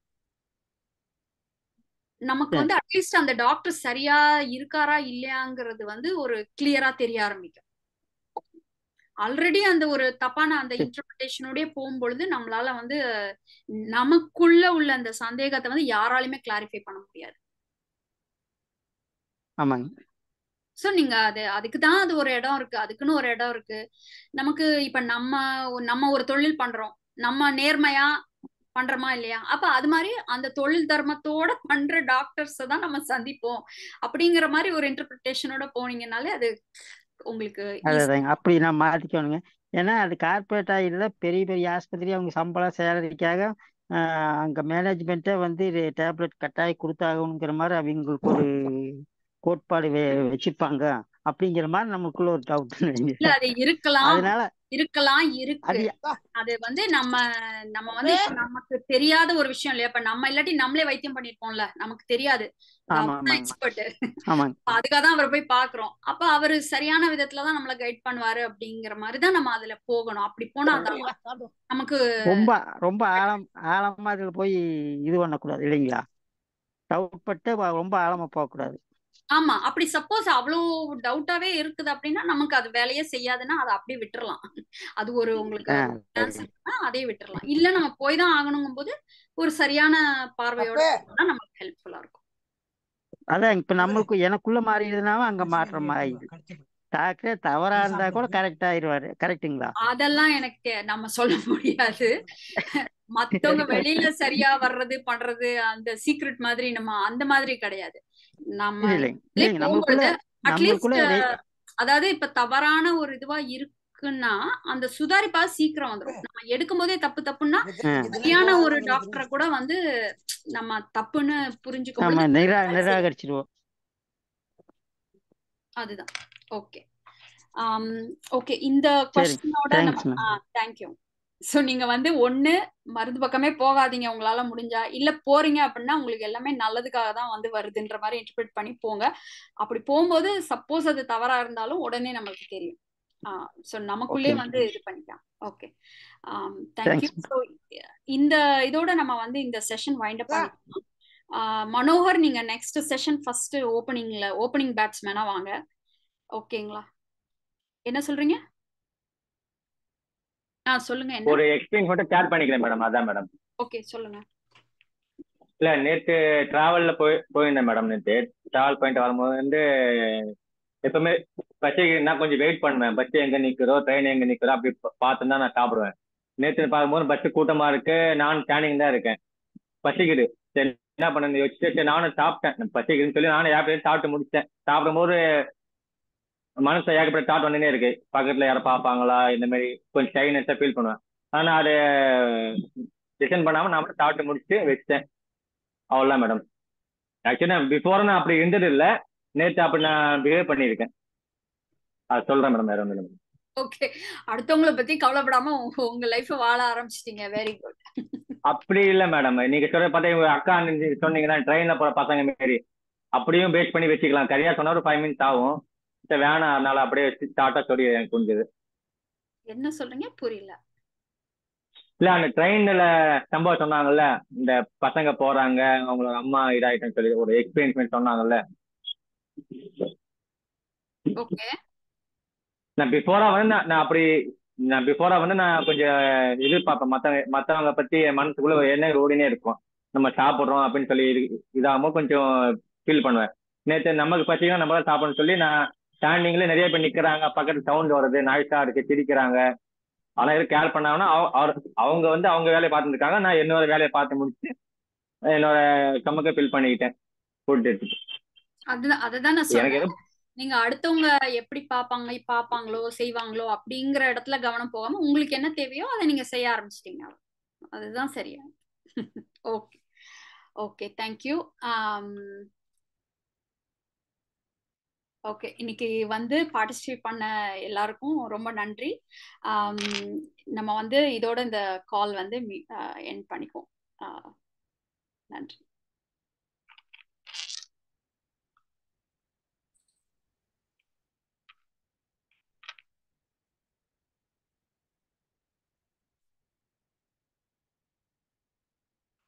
நமக்கு வந்து அட்லீஸ்ட் அந்த டாக்டர் சரியா இருக்காரா இல்லையாங்கிறது வந்து ஒரு கிளியரா தெரிய ஆரம்பிக்கும் ஆல்ரெடி அந்த ஒரு தப்பான அந்த இன்டர்பிரிட்டேஷனோடய போகும்பொழுது நம்மளால வந்து நமக்குள்ள உள்ள அந்த சந்தேகத்தை வந்து யாராலையுமே கிளாரிஃபை பண்ண முடியாது ஆமாங்க சோ நீங்க அது அதுக்கு தான் அது ஒரு இடம் இருக்கு அதுக்குன்னு ஒரு இடம் இருக்கு நமக்கு இப்ப நம்ம நம்ம ஒரு தொழில் பண்றோம் நம்ம நேர்மையா பண்றோமா இல்லையா அப்ப அது மாதிரி அந்த தொழில் தர்மத்தோட பண்ற டாக்டர்ஸ் தான் நம்ம சந்திப்போம் அப்படிங்கிற மாதிரி ஒரு இன்டர்பிரிட்டேஷனோட போனீங்கனாலே அது உங்களுக்கு அதுதாங்க அப்படி நான் மாத்திக்கணுங்க ஏன்னா அது கார்பரேட் ஆகிடுத பெரிய பெரிய ஆஸ்பத்திரி அவங்க சம்பளம் சேலரிக்காக அங்க மேனேஜ்மெண்ட்டே வந்து டேப்லெட் கட்டாயம் கொடுத்தாகணுங்கிற மாதிரி அவங்களுக்கு ஒரு கோட்பாடு வச்சிருப்பாங்க அப்படிங்கிற மாதிரி நமக்குள்ள ஒரு டவுட் இல்ல அது இருக்கலாம் அதனால இருக்கலாம் இருக்கு அது வந்து நம்ம நம்ம வந்து நமக்கு தெரியாத ஒரு விஷயம் இல்லையா இப்ப நம்ம இல்லாட்டி நம்மளே வைத்தியம் பண்ணிருப்போம்ல நமக்கு தெரியாது எக்ஸ்பர்ட் அதுக்காக தான் அவரை போய் பாக்குறோம் அப்ப அவரு சரியான விதத்துலதான் நம்மள கைட் பண்ணுவாரு அப்படிங்கிற மாதிரிதான் நம்ம அதுல போகணும் அப்படி போனா நமக்கு ரொம்ப ரொம்ப ஆழம் ஆழமா இதுல போய் இது பண்ணக்கூடாது இல்லைங்களா டவுட் பட்டு வ- ரொம்ப ஆழமா போகக்கூடாது ஆமா அப்படி சப்போஸ் அவ்வளோ டவுட்டாவே இருக்குது அப்படின்னா நமக்கு அது வேலையே செய்யாதுன்னா அதை அப்படியே விட்டுறலாம் அது ஒரு உங்களுக்கு ஆ சான்ஸ் சரி இருக்குன்னா அதே விட்டுறலாம் இல்ல நம்ம போய் தான் ஆகணுங்கும் போது ஒரு சரியான பார்வையோட போனா நமக்கு ஹெல்ப்ஃபுல்லா இருக்கும் அதான் இப்ப நம்மளுக்கு எனக்குள்ள மாறிடுதுனாலும் அங்க மாற்றம் ஆயிடுது டாக்டரே தவறா இருந்தா கூட கரெக்ட் ஆயிடுவாரு கரெக்ட்டுங்களா அதெல்லாம் எனக்கு நம்ம சொல்ல முடியாது மத்தவங்க வெளியில சரியா வர்றது பண்றது அந்த சீக்ரெட் மாதிரி நம்ம அந்த மாதிரி கிடையாது நம்ம இல்லைங்க உள்ளே இல்லைங்க நம்மளுக்குள்ள போகும்பொழுது அட்லீஸ்ட் நம்மளுக்குள்ள ரெ- அதாவது இப்ப தவறான ஒரு இதுவா இருக்குன்னா அந்த சுதாரிப்பா சீக்கிரம் வந்துடும் நம்ம எடுக்கும் போதே தப்பு தப்புன்னா ஆ, சரியான ஒரு டாக்டரை கூட வந்து நம்ம தப்புன்னு புரிஞ்சுக்கும் நம்ம பொழுது நிரா சரி நிராகரிச்சிருவோம் அதுதான் ஓகே ஓகே இந்த சரி கொஸ்டினோட தேங்க்ஸ் நம்ம மேம் தேங்க்யூ ஸோ நீங்க வந்து ஒண்ணு மருந்து பக்கமே போகாதீங்க உங்களால முடிஞ்சா இல்ல போறீங்க அப்படின்னா உங்களுக்கு எல்லாமே நல்லதுக்காக தான் வந்து வருதுன்ற மாதிரி இன்டர்பிரேட் பண்ணி போங்க அப்படி போகும்போது சப்போஸ் அது தவறா இருந்தாலும் உடனே நம்மளுக்கு தெரியும் ஸோ நமக்குள்ளே ஓகே வந்து இது பண்ணிக்கலாம் ஓகே தேங்க்யூ தேங்க்ஸ் ஸோ இந்த இதோட நம்ம வந்து இந்த செஷன் வைண்ட் அப் பண்ணிக்கலாம் ஆஹ் மனோகர் நீங்க நெக்ஸ்ட் செஷன் ஃபர்ஸ்ட் ஓப்பனிங்ல ஓப்பனிங் பேட்ஸ்மேனா வாங்க ஓகேங்களா என்ன சொல்றீங்க ஆ சொல்லுங்க என்ன ஒரு எக்ஸ்பீரியன்ஸ் மட்டும் ஷேர் பண்ணிக்கிறேன் மேடம் அதான் மேடம் ஓகே சொல்லுங்க இல்ல நேத்து டிராவல்ல போய் போயிருந்தேன் மேடம் நேத்து டிராவல் பண்ணிட்டு வரும்போது வந்து எப்பவுமே பஸ்ஸுக்கு கொஞ்சம் வெயிட் பண்ணுவேன் பஸ் எங்க நிக்கிறோ ட்ரெயின் எங்க நிக்கிறோ அப்படி பார்த்து தான் நான் சாப்பிடுவேன் நேத்து பார்க்கும்போது பஸ் கூட்டமா இருக்கு நான் ஸ்டாண்டிங் தான் இருக்கேன் பசிக்குது சரி என்ன பண்ணு யோசிச்சு சரி நானும் சாப்பிட்டேன் பசிக்குதுன்னு சொல்லி நானும் யார்கிட்ட சாப்பிட்டு முடிச்சேன் சாப்பிடும்போது மனசு ஏகப்பட்ட தாட் வந்துனே இருக்கு பக்கத்துல யாரும் பார்ப்பாங்களா இந்த மாதிரி கொஞ்சம் ஷைனஸா ஃபீல் பண்ணுவேன் ஆனா அது டிசைன் பண்ணாம நான் மட்டும் சாப்பிட்டு முடிச்சுட்டு வச்சிட்டேன் அவ்வளோதான் மேடம் ஆக்சுவலி நான் பிஃபோர் நான் அப்படி இருந்தது இல்லை நேற்று அப்படி நான் பிஹேவ் பண்ணியிருக்கேன் அது சொல்றேன் மேடம் வேற ஒன்றும் இல்லை ஓகே அடுத்தவங்கள பத்தி கவலைப்படாம உங்க உங்க லைஃப் வாழ ஆரம்பிச்சிட்டீங்க வெரி குட் அப்படி இல்லை மேடம் நீங்க சொல்ற பார்த்தா உங்க அக்கா நீங்க சொன்னீங்கன்னா ட்ரெயின்ல போற பசங்க மாரி அப்படியும் பேஸ் பண்ணி வச்சுக்கலாம் கரியா சொன்னா ஒரு ஃபைவ் மினிட்ஸ் ஆகும் சரி வேணாம் அதனால அப்படியே வச்சு ஸ்டார்ட்டா சொல்லி எனக்கு புரிஞ்சுது என்ன சொல்றீங்க புரியல இல்ல அந்த ட்ரெயின்ல சம்பவம் சொன்னாங்கல்ல இந்த பசங்க போறாங்க அவங்களோட அம்மா இதாயிட்டேன்னு சொல்லி ஒரு எக்ஸ்பீரியன்ஸ் சொன்னாங்கல்ல ஓகே நான் பிஃபோரா வந்து நான் நான் அப்படி நான் பிஃபோரா வந்து நான் கொஞ்சம் எதிர்பார்ப்பேன் மத்த மத்தவங்க பத்தி என் மனசுக்குள்ள ஒரு எண்ணம் ஓடினே இருக்கும் நம்ம சாப்பிடுறோம் அப்படின்னு சொல்லி இது- இதாகும்போது கொஞ்சம் ஃபீல் பண்ணுவேன் நேற்று நமக்கு பசிக்கலாம் நம்ம தான் சாப்பிடணும்னு சொல்லி நான் ஸ்டாண்டிங்ல நிறைய பேர் நிக்கிறாங்க பக்கத்து சவுண்ட் வருது நாய்ஸா இருக்கு சிரிக்கிறாங்க அதெல்லாம் எதுவும் கேர் பண்ணாங்கன்னா அவ- அவர்- அவங்க வந்து அவங்க வேலையை பார்த்துட்டு இருக்காங்க நான் என்னோட வேலையை பார்த்து முடிச்சு என்னோட கம்மக்க ஃபில் பண்ணிக்கிட்டேன் ஃபுட் எடுத்துட்டு அதுதான் அதுதான் நான் எனக்கு சொல்றேன் எதுவும் நீங்க அடுத்தவங்க எப்படி பாப்பாங்க பாப்பாங்களோ செய்வாங்களோ அப்படிங்கிற இடத்துல கவனம் போகாம உங்களுக்கு என்ன தேவையோ அதை நீங்க செய்ய ஆரம்பிச்சிட்டீங்க அதுதான் சரியா ஓகே ஓகே தேங்க்யூ ஓகே இன்னைக்கு வந்து பார்ட்டிசிபேட் பண்ண எல்லாருக்கும் ரொம்ப நன்றி ஆம், நம்ம வந்து இதோட இந்த கால் வந்து என் பண்ணிக்குவோம் ஆ, நன்றி